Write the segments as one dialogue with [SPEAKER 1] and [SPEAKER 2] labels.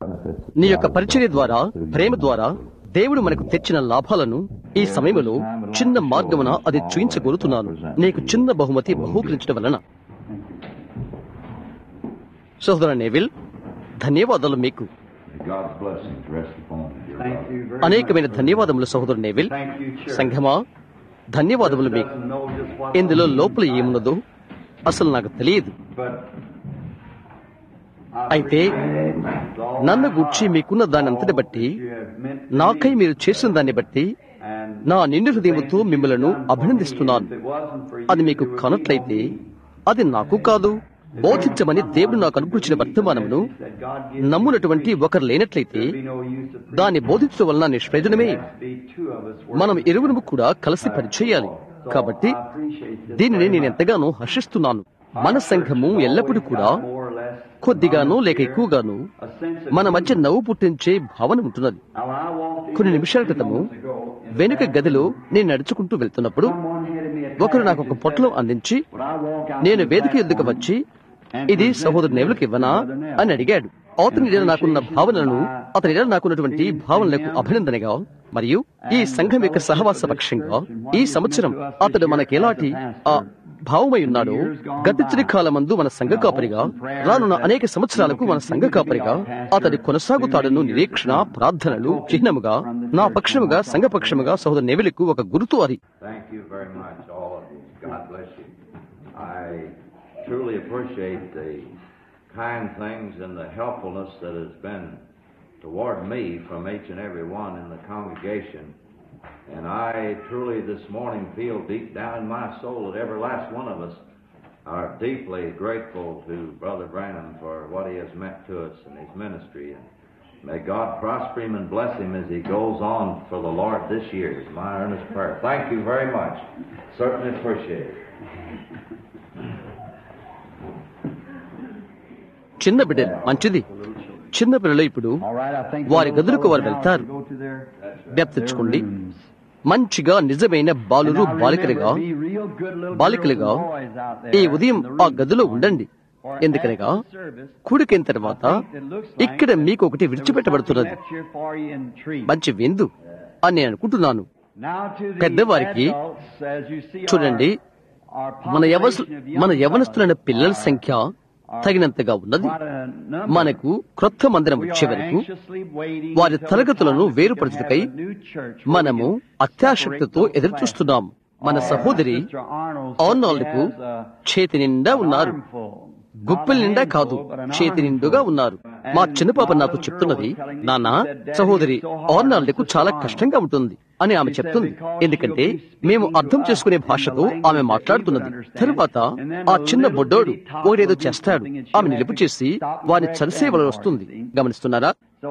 [SPEAKER 1] నీ యొక్క పరిచర్య ద్వారా ప్రేమ ద్వారా దేవుడు మనకు తెచ్చిన లాభాలను ఈ సమయంలో చిన్న మార్గమున అది చూయించగలుగుతున్నాను నీకు చిన్న బహుమతి బహూకరించడం వలన సోదర నేవిల్ ధన్యవాదాలు మీకు
[SPEAKER 2] God's blessings rest upon you, dear
[SPEAKER 3] Thank
[SPEAKER 2] brother.
[SPEAKER 3] you very
[SPEAKER 1] అనేకమైన ధన్యవాదములు సహోదరు నేవిల్
[SPEAKER 3] Thank you, Chair.
[SPEAKER 1] సంఘమా ధన్యవాదములు మీకు
[SPEAKER 3] Doesn't know just what
[SPEAKER 1] ఇందులో లోపల ఏమున్నదో అసలు నాకు తెలియదు
[SPEAKER 3] But
[SPEAKER 1] అయితే నన్ను గూర్చి మీకున్న దాని అంతటి బట్టి నాకై మీరు చేసిన దాన్ని బట్టి నా నిండు హృదయముతో మిమ్మలను అభినందిస్తున్నాను అది మీకు కానట్లయితే అది నాకు కాదు బోధించమని దేవుడు నాకు అనుకూర్చిన వర్తమానమును నమ్మునటువంటి ఒకరు లేనట్లయితే దాన్ని బోధించడం వలన నిష్ప్రయోజనమే మనం ఇరువురు కూడా కలిసి పనిచేయాలి కాబట్టి దీనిని నేను ఎంతగానో హర్షిస్తున్నాను మన సంఘము ఎల్లప్పుడూ కూడా కొద్దిగానో లేక ఎక్కువగాను మన మధ్య నవ్వు పుట్టించే భావన ఉంటున్నది కొన్ని నిమిషాల క్రితము వెనుక గదిలో నేను నడుచుకుంటూ వెళ్తున్నప్పుడు ఒకరు నాకు ఒక పొట్లం అందించి నేను వేదిక ఎద్దుకు వచ్చి ఇది సహోదరు నేవులకు ఇవ్వనా అని అడిగాడు అతని ఎడల నాకున్న భావనలను అతని ఎడల నాకున్నటువంటి భావనలకు అభినందనగా మరియు ఈ సంఘం యొక్క సహవాస పక్షంగా ఈ సంవత్సరం అతడు మనకి ఎలాంటి ఆ భావమై ఉన్నాడో గతించిన కాలమందు మన సంఘ కాపరిగా రానున్న అనేక సంవత్సరాలకు మన సంఘ కాపరిగా అతడి కొనసాగుతాడను నిరీక్షణ ప్రార్థనలు చిహ్నముగా నా పక్షముగా సంఘ పక్షముగా సహోదరు నెవిలకు ఒక గుర్తు అది
[SPEAKER 2] Thank you very much, all of you. God bless you. I truly appreciate the kind things and the helpfulness that has been toward me from each and every one in the congregation. And I truly this morning feel deep down in my soul that every last one of us are deeply grateful to Brother Branham for what he has meant to us in his ministry. And may God prosper him and bless him as he goes on for the Lord this year is my earnest prayer. Thank you very much. Certainly appreciate it.
[SPEAKER 1] చిన్న బిడ్డలు మంచిది చిన్న పిల్లలు ఇప్పుడు వారి గదులకు వారు వెళ్తారు జ్ఞప్తించుకోండి మంచిగా నిజమైన బాలురు బాలికలుగా బాలికలుగా ఈ ఉదయం ఆ గదిలో ఉండండి ఎందుకనగా కూడికైన తర్వాత ఇక్కడ మీకు ఒకటి విడిచిపెట్టబడుతున్నది మంచి విందు అని నేను అనుకుంటున్నాను పెద్దవారికి చూడండి మన యవస్ మన యవనస్తులైన పిల్లల సంఖ్య తగినంతగా ఉన్నది మనకు క్రొత్త మందిరం వచ్చే వరకు వారి తరగతులను వేరుపరచుటకై మనము అత్యాసక్తితో ఎదురుచూస్తున్నాం మన సహోదరి ఆర్నాల్డ్కు చేతి నిండా ఉన్నారు గుప్పల నిండా కాదు చేతి నిండుగా ఉన్నారు మా చిన్న పాప నాకు చెప్తున్నది నాన్న సహోదరి ఆర్నాల్డ్కు చాలా కష్టంగా ఉంటుంది అని ఆమె చెప్తుంది ఎందుకంటే మేము అర్థం చేసుకునే భాషతో ఆమె మాట్లాడుతున్నది తరువాత ఆ చిన్న బొడ్డోడు ఒకటేదో చేస్తాడు ఆమె నిలుపు చేసి వారిని చరిసేవల వస్తుంది గమనిస్తున్నారా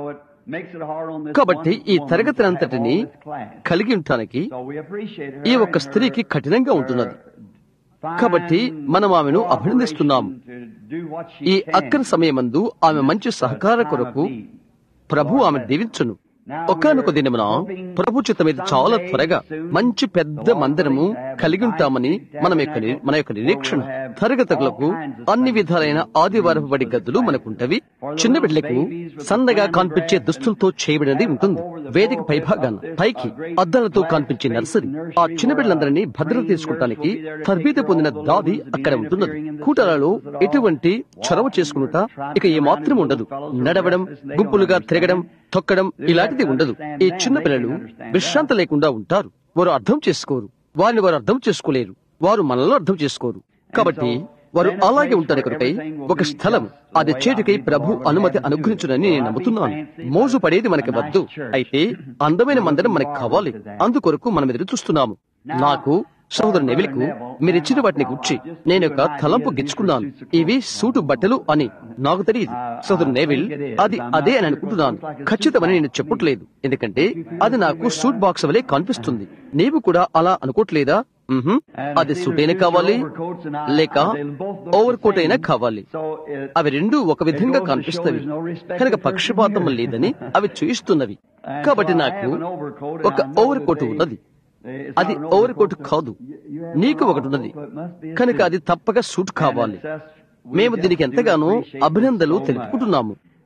[SPEAKER 1] కాబట్టి ఈ తరగతి అంతటిని కలిగి ఉండటానికి ఈ ఒక్క స్త్రీకి కఠినంగా ఉంటున్నది కాబట్టి మనం ఆమెను అభినందిస్తున్నాం ఈ అక్కరి సమయమందు ఆమె మంచి సహకార కొరకు ప్రభు ఆమె దీవించును ఒకనొక దినమున ప్రభు చిత్త మీద చాలా త్వరగా మంచి పెద్ద మందిరము కలిగి ఉంటామని మన యొక్క ని- మన యొక్క నిరీక్షణ తరగతులకు అన్ని విధాలైన ఆదివారపు బడి గదులు మనకుంటవి చిన్న బిడ్డలకు సన్నగా కనిపించే దుస్తులతో చేయబడినది ఉంటుంది వేదిక పైభాగాన పైకి అద్దాలతో కనిపించే నర్సరీ ఆ చిన్న బిడ్డలందరినీ భద్రత తీసుకుంటానికి తరబీదు పొందిన దాది అక్కడ ఉంటున్నది కూటలలో ఎటువంటి చొరవ చేసుకునుట ఇక ఏమాత్రం ఉండదు నడవడం గుంపులుగా తిరగడం తొక్కడం ఇలాంటిది ఉండదు ఈ చిన్న పిల్లలు విశ్రాంతి లేకుండా ఉంటారు వారు అర్థం చేసుకోరు వారిని వారు అర్థం చేసుకోలేరు వారు మనలో అర్థం చేసుకోరు కాబట్టి వారు అలాగే ఉంటారు కనుకై ఒక స్థలం అది చేటికై ప్రభు అనుమతి అనుగ్రహించునని నేను నమ్ముతున్నాను మోజు పడేది మనకి వద్దు అయితే అందమైన మందిరం మనకి కావాలి అందుకొరకు మనం ఎదురు చూస్తున్నాము నాకు సహోదరు నెవిల్కు మీరు ఇచ్చిన వాటిని గుర్చి నేను ఒక తలంపు గిచ్చుకున్నాను ఇవి సూటు బట్టలు అని నాకు తెలియదు సహోదరు నెవిల్ అది అదే అని అనుకుంటున్నాను ఖచ్చితమని నేను చెప్పట్లేదు ఎందుకంటే అది నాకు సూట్ బాక్స్ వలె కనిపిస్తుంది నీవు కూడా అలా అనుకోవట్లేదా మ్హూ. అది సూట్ అయినా కావాలి లేక ఓవర్ కోట్ అయినా కావాలి అవి రెండు ఒక విధంగా కనిపిస్తవి కనుక పక్షపాతం లేదని అవి చూయిస్తున్నవి కాబట్టి నాకు ఒక ఓవర్ కోట్ ఉన్నది అది ఓవర్ కోట్ కాదు నీకు ఒకటి ఉన్నది కనుక అది తప్పక సూట్ కావాలి మేము దీనికి ఎంతగానో అభినందనలు తెలుపుకుంటున్నాము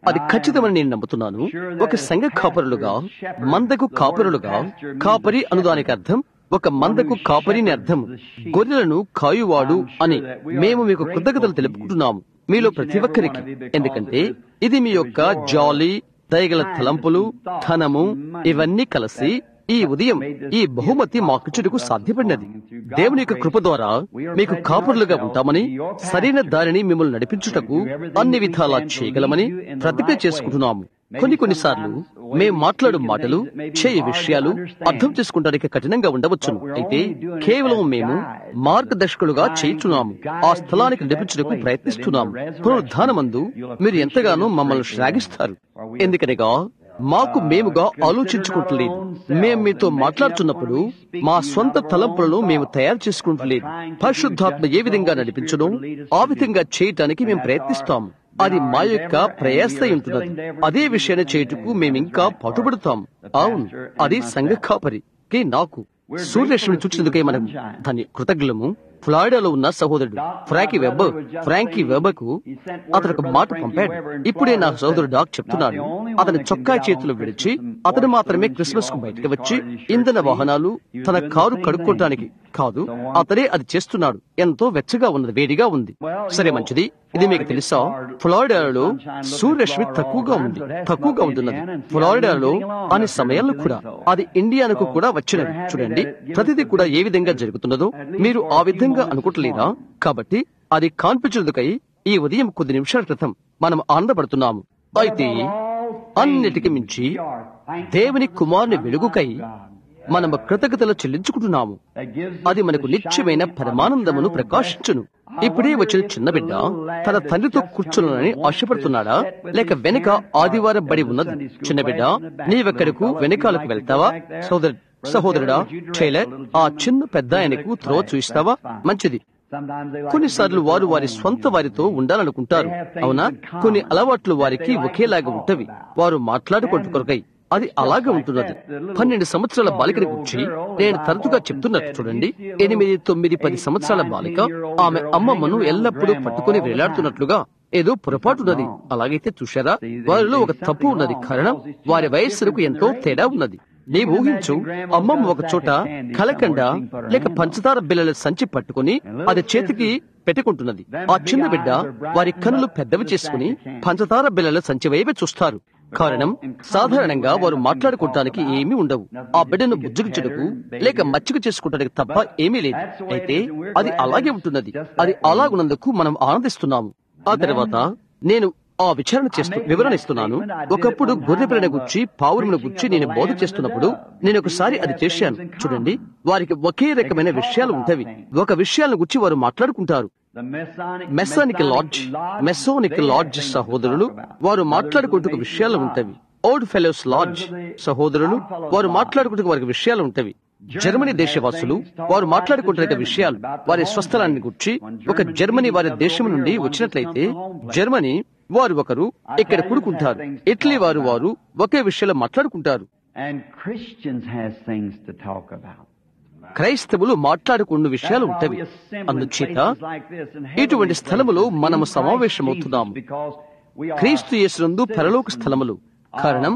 [SPEAKER 1] అది ఖచ్చితమని నేను నమ్ముతున్నాను ఒక సంఘ కాపరులుగా మందకు కాపరులుగా కాపరి అనుదానికి అర్థం ఒక మందకు కాపరిని అర్థం గొర్రెలను కాయువాడు అని మేము మీకు కృతజ్ఞతలు తెలుపుకుంటున్నాము మీలో ప్రతి ఒక్కరికి ఎందుకంటే ఇది మీ యొక్క జాలీ దయగల తలంపులు ధనము ఇవన్నీ కలిసి ఈ ఉదయం ఈ బహుమతి మాకిచ్చుటకు సాధ్యపడినది దేవుని యొక్క కృప ద్వారా మీకు కాపురులుగా ఉంటామని సరైన దారిని మిమ్మల్ని నడిపించుటకు అన్ని విధాలా చేయగలమని ప్రతిజ్ఞ చేసుకుంటున్నాము కొన్ని కొన్నిసార్లు మేము మాట్లాడు మాటలు చేయ విషయాలు అర్థం చేసుకుంటానికి కఠినంగా ఉండవచ్చును అయితే కేవలం మేము మార్గదర్శకులుగా చేయుచున్నాము ఆ స్థలానికి నడిపించుటకు ప్రయత్నిస్తున్నాము పునరుద్ధానమందు మీరు ఎంతగానో మమ్మల్ని శ్లాఘిస్తారు ఎందుకనగా మాకు మేముగా ఆలోచించుకుంటలేదు మేము మీతో మాట్లాడుతున్నప్పుడు మా స్వంత తలంపులను మేము తయారు చేసుకుంటలేదు పరిశుద్ధాత్మ ఏ విధంగా నడిపించడం ఆ విధంగా చేయటానికి మేము ప్రయత్నిస్తాము అది మా యొక్క ప్రయాస ఉంటున్నది అదే విషయాన్ని చేయుటకు మేమింకా పట్టుబడతాం అవును అది సంఘ కాపరికి నాకు సూర్యరశ్మిని చూచినందుకే మనం దాని కృతజ్ఞులము ఫ్లారిడాలో ఉన్న సహోదరుడు ఫ్రాంకీ వెబ్ ఫ్రాంకీ వెబకు అతను ఒక మాట పంపాడు ఇప్పుడే నా సహోదరుడు డాక్ చెప్తున్నాడు అతని చొక్కా చేతులు విడిచి అతను మాత్రమే క్రిస్మస్ కు బయటకు వచ్చి ఇంధన వాహనాలు తన కారు కడుక్కోవటానికి కాదు అతనే అది చేస్తున్నాడు ఎంతో వెచ్చగా ఉన్నది వేడిగా ఉంది సరే మంచిది ఇది మీకు తెలుసా ఫ్లోరిడాలో సూర్యరశ్మి తక్కువగా ఉంది తక్కువగా ఉంటున్నది ఫ్లోరిడాలో అనే సమయాల్లో కూడా అది ఇండియాకు కూడా వచ్చినది చూడండి ప్రతిదీ కూడా ఏ విధంగా జరుగుతున్నదో మీరు ఆ విధంగా అనుకుంటలేదా కాబట్టి అది కాన్పించేందుకై ఈ ఉదయం కొద్ది నిమిషాల క్రితం మనం ఆనందపడుతున్నాము అయితే అన్నిటికి మించి దేవుని కుమారుని వెలుగుకై మనము కృతజ్ఞతలు చెల్లించుకుంటున్నాము అది మనకు నిత్యమైన పరమానందమును ప్రకాశించును ఇప్పుడే వచ్చిన చిన్న బిడ్డ తన తండ్రితో కూర్చున్నానని ఆశపడుతున్నాడా లేక వెనుక ఆదివారం బడి ఉన్నది చిన్న బిడ్డ నీవెక్కడకు వెనకాలకు వెళ్తావా సోదరు సహోదరుడా టైలర్ ఆ చిన్న పెద్ద ఆయనకు త్రో చూస్తావా మంచిది కొన్నిసార్లు వారు వారి స్వంత వారితో ఉండాలనుకుంటారు అవునా కొన్ని అలవాట్లు వారికి ఒకేలాగా ఉంటవి వారు మాట్లాడుకుంటూ కొరకై అది అలాగే ఉంటున్నది పన్నెండు సంవత్సరాల బాలికని గురించి నేను తరచుగా చెప్తున్నట్టు చూడండి ఎనిమిది తొమ్మిది పది సంవత్సరాల బాలిక ఆమె అమ్మమ్మను ఎల్లప్పుడూ పట్టుకుని వేలాడుతున్నట్లుగా ఏదో పొరపాటున్నది అలాగైతే చూశారా వారిలో ఒక తప్పు ఉన్నది కారణం వారి వయస్సులకు ఎంతో తేడా ఉన్నది నీ ఊహించు అమ్మమ్మ ఒక చోట కలకండ లేక పంచదార బిల్లల సంచి పట్టుకుని అది చేతికి పెట్టుకుంటున్నది ఆ చిన్న బిడ్డ వారి కన్నులు పెద్దవి చేసుకుని పంచదార బిల్లల సంచి వైపే చూస్తారు కారణం సాధారణంగా వారు మాట్లాడుకోవటానికి ఏమీ ఉండవు ఆ బిడ్డను బుజ్జగించుటకు లేక మచ్చిక చేసుకుంటానికి తప్ప ఏమీ లేదు అయితే అది అలాగే ఉంటున్నది అది అలాగున్నందుకు మనం ఆనందిస్తున్నాము ఆ తర్వాత నేను ఆ విచారణ చేస్తూ వివరణ ఇస్తున్నాను ఒకప్పుడు గొర్రె పిల్లని గుచ్చి పావురమును గుచ్చి నేను బోధ చేస్తున్నప్పుడు నేను ఒకసారి అది చేశాను చూడండి వారికి ఒకే రకమైన విషయాలు ఉంటవి ఒక విషయాలను గుచ్చి వారు మాట్లాడుకుంటారు మెస్సానిక్ లాడ్జ్ మెస్సోనిక్ లాడ్జ్ సహోదరులు వారు మాట్లాడుకుంటూ విషయాలు ఉంటవి ఓల్డ్ ఫెలోస్ లాడ్జ్ సహోదరులు వారు మాట్లాడుకుంటూ వారికి విషయాలు ఉంటవి జర్మనీ దేశవాసులు వారు మాట్లాడుకుంటున్న విషయాలు వారి స్వస్థలాన్ని గుర్చి ఒక జర్మనీ వారి దేశం నుండి వచ్చినట్లయితే జర్మనీ వారు ఒకరు ఇక్కడ కూడుకుంటారు ఇటలీ వారు వారు ఒకే విషయంలో మాట్లాడుకుంటారు
[SPEAKER 3] And Christians has things to talk about.
[SPEAKER 1] క్రైస్తవులు మాట్లాడుకున్న విషయాలు ఉంటవి అందుచేత ఇటువంటి స్థలములో మనము సమావేశమవుతున్నాము క్రీస్తు యేసునందు పరలోక స్థలములు కారణం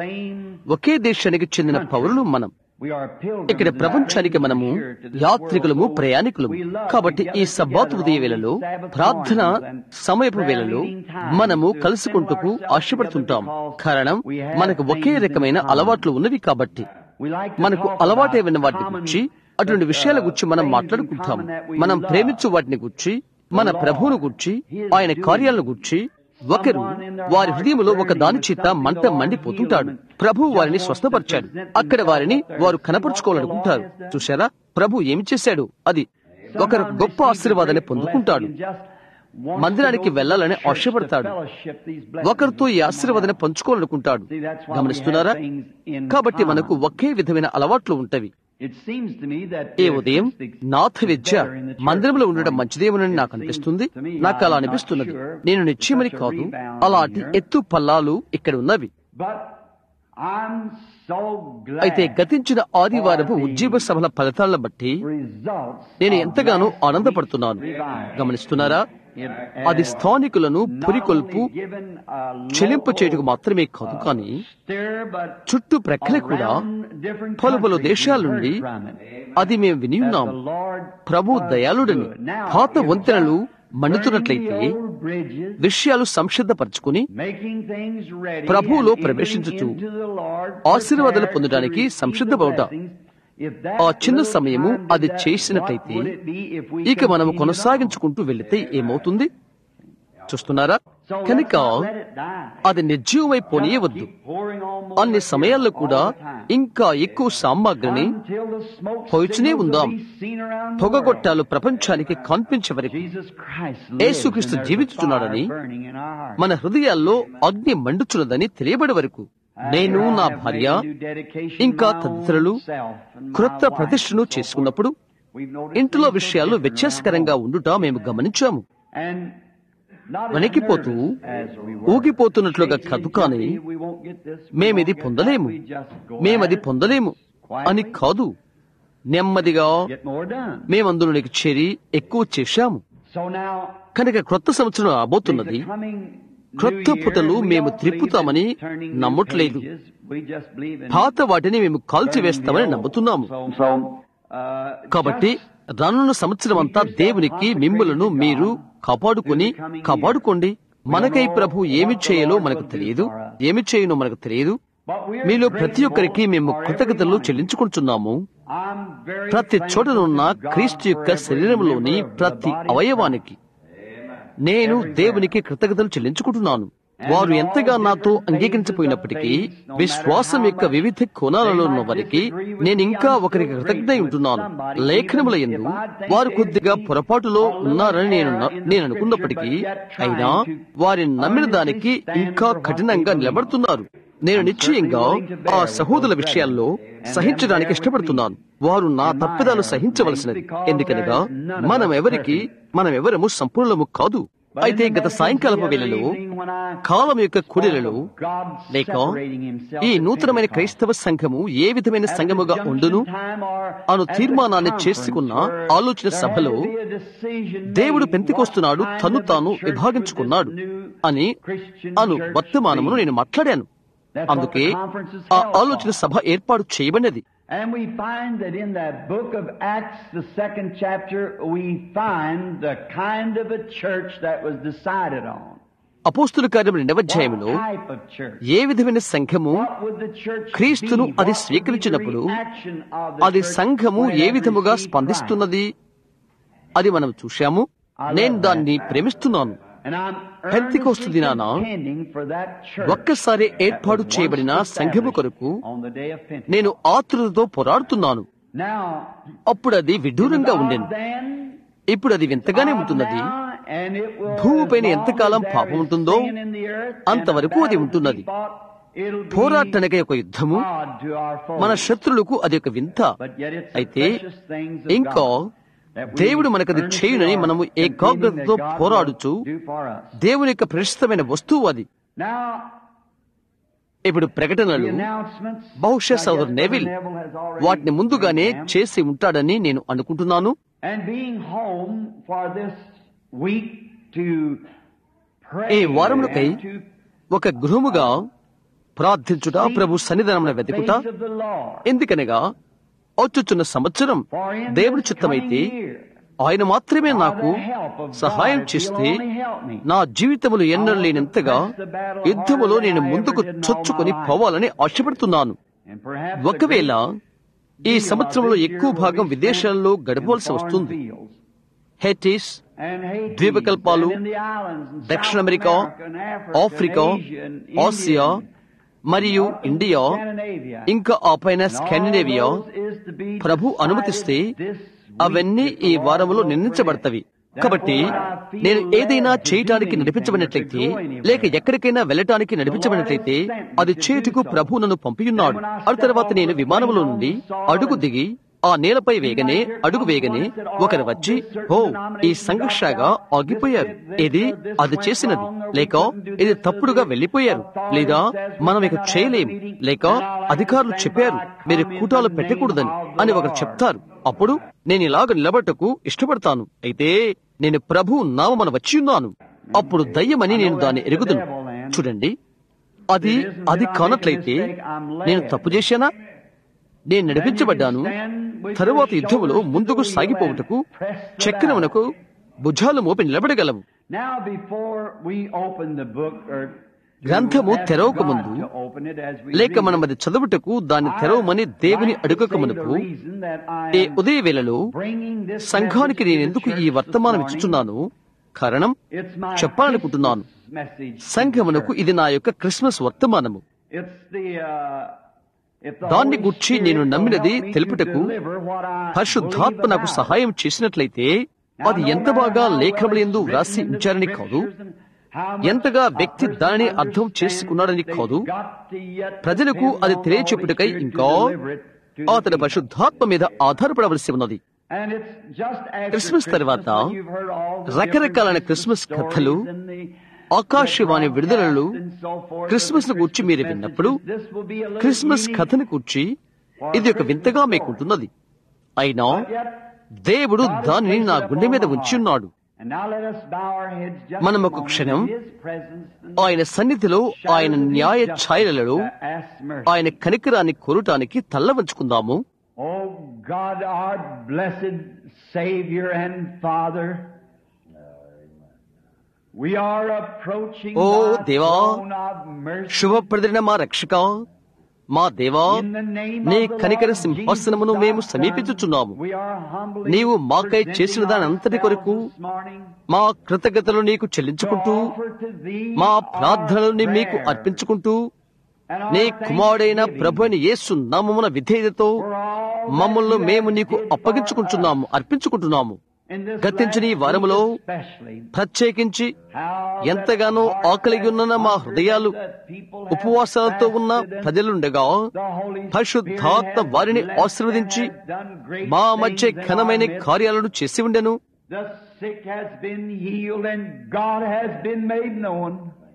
[SPEAKER 1] ఒకే దేశానికి చెందిన పౌరులు మనం ఇక్కడ ప్రపంచానికి మనము యాత్రికులము ప్రయాణికులము కాబట్టి ఈ సబ్బాతు ఉదయ వేళలో ప్రార్థన సమయపు వేళలో మనము కలుసుకుంటూ ఆశపడుతుంటాం కారణం మనకు ఒకే రకమైన అలవాట్లు ఉన్నవి కాబట్టి మనకు అలవాటైన వాటిని గురించి అటువంటి విషయాల గురించి మనం మాట్లాడుకుంటాం మనం ప్రేమించు వాటిని గురించి మన ప్రభువును గురించి ఆయన కార్యాలను గురించి ఒకరు వారి హృదయంలో ఒక దాని చేత మంట మండిపోతుంటాడు ప్రభు వారిని స్వస్థపరిచాడు అక్కడ వారిని వారు కనపరుచుకోవాలనుకుంటారు చూశారా ప్రభు ఏమి చేశాడు అది ఒకరు గొప్ప ఆశీర్వాదాన్ని పొందుకుంటాడు మందిరానికి వెళ్లాలని ఆశపడతాడు ఒకరితో ఈ ఆశీర్వాదాన్ని పంచుకోవాలనుకుంటాడు గమనిస్తున్నారా కాబట్టి మనకు ఒకే విధమైన అలవాట్లు ఉంటవి ఏ ఉదయం నాథ విద్య మందిరంలో ఉండడం మంచిదేమోనని నాకు అనిపిస్తుంది నాకు అలా అనిపిస్తున్నది నేను నిశ్చయమని కాదు అలాంటి ఎత్తు పల్లాలు ఇక్కడ ఉన్నవి అయితే గతించిన ఆదివారపు ఉజ్జీవ సభల ఫలితాలను బట్టి నేను ఎంతగానో ఆనందపడుతున్నాను గమనిస్తున్నారా అది స్థానికులను పురికొల్పు చెలింపు చేయుటకు మాత్రమే కాదు కానీ చుట్టూ ప్రక్కల కూడా పలు పలు దేశాల నుండి అది మేము విని ఉన్నాం ప్రభు దయాళుడని పాత వంతెనలు మండుతున్నట్లయితే విషయాలు సంసిద్ధపరచుకుని ప్రభువులో ప్రవేశించుచు ఆశీర్వాదాలు పొందడానికి సంసిద్ధపడుట ఆ చిన్న సమయము అది చేసినట్లయితే ఇక మనము కొనసాగించుకుంటూ వెళితే ఏమవుతుంది చూస్తున్నారా కనుక అది నిర్జీవమై పోనీయవద్దు అన్ని సమయాల్లో కూడా ఇంకా ఎక్కువ సామాగ్రిని పోయిచునే ఉందాం పొగగొట్టాలు ప్రపంచానికి కనిపించే వరకు యేసుక్రీస్తు జీవించుచున్నాడని మన హృదయాల్లో అగ్ని మండుచున్నదని తెలియబడే వరకు నేను నా భార్య ఇంకా తదితరులు క్రొత్త ప్రతిష్టను చేసుకున్నప్పుడు ఇంటిలో విషయాలు వ్యత్యాసకరంగా ఉండుట మేము గమనించాము వణికిపోతూ ఊగిపోతున్నట్లుగా కదు కానీ మేమిది పొందలేము మేమది పొందలేము అని కాదు నెమ్మదిగా మేమందులోనికి చేరి ఎక్కువ చేశాము కనుక క్రొత్త సంవత్సరం రాబోతున్నది క్రొత్త పుటలు మేము త్రిప్పుతామని నమ్మట్లేదు పాత వాటిని మేము కాల్చివేస్తామని నమ్ముతున్నాము కాబట్టి రానున్న సంవత్సరం అంతా దేవునికి మిమ్ములను మీరు కాపాడుకొని కాపాడుకోండి మనకై ప్రభు ఏమి చేయాలో మనకు తెలియదు ఏమి చేయనో మనకు తెలియదు మీలో ప్రతి ఒక్కరికి మేము కృతజ్ఞతలు చెల్లించుకుంటున్నాము ప్రతి చోటనున్న క్రీస్తు యొక్క శరీరంలోని ప్రతి అవయవానికి నేను దేవునికి కృతజ్ఞతలు చెల్లించుకుంటున్నాను వారు ఎంతగా నాతో అంగీకరించపోయినప్పటికీ విశ్వాసం యొక్క వివిధ కోణాలలో ఉన్న వారికి నేను ఇంకా ఒకరికి కృతజ్ఞ ఉంటున్నాను లేఖనముల ఎందు వారు కొద్దిగా పొరపాటులో ఉన్నారని నేను నేను అనుకున్నప్పటికీ అయినా వారి నమ్మిన దానికి ఇంకా కఠినంగా నిలబడుతున్నారు నేను నిశ్చయంగా ఆ సహోదరుల విషయాల్లో సహించడానికి ఇష్టపడుతున్నాను వారు నా తప్పిదాలు సహించవలసినది ఎందుకనగా మనం ఎవరికి మనం ఎవరము సంపూర్ణము కాదు అయితే గత సాయంకాలపు వేళలో కాలం యొక్క కుడిలలో లేక ఈ నూతనమైన క్రైస్తవ సంఘము ఏ విధమైన సంఘముగా ఉండును అను తీర్మానాన్ని చేసుకున్న ఆలోచన సభలో దేవుడు పెంతికొస్తున్నాడు తను తాను విభాగించుకున్నాడు అని అను వర్తమానమును నేను మాట్లాడాను అందుకే ఆ ఆలోచన సభ ఏర్పాటు చేయబడినది
[SPEAKER 3] And we find that in that book of Acts, the second chapter, we find the kind of a church that was decided on.
[SPEAKER 1] అపోస్తుల కార్యం రెండవ అధ్యాయంలో
[SPEAKER 3] What type of church?
[SPEAKER 1] ఏ విధమైన సంఘము
[SPEAKER 3] What would the church
[SPEAKER 1] క్రీస్తును
[SPEAKER 3] be?
[SPEAKER 1] అది
[SPEAKER 3] What would be the
[SPEAKER 1] స్వీకరించినప్పుడు
[SPEAKER 3] reaction of the
[SPEAKER 1] అది
[SPEAKER 3] church
[SPEAKER 1] సంఘము
[SPEAKER 3] when
[SPEAKER 1] ఏ
[SPEAKER 3] it
[SPEAKER 1] విధముగా
[SPEAKER 3] received
[SPEAKER 1] స్పందిస్తున్నది అది మనం చూశాము నేను దాన్ని ప్రేమిస్తున్నాను
[SPEAKER 3] Christ? And I'm
[SPEAKER 1] Pentecost
[SPEAKER 3] earnestly
[SPEAKER 1] దినాన
[SPEAKER 3] contending for that church
[SPEAKER 1] ఒక్కసారి ఏర్పాటు
[SPEAKER 3] that was
[SPEAKER 1] చేయబడిన
[SPEAKER 3] once
[SPEAKER 1] సంఘము
[SPEAKER 3] established
[SPEAKER 1] కొరకు
[SPEAKER 3] on the day of Pentecost.
[SPEAKER 1] నేను ఆతృతతో పోరాడుతున్నాను
[SPEAKER 3] Now,
[SPEAKER 1] అప్పుడు అది విడ్డూరంగా
[SPEAKER 3] it was
[SPEAKER 1] ఉండేది
[SPEAKER 3] odd then,
[SPEAKER 1] ఇప్పుడు అది వింతగానే ఉంటున్నది
[SPEAKER 3] now, and it will-
[SPEAKER 1] భూమిపైన
[SPEAKER 3] as long
[SPEAKER 1] ఎంతకాలం
[SPEAKER 3] as there
[SPEAKER 1] పాపం
[SPEAKER 3] is
[SPEAKER 1] ఉంటుందో
[SPEAKER 3] sin in the earth,
[SPEAKER 1] అంతవరకు
[SPEAKER 3] and a
[SPEAKER 1] అది
[SPEAKER 3] battle
[SPEAKER 1] ఉంటున్నది.
[SPEAKER 3] to be fought, it'll be
[SPEAKER 1] పోరాటానికై ఒక యుద్ధము
[SPEAKER 3] odd to our foes.
[SPEAKER 1] మన శత్రులకు అది ఒక వింత
[SPEAKER 3] But yet it's the
[SPEAKER 1] అయితే
[SPEAKER 3] precious things of
[SPEAKER 1] ఇంకా
[SPEAKER 3] God that we
[SPEAKER 1] దేవుడు మనకది
[SPEAKER 3] earnestly
[SPEAKER 1] చేయునని
[SPEAKER 3] are
[SPEAKER 1] మనము
[SPEAKER 3] contending
[SPEAKER 1] ఏకాగ్రతతో
[SPEAKER 3] that God
[SPEAKER 1] పోరాడుచు
[SPEAKER 3] will do for us.
[SPEAKER 1] దేవుని యొక్క ప్రశస్తమైన వస్తువు అది
[SPEAKER 3] Now,
[SPEAKER 1] ఇప్పుడు
[SPEAKER 3] the
[SPEAKER 1] ప్రకటనలు
[SPEAKER 3] announcements,
[SPEAKER 1] బహుశా
[SPEAKER 3] I guess
[SPEAKER 1] సోదరు
[SPEAKER 3] Brother
[SPEAKER 1] Neville
[SPEAKER 3] Neville has already
[SPEAKER 1] వాటిని ముందుగానే
[SPEAKER 3] made them.
[SPEAKER 1] చేసి ఉంటాడని నేను అనుకుంటున్నాను
[SPEAKER 3] And being home for this week to pray
[SPEAKER 1] ఈ వారములకై
[SPEAKER 3] and to
[SPEAKER 1] ఒక గృహముగా ప్రార్థించుట ప్రభు సన్నిధానమున వెతుకుట
[SPEAKER 3] face of the Lord.
[SPEAKER 1] ఎందుకనగా వచ్చుచున్న సంవత్సరం
[SPEAKER 3] For in
[SPEAKER 1] దేవుడి
[SPEAKER 3] this
[SPEAKER 1] చిత్తమైతే
[SPEAKER 3] coming year,
[SPEAKER 1] ఆయన మాత్రమే
[SPEAKER 3] by
[SPEAKER 1] నాకు
[SPEAKER 3] the help of
[SPEAKER 1] సహాయం
[SPEAKER 3] God, if
[SPEAKER 1] చేస్తే
[SPEAKER 3] He'll only help me.
[SPEAKER 1] నా జీవితములు ఎన్నడూ లేనంతగా యుద్ధములో నేను ముందుకు చొచ్చుకొని పోవాలని ఆశపడుతున్నాను
[SPEAKER 3] And perhaps a
[SPEAKER 1] ఒకవేళ
[SPEAKER 3] great
[SPEAKER 1] ఈ
[SPEAKER 3] deal of
[SPEAKER 1] సంవత్సరంలో
[SPEAKER 3] this
[SPEAKER 1] ఎక్కువ
[SPEAKER 3] year will
[SPEAKER 1] భాగం
[SPEAKER 3] be
[SPEAKER 1] విదేశాల్లో
[SPEAKER 3] spent in
[SPEAKER 1] గడపవలసి
[SPEAKER 3] foreign
[SPEAKER 1] వస్తుంది
[SPEAKER 3] fields.
[SPEAKER 1] హెటిస్
[SPEAKER 3] And Haiti,
[SPEAKER 1] ద్వీపకల్పాలు,
[SPEAKER 3] and in the islands, and
[SPEAKER 1] దక్షిణ
[SPEAKER 3] South
[SPEAKER 1] America
[SPEAKER 3] America, and Africa,
[SPEAKER 1] Africa
[SPEAKER 3] and Asia, and India,
[SPEAKER 1] ఆసియా
[SPEAKER 3] and
[SPEAKER 1] మరియు
[SPEAKER 3] north of
[SPEAKER 1] ఇండియా
[SPEAKER 3] Scandinavia.
[SPEAKER 1] ఇంకా ఆ పైన
[SPEAKER 3] And all
[SPEAKER 1] Scandinavia
[SPEAKER 3] those is to be
[SPEAKER 1] ప్రభు
[SPEAKER 3] decided
[SPEAKER 1] అనుమతిస్తే
[SPEAKER 3] this
[SPEAKER 1] అవన్నీ
[SPEAKER 3] week if
[SPEAKER 1] ఈ
[SPEAKER 3] the Lord
[SPEAKER 1] వారములో
[SPEAKER 3] will
[SPEAKER 1] నిర్ణయించబడతవి
[SPEAKER 3] permit.
[SPEAKER 1] కాబట్టి
[SPEAKER 3] Therefore, I feel
[SPEAKER 1] నేను
[SPEAKER 3] led
[SPEAKER 1] ఏదైనా
[SPEAKER 3] to do
[SPEAKER 1] చేయటానికి
[SPEAKER 3] anything
[SPEAKER 1] నడిపించబడినట్లయితే
[SPEAKER 3] or to go anywhere.
[SPEAKER 1] లేక ఎక్కడికైనా వెళ్ళటానికి నడిపించబడినట్లయితే అది చేటుకు ప్రభు నన్ను పంపియున్నాడు ఆ తర్వాత నేను విమానంలో నుండి అడుగు దిగి ఆ నేలపై వేగనే అడుగు వేగనే ఒకరు వచ్చి ఓ ఈ సంఘర్షగా ఆగిపోయారు ఇది అది చేసినది లేక ఇది తప్పుడుగా వెళ్లిపోయారు లేదా మనం ఇక చేయలేం లేక అధికారులు చెప్పారు మీరు కూటాలు పెట్టకూడదని అని ఒకరు చెప్తారు అప్పుడు నేను ఇలాగ నిలబట్టకు ఇష్టపడతాను అయితే నేను ప్రభు నామన వచ్చి ఉన్నాను అప్పుడు దయ్యమని నేను దాన్ని ఎరుగుదును చూడండి అది అది కానట్లయితే నేను తప్పు చేశానా నేను నడిపించబడ్డాను తరువాత యుద్ధములో ముందుకు సాగిపోవుటకు చక్రమునకు భుజాలు మోపి నిలబడగలము
[SPEAKER 3] Now, before we open the book, or
[SPEAKER 1] గ్రంథము
[SPEAKER 3] ask
[SPEAKER 1] తెరవక
[SPEAKER 3] God
[SPEAKER 1] ముందు
[SPEAKER 3] to open it as we
[SPEAKER 1] లేక
[SPEAKER 3] read
[SPEAKER 1] మనం
[SPEAKER 3] it,
[SPEAKER 1] అది చదువుటకు దాన్ని తెరవమని దేవుని అడుగక మునుపు ఈ ఉదయ వేళలో సంఘానికి నేను ఎందుకు ఈ వర్తమానం ఇచ్చుచున్నాను కారణం చెప్పాలనుకుంటున్నాను సంఘమునకు ఇది నా యొక్క క్రిస్మస్ వర్తమానము దాన్ని గుర్చి నేను నమ్మినది తెలుపుటకు పరిశుద్ధాత్మ నాకు సహాయం చేసినట్లయితే అది ఎంత బాగా లేఖములందు వ్రాసి ఉంచారని కాదు ఎంతగా వ్యక్తి దానిని అర్థం చేసుకున్నాడని కాదు ప్రజలకు అది తెలియచెప్పుటకై ఇంకా అతని పరిశుద్ధాత్మ మీద ఆధారపడవలసి ఉన్నది క్రిస్మస్ తర్వాత రకరకాలైన క్రిస్మస్ కథలు ఆకాశవాణి విడుదలలు క్రిస్మస్ ను గూర్చి మీరు విన్నప్పుడు క్రిస్మస్ కథను కూర్చి ఇది ఒక వింతగా మీకుంటున్నది అయినా దేవుడు దానిని నా గుండె మీద ఉంచి ఉన్నాడు మనం ఒక క్షణం ఆయన సన్నిధిలో ఆయన న్యాయ ఛాయలలో ఆయన కనికరాన్ని కోరటానికి తల్ల వంచుకుందాము
[SPEAKER 3] Oh God, our blessed Savior and Father, we are approaching
[SPEAKER 1] oh
[SPEAKER 3] thy
[SPEAKER 1] దేవా,
[SPEAKER 3] throne of mercy.
[SPEAKER 1] శుభప్రదన మా రక్షక మా దేవా
[SPEAKER 3] In the name
[SPEAKER 1] నీ
[SPEAKER 3] of the
[SPEAKER 1] కనికర
[SPEAKER 3] Lord
[SPEAKER 1] సింహాసనమును
[SPEAKER 3] Jesus,
[SPEAKER 1] మేము
[SPEAKER 3] thy
[SPEAKER 1] సమీపించుచున్నాము
[SPEAKER 3] Son, we are humbly
[SPEAKER 1] నీవు మాకై
[SPEAKER 3] presenting
[SPEAKER 1] చేసిన దాని అంతటి కొరకు
[SPEAKER 3] ourselves this morning
[SPEAKER 1] మా కృతజ్ఞతలు నీకు
[SPEAKER 3] to
[SPEAKER 1] చెల్లించుకుంటూ
[SPEAKER 3] offer to thee
[SPEAKER 1] మా
[SPEAKER 3] our
[SPEAKER 1] ప్రార్థనల్ని మీకు
[SPEAKER 3] prayer
[SPEAKER 1] అర్పించుకుంటూ
[SPEAKER 3] and our
[SPEAKER 1] నీ కుమారుడైన
[SPEAKER 3] thanksgiving
[SPEAKER 1] ప్రభు అని యేసు నామమున విధేయతతో
[SPEAKER 3] for all that
[SPEAKER 1] మమ్మల్ని
[SPEAKER 3] you
[SPEAKER 1] మేము
[SPEAKER 3] have
[SPEAKER 1] నీకు
[SPEAKER 3] did for
[SPEAKER 1] అప్పగించుకుంటున్నాము అర్పించుకుంటున్నాము
[SPEAKER 3] us in this
[SPEAKER 1] గతించిన ఈ
[SPEAKER 3] last
[SPEAKER 1] వారములో
[SPEAKER 3] week especially,
[SPEAKER 1] ప్రత్యేకించి
[SPEAKER 3] how
[SPEAKER 1] ఎంతగానో
[SPEAKER 3] that
[SPEAKER 1] ఆకలిగి ఉన్న మా హృదయాలు
[SPEAKER 3] that people have
[SPEAKER 1] ఉపవాసాలతో ఉన్న
[SPEAKER 3] fasted and
[SPEAKER 1] ప్రజలుండగా
[SPEAKER 3] the Holy
[SPEAKER 1] పరిశుద్ధాత్మ
[SPEAKER 3] Spirit has
[SPEAKER 1] వారిని
[SPEAKER 3] blessed
[SPEAKER 1] ఆశీర్వదించి
[SPEAKER 3] and has done great
[SPEAKER 1] మా మధ్య
[SPEAKER 3] things in
[SPEAKER 1] ఘనమైన
[SPEAKER 3] our midst.
[SPEAKER 1] కార్యాలను చేసి ఉండెను
[SPEAKER 3] The sick has been healed and God has been made known.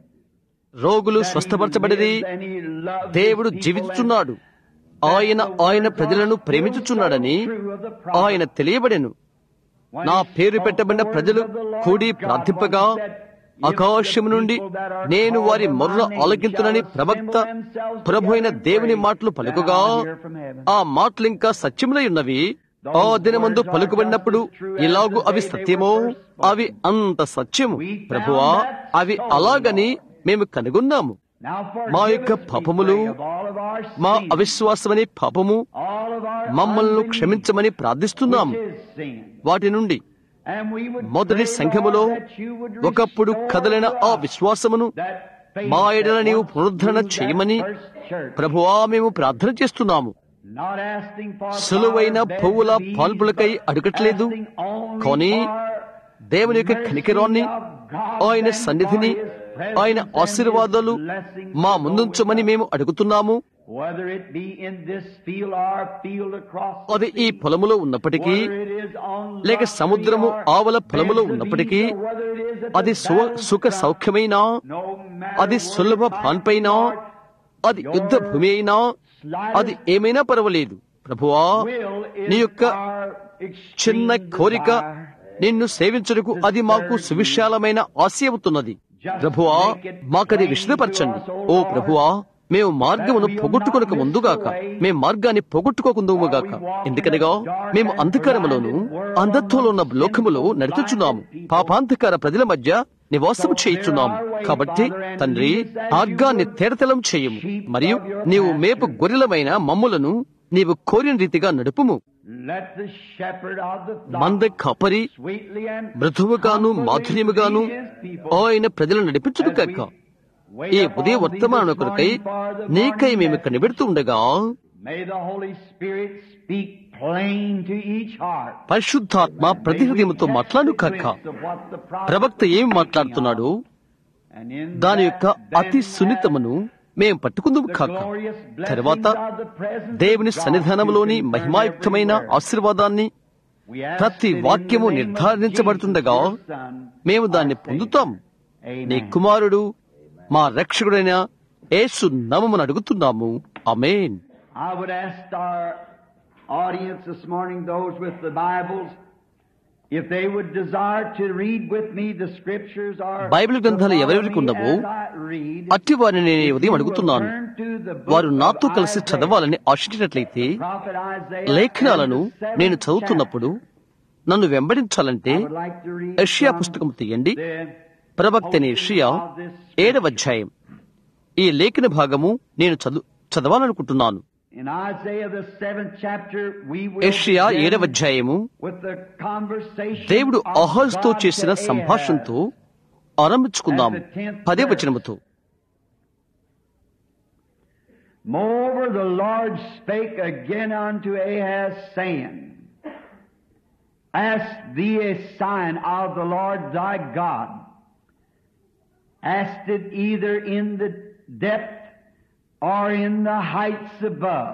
[SPEAKER 1] రోగులు
[SPEAKER 3] That he
[SPEAKER 1] స్వస్థపరచబడిరి
[SPEAKER 3] lives and he loves his
[SPEAKER 1] దేవుడు
[SPEAKER 3] people
[SPEAKER 1] జీవించుచున్నాడు
[SPEAKER 3] and
[SPEAKER 1] ఆయన
[SPEAKER 3] that the
[SPEAKER 1] ఆయన
[SPEAKER 3] words
[SPEAKER 1] ప్రజలను
[SPEAKER 3] are
[SPEAKER 1] ప్రేమించుచున్నాడని
[SPEAKER 3] still so true of the prophet.
[SPEAKER 1] ఆయన తెలియబడెను
[SPEAKER 3] When
[SPEAKER 1] నా
[SPEAKER 3] he
[SPEAKER 1] పేరు
[SPEAKER 3] spoke
[SPEAKER 1] పెట్టబడిన
[SPEAKER 3] the words
[SPEAKER 1] ప్రజలు
[SPEAKER 3] of the Lord
[SPEAKER 1] కూడి
[SPEAKER 3] God,
[SPEAKER 1] ప్రార్థింపగా
[SPEAKER 3] when he said, "If
[SPEAKER 1] ఆకాశము
[SPEAKER 3] the
[SPEAKER 1] నుండి
[SPEAKER 3] people that are
[SPEAKER 1] నేను
[SPEAKER 3] called
[SPEAKER 1] వారి
[SPEAKER 3] by my
[SPEAKER 1] మొర్ర
[SPEAKER 3] name
[SPEAKER 1] ఆలకింతునని
[SPEAKER 3] shall
[SPEAKER 1] ప్రవక్త
[SPEAKER 3] assemble themselves
[SPEAKER 1] ప్రభు అయిన
[SPEAKER 3] together and
[SPEAKER 1] దేవుని
[SPEAKER 3] pray,
[SPEAKER 1] మాటలు
[SPEAKER 3] then
[SPEAKER 1] పలుకుగా
[SPEAKER 3] I'll hear from heaven."
[SPEAKER 1] ఆ మాటలు ఇంకా సత్యములై ఉన్నవి ఆ దినమందు పలుకుబడినప్పుడు ఇలాగు అవి సత్యమో అవి అంత సత్యము ప్రభువా అవి అలాగని మేము కనుగొన్నాము
[SPEAKER 3] Now forgive
[SPEAKER 1] మా యొక్క
[SPEAKER 3] us, we
[SPEAKER 1] పాపములు,
[SPEAKER 3] pray, of all of our
[SPEAKER 1] మా
[SPEAKER 3] sins,
[SPEAKER 1] అవిశ్వాసమని పాపము
[SPEAKER 3] all of our
[SPEAKER 1] మమ్మల్ని
[SPEAKER 3] unbelief,
[SPEAKER 1] క్షమించమని ప్రార్థిస్తున్నాము
[SPEAKER 3] which is sin.
[SPEAKER 1] వాటి నుండి
[SPEAKER 3] And we would
[SPEAKER 1] మొదటి
[SPEAKER 3] pray,
[SPEAKER 1] సంఘములో
[SPEAKER 3] Lord, that you would
[SPEAKER 1] ఒకప్పుడు
[SPEAKER 3] restore
[SPEAKER 1] కదలిన
[SPEAKER 3] to
[SPEAKER 1] ఆ
[SPEAKER 3] us
[SPEAKER 1] విశ్వాసమును
[SPEAKER 3] that faith
[SPEAKER 1] మా ఎడల
[SPEAKER 3] that
[SPEAKER 1] నీవు
[SPEAKER 3] once
[SPEAKER 1] పునరుద్ధరణ
[SPEAKER 3] moved that
[SPEAKER 1] చేయమని
[SPEAKER 3] first church.
[SPEAKER 1] ప్రభువా మేము ప్రార్థన చేస్తున్నాము
[SPEAKER 3] Not asking for
[SPEAKER 1] సులువైన
[SPEAKER 3] flower beds
[SPEAKER 1] పువ్వుల
[SPEAKER 3] of ease,
[SPEAKER 1] పాల్పులకై
[SPEAKER 3] but
[SPEAKER 1] అడగట్లేదు
[SPEAKER 3] asking only
[SPEAKER 1] కానీ
[SPEAKER 3] for
[SPEAKER 1] దేవుని యొక్క కనికరాన్ని ఆయన సన్నిధిని ఆయన ఆశీర్వాదాలు మా ముందుంచమని మేము అడుగుతున్నాము
[SPEAKER 3] Whether it be in this field or field across the
[SPEAKER 1] అది ఈ
[SPEAKER 3] sea,
[SPEAKER 1] పొలములో ఉన్నప్పటికీ
[SPEAKER 3] whether it is on
[SPEAKER 1] లేక
[SPEAKER 3] luxury
[SPEAKER 1] సముద్రము
[SPEAKER 3] or
[SPEAKER 1] ఆవల పొలములో
[SPEAKER 3] beds of
[SPEAKER 1] ఉన్నప్పటికీ
[SPEAKER 3] ease, or whether it is at
[SPEAKER 1] అది
[SPEAKER 3] the
[SPEAKER 1] సు-
[SPEAKER 3] battle's
[SPEAKER 1] సుఖ
[SPEAKER 3] ground,
[SPEAKER 1] సౌఖ్యమైనా
[SPEAKER 3] no matter
[SPEAKER 1] అది
[SPEAKER 3] where
[SPEAKER 1] సులభ
[SPEAKER 3] it might
[SPEAKER 1] పాన్పైనా
[SPEAKER 3] be, Lord,
[SPEAKER 1] అది యుద్ధ భూమి అయినా అది ఏమైనా పర్వాలేదు ప్రభువా
[SPEAKER 3] will is
[SPEAKER 1] నీ యొక్క
[SPEAKER 3] our
[SPEAKER 1] చిన్న
[SPEAKER 3] extreme
[SPEAKER 1] కోరిక
[SPEAKER 3] desire.
[SPEAKER 1] నిన్ను సేవించుటకు అది మాకు సువిశాలమైన ఆశయవుతున్నది ప్రభువా మాకది విశదపరచండి ఓ ప్రభువా మేము మార్గమును పొగొట్టుకొనక ముందుగాక మేము మార్గాన్ని పొగొట్టుకోకుందుగాక ఎందుకనగా మేము అంధకారములోను అంధత్వంలో ఉన్న లోకములో నడుచుచున్నాము పాపాంధకార ప్రజల మధ్య నివాసము చేయుచున్నాము కాబట్టి తండ్రి మార్గాన్ని తేడతలం చేయము మరియు నీవు మేపు గొర్రెలమైన మమ్ములను నీవు కోరిన రీతిగా నడుపుము
[SPEAKER 3] Let the shepherd of the flock
[SPEAKER 1] మంద కపరి
[SPEAKER 3] sweetly and
[SPEAKER 1] మృదువుగాను
[SPEAKER 3] humbly
[SPEAKER 1] మాధుర్యముగాను
[SPEAKER 3] lead his people
[SPEAKER 1] ఆయన ప్రజలను నడిపించుడు కాక
[SPEAKER 3] wait
[SPEAKER 1] ఈ
[SPEAKER 3] upon
[SPEAKER 1] ఉదయ
[SPEAKER 3] thee
[SPEAKER 1] వర్తమాన
[SPEAKER 3] this
[SPEAKER 1] కొరకై
[SPEAKER 3] morning for the
[SPEAKER 1] నీకై
[SPEAKER 3] morning
[SPEAKER 1] మేము
[SPEAKER 3] message.
[SPEAKER 1] కనిపెడుతూ ఉండగా
[SPEAKER 3] May the Holy Spirit speak plain to each heart.
[SPEAKER 1] పరిశుద్ధాత్మ ప్రతి హృదయముతో మాట్లాడు కాక ప్రవక్త ఏం మాట్లాడుతున్నాడు దాని యొక్క అతి సున్నితమును మేము పట్టుకుందుము కాక తర్వాత దేవుని సన్నిధానంలోని మహిమాయుక్తమైన ఆశీర్వాదాన్ని ప్రతి వాక్యము నిర్ధారించబడుతుండగా మేము దాన్ని పొందుతాం నీ కుమారుడు మా రక్షకుడైన యేసు నామమును అడుగుతున్నాము amen
[SPEAKER 3] I would ask our audience this morning, those with the Bibles, if they would desire to read with me the scriptures or
[SPEAKER 1] Bible గ్రంథాలు ఎవరెవరికి ఉన్నవో అట్టి వారిని నేను ఉదయం అడుగుతున్నాను వారు నాతో కలిసి చదవాలని ఆశించినట్లయితే లేఖనాలను నేను చదువుతున్నప్పుడు నన్ను వెంబడించాలంటే యెషయా పుస్తకం తీయండి ప్రవక్త యెషయా ఏడవ అధ్యాయం ఈ లేఖన భాగము నేను చదువు చదవాలనుకుంటున్నాను
[SPEAKER 3] In Isaiah the seventh chapter, we will
[SPEAKER 1] యెషయా
[SPEAKER 3] begin
[SPEAKER 1] ఏడవ అధ్యాయము
[SPEAKER 3] with the conversation
[SPEAKER 1] దేవుడు
[SPEAKER 3] of
[SPEAKER 1] అహాజ్తో
[SPEAKER 3] God
[SPEAKER 1] చేసిన
[SPEAKER 3] to Ahaz.
[SPEAKER 1] సంభాషణతో ఆరంభించుకుందాం పదే వచనముతో
[SPEAKER 3] Moreover, the Lord spake again unto Ahaz, saying, Ask thee a sign of the Lord thy God. Ask it either in the depth or in the heights above.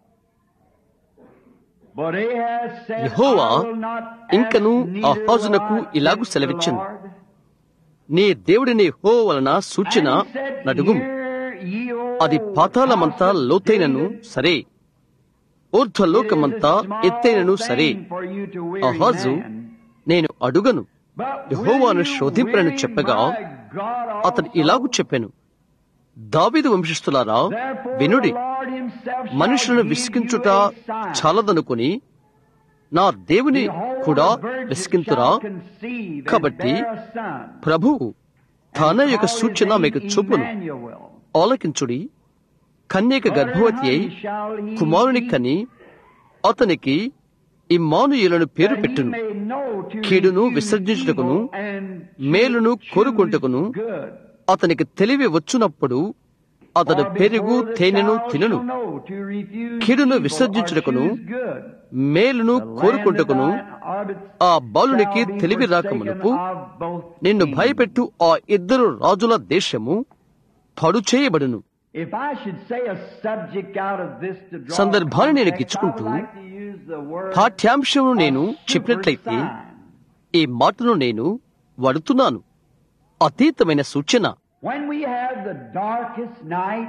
[SPEAKER 3] But Ahaz said,
[SPEAKER 1] Jehovah
[SPEAKER 3] I will not ask
[SPEAKER 1] ఇంకను
[SPEAKER 3] neither
[SPEAKER 1] ఆహాజునకు
[SPEAKER 3] will I
[SPEAKER 1] ఇలాగు
[SPEAKER 3] tempt the
[SPEAKER 1] సెలవిచ్చెను.
[SPEAKER 3] Lord.
[SPEAKER 1] నీ దేవుడిని హో వలన సూచన
[SPEAKER 3] And he said,
[SPEAKER 1] నడుగుం
[SPEAKER 3] Hear ye, O
[SPEAKER 1] అది పాతాళమంతా
[SPEAKER 3] house of
[SPEAKER 1] లోతైనను
[SPEAKER 3] David,
[SPEAKER 1] సరే ఊర్ధ్వలోకమంతా ఎత్తైనను సరే అహాజు నేను అడుగను యెహోవాను శోధింపనని చెప్పగా అతడు ఇలాగు చెప్పాను దావీదు వంశస్థులారా వినుడి మనుషులను విసిగించుట చాలదనుకుని నా దేవుని కూడా విసిగింతురా కాబట్టి ప్రభువు తన యొక్క సూచన మీకు చూపును ఆలకించుడి కన్యక గర్భవతి అయి కుమారుని కని అతనికి ఇమ్మానుయేలను పేరు పెట్టును కీడును విసర్జించుటకును మేలును కోరుకుంటకును అతనికి తెలివి వచ్చునప్పుడు అతడు పెరుగు తేనెను తినును కీడును విసర్జించుటకును మేలును కోరుకుంటకును ఆ బాలునికి తెలివి రాకమునుపు నిన్ను భయపెట్టు ఆ ఇద్దరు రాజుల దేశము పడు చేయబడును సందర్భాన్ని నేను గిచ్చుకుంటూ పాఠ్యాంశమును నేను చెప్పినట్లయితే ఈ మాటను నేను వడుతున్నాను అతీతమైన సూచన
[SPEAKER 3] When we have the darkest night,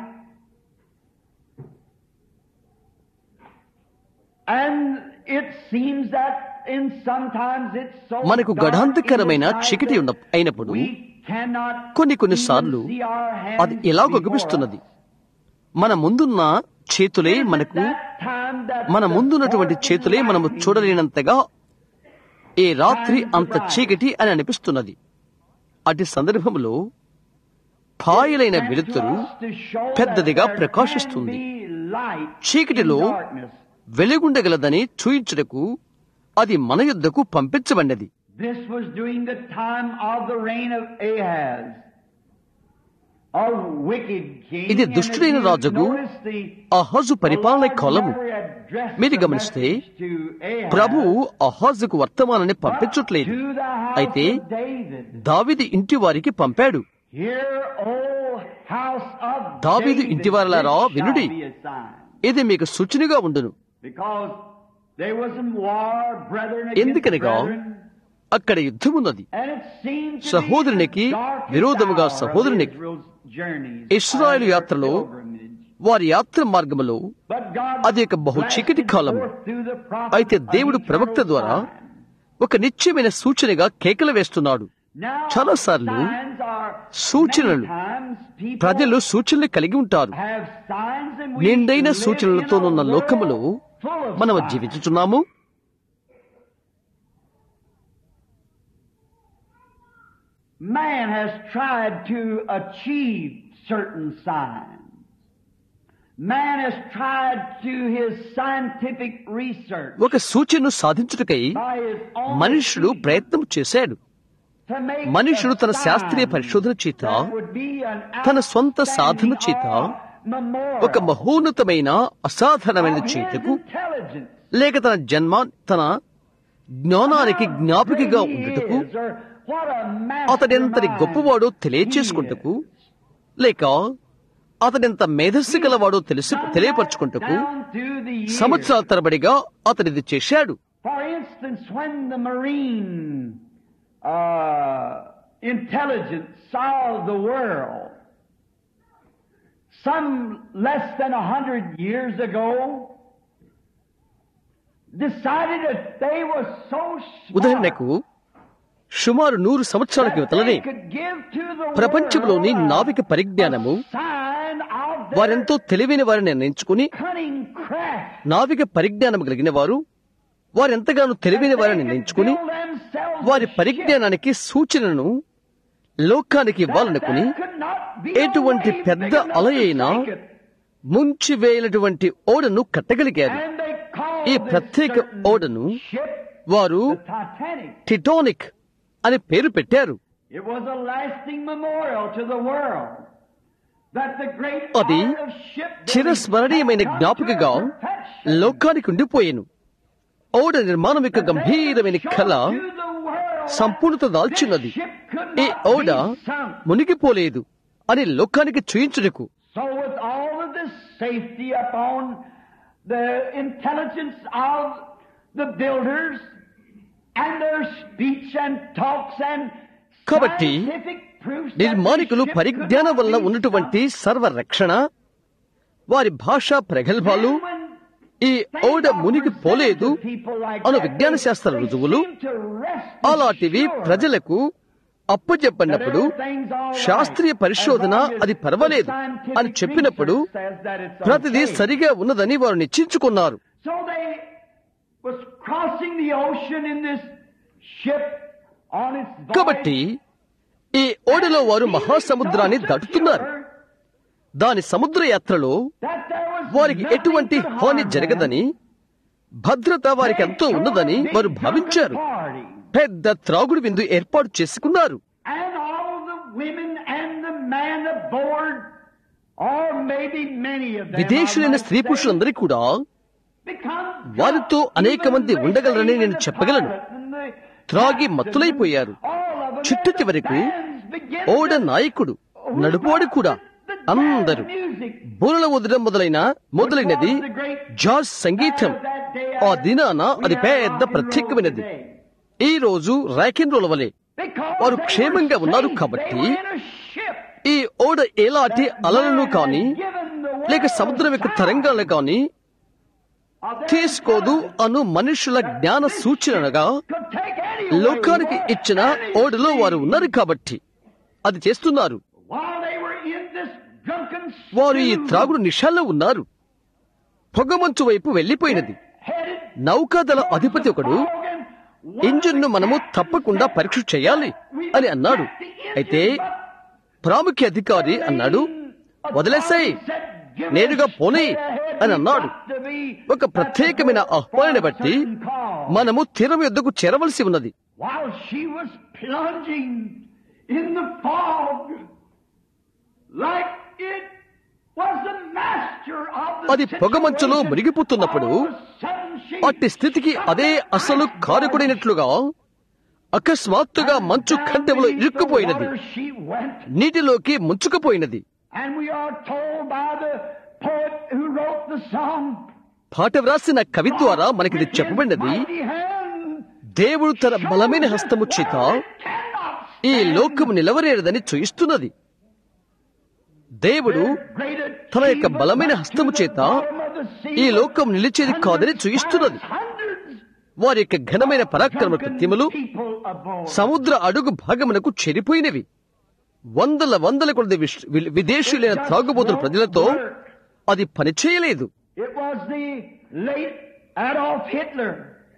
[SPEAKER 3] and it seems that in sometimes it's so
[SPEAKER 1] మనకు
[SPEAKER 3] dark
[SPEAKER 1] గడాంధకరమైన
[SPEAKER 3] in the night
[SPEAKER 1] చీకటి
[SPEAKER 3] that
[SPEAKER 1] ఉన్న అయినప్పుడు
[SPEAKER 3] we cannot
[SPEAKER 1] కొన్ని కొన్నిసార్లు
[SPEAKER 3] even see our hands
[SPEAKER 1] అది ఎలాగో
[SPEAKER 3] before
[SPEAKER 1] గగుపిస్తున్నది
[SPEAKER 3] us.
[SPEAKER 1] మన ముందున్న చేతులే
[SPEAKER 3] It is at
[SPEAKER 1] మనకు
[SPEAKER 3] that time that
[SPEAKER 1] మన
[SPEAKER 3] the
[SPEAKER 1] ముందున్నటువంటి
[SPEAKER 3] darkest
[SPEAKER 1] చేతులే మనము
[SPEAKER 3] lightning
[SPEAKER 1] చూడలేనంతగా ఈ రాత్రి అంత చీకటి అని అనిపిస్తున్నది అటు సందర్భంలో పాయలైన
[SPEAKER 3] sent to
[SPEAKER 1] వెలుతురు
[SPEAKER 3] us to show
[SPEAKER 1] పెద్దదిగా
[SPEAKER 3] that there
[SPEAKER 1] ప్రకాశిస్తుంది.
[SPEAKER 3] can be light
[SPEAKER 1] చీకటిలో
[SPEAKER 3] in darkness.
[SPEAKER 1] వెలుగుండగలదని చూయించుటకు అది మన యుద్ధకు పంపించబడినది
[SPEAKER 3] This was during the time of the reign of Ahaz, a wicked king.
[SPEAKER 1] ఇది
[SPEAKER 3] and
[SPEAKER 1] దుష్టుడైన
[SPEAKER 3] if you
[SPEAKER 1] రాజుకు
[SPEAKER 3] notice the-
[SPEAKER 1] అహాజు
[SPEAKER 3] the
[SPEAKER 1] పరిపాలన
[SPEAKER 3] Lord
[SPEAKER 1] కాలము
[SPEAKER 3] never addressed
[SPEAKER 1] మీరు
[SPEAKER 3] the
[SPEAKER 1] గమనిస్తే
[SPEAKER 3] message to Ahaz,
[SPEAKER 1] ప్రభువు అహాజుకు వర్తమానాన్ని
[SPEAKER 3] but
[SPEAKER 1] పంపించట్లేదు
[SPEAKER 3] to the house
[SPEAKER 1] అయితే
[SPEAKER 3] of David.
[SPEAKER 1] దావిది ఇంటి వారికి పంపాడు
[SPEAKER 3] Hear, O house of
[SPEAKER 1] దావీదు
[SPEAKER 3] David,
[SPEAKER 1] ఇంటివారలారా
[SPEAKER 3] this shall
[SPEAKER 1] వినుడి.
[SPEAKER 3] be a sign.
[SPEAKER 1] ఇది మీకు సూచనగా ఉండును
[SPEAKER 3] Because there was in war, brethren against
[SPEAKER 1] ఎందుకనగా
[SPEAKER 3] brethren,
[SPEAKER 1] అక్కడ యుద్ధమున్నది
[SPEAKER 3] and it seemed to be
[SPEAKER 1] సహోదరునికి
[SPEAKER 3] the darkest
[SPEAKER 1] విరోధముగా
[SPEAKER 3] hour of
[SPEAKER 1] సహోదరునికి
[SPEAKER 3] Israel's journeys
[SPEAKER 1] ఇశ్రాయేలు
[SPEAKER 3] on their
[SPEAKER 1] యాత్రలో
[SPEAKER 3] pilgrimage.
[SPEAKER 1] వారి యాత్ర మార్గములో
[SPEAKER 3] But God
[SPEAKER 1] అది ఒక బహు చీకటి
[SPEAKER 3] blasted
[SPEAKER 1] కాలము.
[SPEAKER 3] forth through the prophet
[SPEAKER 1] అయితే
[SPEAKER 3] an
[SPEAKER 1] దేవుడు
[SPEAKER 3] eternal
[SPEAKER 1] ప్రవక్త ద్వారా
[SPEAKER 3] sign.
[SPEAKER 1] ఒక నిత్యమైన సూచనగా కేకలు వేస్తున్నాడు
[SPEAKER 3] Now,
[SPEAKER 1] చాలాసార్లు
[SPEAKER 3] signs are
[SPEAKER 1] సూచనలు
[SPEAKER 3] many times people
[SPEAKER 1] ప్రజలు సూచనలు కలిగి ఉంటారు
[SPEAKER 3] have signs and we
[SPEAKER 1] నిండైన
[SPEAKER 3] live
[SPEAKER 1] సూచనలతోనున్న
[SPEAKER 3] in a
[SPEAKER 1] లోకములో
[SPEAKER 3] world full of
[SPEAKER 1] మనం
[SPEAKER 3] signs.
[SPEAKER 1] జీవించుచున్నాము
[SPEAKER 3] Man has tried to achieve certain signs. Man has tried to his scientific research
[SPEAKER 1] ఒక సూచనను సాధించుటకై
[SPEAKER 3] by his own
[SPEAKER 1] మనుష్యుడు
[SPEAKER 3] achievement
[SPEAKER 1] ప్రయత్నం చేశాడు
[SPEAKER 3] to make
[SPEAKER 1] మనుష్యుడు
[SPEAKER 3] a
[SPEAKER 1] తన
[SPEAKER 3] sign
[SPEAKER 1] శాస్త్రీయ పరిశోధన చేత
[SPEAKER 3] that would be an
[SPEAKER 1] తన స్వంత సాధన
[SPEAKER 3] outstanding
[SPEAKER 1] చేత
[SPEAKER 3] or memorial
[SPEAKER 1] ఒక మహోన్నతమైన అసాధారణమైన
[SPEAKER 3] of his
[SPEAKER 1] చేతకు
[SPEAKER 3] intelligence
[SPEAKER 1] లేక తన జన్మ తన జ్ఞానానికి జ్ఞాపికగా ఉండుటకు
[SPEAKER 3] is, or what a
[SPEAKER 1] అతడెంతటి
[SPEAKER 3] mastermind
[SPEAKER 1] గొప్పవాడో
[SPEAKER 3] he
[SPEAKER 1] తెలియచేసుకుంటకు
[SPEAKER 3] is.
[SPEAKER 1] లేక అతడెంత మేధస్సు గలవాడో తెలిసి తెలియపరచుకుంటకు
[SPEAKER 3] Down through the years.
[SPEAKER 1] సంవత్సరాల తరబడిగా అతడిది చేశాడు
[SPEAKER 3] For instance, when the marine uh, intelligence saw the world some less than a hundred years ago, decided that they were so smart
[SPEAKER 1] ఉదాహరణకు సుమారు నూరు సంవత్సరాల
[SPEAKER 3] that
[SPEAKER 1] క్రితలనే
[SPEAKER 3] they could give to the
[SPEAKER 1] ప్రపంచంలోని
[SPEAKER 3] world a-
[SPEAKER 1] నావిక పరిజ్ఞానము
[SPEAKER 3] a sign of their
[SPEAKER 1] వారెంతో తెలివైన వారిని నిర్ణయించుకుని
[SPEAKER 3] cunning craft.
[SPEAKER 1] నావిక పరిజ్ఞానం కలిగిన వారు వారెంతగానో తెలివైన వారిని నిర్ణయించుకుని వారి పరిజ్ఞానానికి సూచనను లోకానికి ఇవ్వాలనుకుని ఎటువంటి పెద్ద అల అయినా ముంచి వేయనటువంటి ఓడను కట్టగలిగారు ఈ ప్రత్యేక ఓడను వారు టిటానిక్ అని పేరు పెట్టారు
[SPEAKER 3] It was a lasting memorial to the world that the great
[SPEAKER 1] అది
[SPEAKER 3] art of shipbuilding
[SPEAKER 1] చిరస్మరణీయమైన
[SPEAKER 3] had come
[SPEAKER 1] జ్ఞాపికగా
[SPEAKER 3] to perfection.
[SPEAKER 1] లోకానికి ఉండిపోయాను ఓడ నిర్మాణం యొక్క గంభీరమైన కళ
[SPEAKER 3] To the world
[SPEAKER 1] సంపూర్ణత
[SPEAKER 3] that
[SPEAKER 1] దాల్చినది
[SPEAKER 3] ship could
[SPEAKER 1] ఈ
[SPEAKER 3] not
[SPEAKER 1] ఓడ
[SPEAKER 3] be sunk.
[SPEAKER 1] మునిగిపోలేదు అని లోకానికి చూయించుటకు
[SPEAKER 3] So with all of this safety upon the intelligence of the builders and their speech and talks and
[SPEAKER 1] కాబట్టి
[SPEAKER 3] scientific proofs that
[SPEAKER 1] నిర్మాణికులు
[SPEAKER 3] the ship
[SPEAKER 1] పరిజ్ఞానం
[SPEAKER 3] could
[SPEAKER 1] వల్ల
[SPEAKER 3] not be
[SPEAKER 1] ఉన్నటువంటి సర్వరక్షణ వారి భాషా ప్రగల్భాలు
[SPEAKER 3] sunk. And when
[SPEAKER 1] ఈ ఓడ మునిగి పోలేదు అను విజ్ఞాన శాస్త్ర రుజువులు అలాంటివి ప్రజలకు అప్పచెప్పినప్పుడు శాస్త్రీయ పరిశోధన అది పర్వాలేదు అని చెప్పినప్పుడు ప్రతిదీ సరిగా ఉన్నదని వారు నిశ్చయించుకున్నారు
[SPEAKER 3] So they was crossing the ocean in this ship on its voyage.
[SPEAKER 1] కాబట్టి ఈ ఓడలో వారు మహాసముద్రాన్ని దాటుతున్నారు దాని సముద్ర యాత్రలో
[SPEAKER 3] That there was
[SPEAKER 1] వారికి
[SPEAKER 3] nothing
[SPEAKER 1] ఎటువంటి
[SPEAKER 3] could
[SPEAKER 1] హాని
[SPEAKER 3] harm
[SPEAKER 1] జరగదని భద్రత వారికి ఎంతో ఉన్నదని వారు భావించారు
[SPEAKER 3] Party.
[SPEAKER 1] పెద్ద త్రాగుడు విందు ఏర్పాటు చేసుకున్నారు
[SPEAKER 3] And all the women and the man aboard, or maybe many of them,
[SPEAKER 1] విదేశీయులైన
[SPEAKER 3] I might
[SPEAKER 1] స్త్రీ
[SPEAKER 3] say,
[SPEAKER 1] పురుషులందరూ కూడా
[SPEAKER 3] become
[SPEAKER 1] వారితో
[SPEAKER 3] drunk.
[SPEAKER 1] అనేక మంది
[SPEAKER 3] Even
[SPEAKER 1] ఉండగలరని
[SPEAKER 3] they
[SPEAKER 1] నేను
[SPEAKER 3] say
[SPEAKER 1] చెప్పగలను.
[SPEAKER 3] the pilot and the
[SPEAKER 1] త్రాగి
[SPEAKER 3] captain
[SPEAKER 1] మత్తులైపోయారు
[SPEAKER 3] and all of them,
[SPEAKER 1] చిట్ట
[SPEAKER 3] and the
[SPEAKER 1] చివరకు
[SPEAKER 3] bands begin
[SPEAKER 1] ఓడ
[SPEAKER 3] to-
[SPEAKER 1] నాయకుడు నడుపువాడు కూడా అందరూ బూరల వదలడం మొదలైన మొదలైనది జార్జ్ సంగీతం ఆ దినాన అది పెద్ద ప్రత్యేకమైనది ఈ రోజు ర్యాకెన్ రోల్ వలె వారు క్షేమంగా ఉన్నారు కాబట్టి ఈ ఓడ ఎలాంటి అలలను కాని లేక సముద్రం యొక్క తరంగాలను కాని తీసుకోదు అను మనుషుల జ్ఞాన సూచనగా లోకానికి ఇచ్చిన ఓడలో వారు ఉన్నారు కాబట్టి అది చేస్తున్నారు వారు ఈ త్రాగుడు నిషాల్లో ఉన్నారు పొగమంచు వైపు వెళ్లిపోయినది నౌకాదళ అధిపతి ఒకడు ఇంజిన్ను మనము తప్పకుండా పరీక్ష చేయాలి అని అన్నాడు అయితే ప్రాముఖ్య అధికారి అన్నాడు వదిలేసాయి నేరుగా పోనీ అని అన్నాడు ఒక ప్రత్యేకమైన ఆహ్వానాన్ని బట్టి మనము తీరం యొద్దకు చేరవలసి ఉన్నది
[SPEAKER 3] While she was plunging in the fog, like it was the master of the
[SPEAKER 1] అది పొగమంచులో
[SPEAKER 3] situation,
[SPEAKER 1] మునిగిపోతున్నప్పుడు
[SPEAKER 3] all of a sudden she
[SPEAKER 1] అట్టి స్థితికి అదే అసలు కారకుడైనట్లుగా అకస్మాత్తుగా మంచు కంటెములో ఇరుక్కుపోయినది
[SPEAKER 3] She went,
[SPEAKER 1] నీటిలోకి ముంచుకుపోయినది
[SPEAKER 3] and we are told by the poet who wrote the song.
[SPEAKER 1] పాట వ్రాసిన కవి ద్వారా మనకిది
[SPEAKER 3] with his
[SPEAKER 1] చెప్పబడినది
[SPEAKER 3] mighty hand,
[SPEAKER 1] దేవుడు తన బలమైన హస్తము చేత
[SPEAKER 3] it cannot
[SPEAKER 1] ఈ లోకము నిలవరేరదని చూయిస్తున్నది దేవుడు తన యొక్క బలమైన హస్తము చేత ఈ లోకం నిలిచేది కాదని చూయిస్తున్నది వారి యొక్క ఘనమైన పరాక్రమ కృత్యములు సముద్ర అడుగు భాగమునకు చెరిపోయినవి వందల వందల కొద్ది విశ్- వి- విదేశీయులైన త్రాగుబోతుల ప్రజలతో అది పనిచేయలేదు
[SPEAKER 3] It was the late Adolf Hitler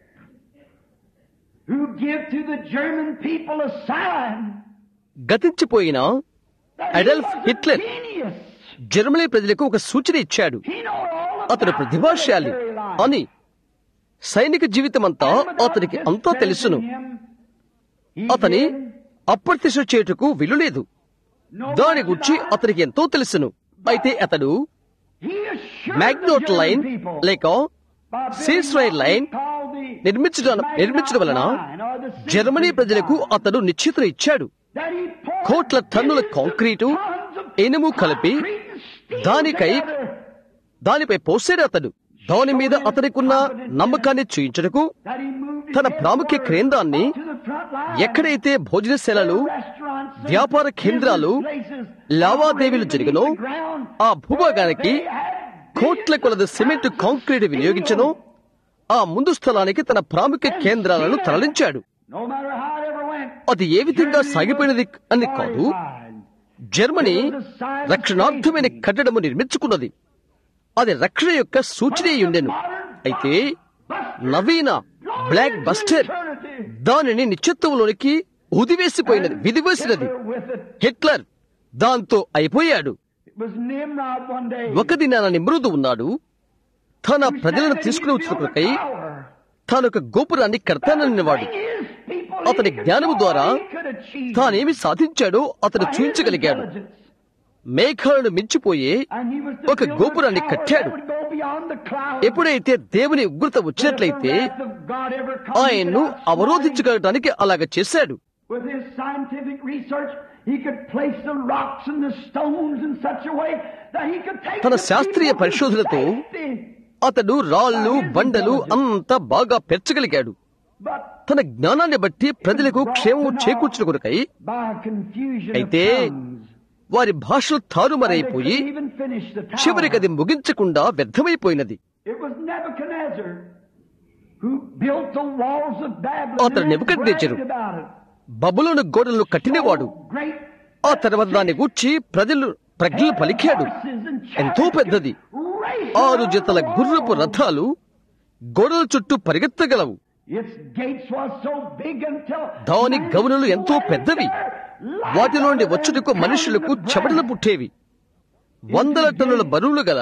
[SPEAKER 3] who gave to the German people a sign
[SPEAKER 1] గతించిపోయిన
[SPEAKER 3] that he
[SPEAKER 1] Adolf
[SPEAKER 3] was a
[SPEAKER 1] Hitler.
[SPEAKER 3] genius.
[SPEAKER 1] Germany ప్రజలకు ఒక సూచన ఇచ్చాడు
[SPEAKER 3] He knew all
[SPEAKER 1] అతడు
[SPEAKER 3] about
[SPEAKER 1] ప్రతిభాశాలి
[SPEAKER 3] military life.
[SPEAKER 1] అని సైనిక జీవితమంతా
[SPEAKER 3] And without
[SPEAKER 1] అతనికి అంతా
[SPEAKER 3] discrediting
[SPEAKER 1] తెలుసును
[SPEAKER 3] him, he
[SPEAKER 1] అతని
[SPEAKER 3] did
[SPEAKER 1] అప్రత్యక్ష చేటుకు విలులేదు
[SPEAKER 3] no
[SPEAKER 1] దాని
[SPEAKER 3] much
[SPEAKER 1] గురించి
[SPEAKER 3] about-
[SPEAKER 1] అతనికి ఎంతో తెలుసును అయితే అతడు
[SPEAKER 3] he assured
[SPEAKER 1] Maginot
[SPEAKER 3] the German
[SPEAKER 1] line
[SPEAKER 3] people
[SPEAKER 1] లేక
[SPEAKER 3] by building
[SPEAKER 1] సీస్ రైల్
[SPEAKER 3] what
[SPEAKER 1] line
[SPEAKER 3] he called the
[SPEAKER 1] నిర్మించడం నిర్మించడం వలన
[SPEAKER 3] Maginot Line or the Siegfried
[SPEAKER 1] Germany ప్రజలకు
[SPEAKER 3] Line.
[SPEAKER 1] అతడు నిశ్చిత ఇచ్చాడు
[SPEAKER 3] That he poured
[SPEAKER 1] కోట్ల టన్నుల
[SPEAKER 3] billions of
[SPEAKER 1] concrete
[SPEAKER 3] tons of
[SPEAKER 1] ఇనుము కలిపి
[SPEAKER 3] concrete and steel
[SPEAKER 1] దానికై
[SPEAKER 3] together.
[SPEAKER 1] దానిపై పోసాడు అతడు దాని మీద అతనికున్న నమ్మకాన్ని చూయించటకు
[SPEAKER 3] That he moved
[SPEAKER 1] తన
[SPEAKER 3] his
[SPEAKER 1] ప్రాముఖ్య
[SPEAKER 3] headquarters
[SPEAKER 1] కేంద్రాన్ని
[SPEAKER 3] up to the front line.
[SPEAKER 1] ఎక్కడైతే భోజనశాలలు
[SPEAKER 3] Restaurants and
[SPEAKER 1] వ్యాపార కేంద్రాలు
[SPEAKER 3] business places
[SPEAKER 1] లావాదేవీలు
[SPEAKER 3] operated
[SPEAKER 1] జరిగినో
[SPEAKER 3] beneath the ground
[SPEAKER 1] ఆ భూభాగానికి
[SPEAKER 3] where they had
[SPEAKER 1] కోట్ల కొలది సిమెంట్ కాంక్రీట్ వినియోగించను ఆ ముందు స్థలానికి తన ప్రాముఖ్య కేంద్రాలను తరలించాడు
[SPEAKER 3] No matter how it ever went,
[SPEAKER 1] అది ఏ విధంగా సాగిపోయినది అని కాదు
[SPEAKER 3] glorified.
[SPEAKER 1] జర్మనీ రక్షణార్థమైన కట్టడము నిర్మించుకున్నది అది రక్షణ యొక్క సూచన ఉండెను అయితే నవీన బ్లాక్ బస్టర్ దానిని నిశ్చిత్వంలోనికి ఉదివేసిపోయినది విధివేసినది
[SPEAKER 3] With it,
[SPEAKER 1] హిట్లర్ దాంతో అయిపోయాడు
[SPEAKER 3] it was Nimrod one day.
[SPEAKER 1] ఒక దినాన నిమృదు ఉన్నాడు తన ప్రజలను తీసుకుని వచ్చినప్పటికై తాను ఒక గోపురాన్ని కడతానన్నవాడు అతని జ్ఞానము ద్వారా తానేమి సాధించాడో అతను చూపించగలిగాడు మేఘాలను మించిపోయే ఒక గోపురాన్ని కట్టాడు ఎప్పుడైతే దేవుని ఉగ్రత వచ్చినట్లయితే ఆయన్ను అవరోధించగలటానికి అలాగ చేశాడు
[SPEAKER 3] With his scientific research, he could place the rocks and the stones in such a way that he could take
[SPEAKER 1] తన
[SPEAKER 3] the
[SPEAKER 1] శాస్త్రీయ
[SPEAKER 3] people to
[SPEAKER 1] పరిశోధనతో
[SPEAKER 3] safety.
[SPEAKER 1] అతడు రాళ్ళు బండలు అంతా బాగా పెంచగలిగాడు
[SPEAKER 3] But
[SPEAKER 1] తన జ్ఞానాన్ని బట్టి ప్రజలకు క్షేమం చేకూర్చిన కొరకై
[SPEAKER 3] by confusion of
[SPEAKER 1] అయితే
[SPEAKER 3] tongues,
[SPEAKER 1] వారి భాషలు
[SPEAKER 3] they
[SPEAKER 1] తారుమరైపోయి
[SPEAKER 3] couldn't even finish the tower.
[SPEAKER 1] చివరికి అది ముగించకుండా వ్యర్థమైపోయినది
[SPEAKER 3] It was Nebuchadnezzar who built the walls of Babylon
[SPEAKER 1] అతడు
[SPEAKER 3] and
[SPEAKER 1] Nebuchadnezzar.
[SPEAKER 3] bragged about it.
[SPEAKER 1] బబులోను గోడలను కట్టినవాడు
[SPEAKER 3] Great
[SPEAKER 1] ఆ తర్వాత దాన్ని గూర్చి ప్రజలు ప్రజ్ఞలు పలికాడు ఎంతో పెద్దది ఆరు జతల గుర్రపు రథాలు గోడల చుట్టూ పరిగెత్తగలవు
[SPEAKER 3] Its gates was so big until
[SPEAKER 1] దాని గమనులు ఎంతో పెద్దవి వాటి నుండి వచ్చుటకు మనుషులకు చెమటలు పుట్టేవి వందల టన్నుల బరువులు గల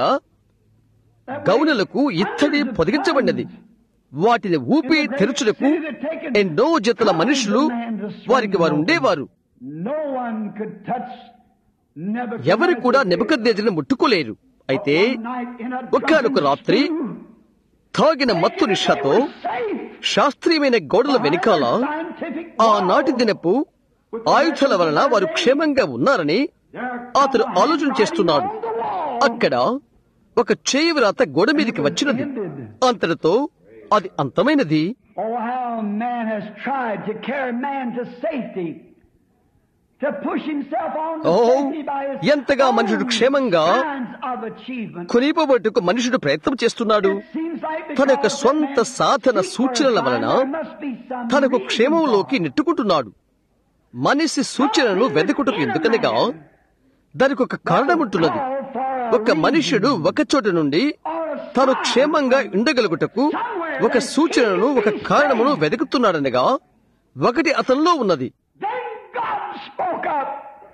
[SPEAKER 1] గౌనులకు ఇత్తడి పొదిగించబడినది వాటిని ఊపి తెరుచుటకు ఎన్నో జతల మనుషులు వారికి వారు ఉండేవారు
[SPEAKER 3] No one could touch
[SPEAKER 1] ఎవరు కూడా నెబద్ ముట్టుకోలేరు అయితే ఒక్కనొక రాత్రి తాగిన మత్తు నిషాతో శాస్త్రీయమైన గోడల వెనుకాల ఆనాటి దినపు ఆయుధాల వలన వారు క్షేమంగా ఉన్నారని అతడు ఆలోచన చేస్తున్నాడు అక్కడ ఒక చేయి వ్రాత గోడ మీదకి వచ్చినది అంతటితో అది అంతమైనది
[SPEAKER 3] Oh, how man has tried to carry man to safety. To push himself on to
[SPEAKER 1] Oh,
[SPEAKER 3] safety by his
[SPEAKER 1] ఎంతగా మనుషుడు
[SPEAKER 3] own
[SPEAKER 1] క్షేమంగా
[SPEAKER 3] kinds of achievement.
[SPEAKER 1] కొనిపోబట్టుకు మనుషుడు ప్రయత్నం చేస్తున్నాడు
[SPEAKER 3] It seems like
[SPEAKER 1] తన యొక్క
[SPEAKER 3] because
[SPEAKER 1] స్వంత
[SPEAKER 3] that man
[SPEAKER 1] Sadhana
[SPEAKER 3] seeks for
[SPEAKER 1] సూచనల
[SPEAKER 3] a
[SPEAKER 1] వలన
[SPEAKER 3] sign, there must be some
[SPEAKER 1] తనకు
[SPEAKER 3] reason
[SPEAKER 1] క్షేమంలోకి
[SPEAKER 3] for it.
[SPEAKER 1] నెట్టుకుంటున్నాడు మనిషి సూచనను వెతుకుటకు ఎందుకనగా దానికి ఒక కారణం ఉంటున్నది ఒక మనుష్యుడు ఒక చోట నుండి తాను క్షేమంగా ఉండగలుగుటకు ఒక సూచనను ఒక కారణమును వెతుకుతున్నాడనగా ఒకటి అతనిలో ఉన్నది
[SPEAKER 3] Then God spoke up.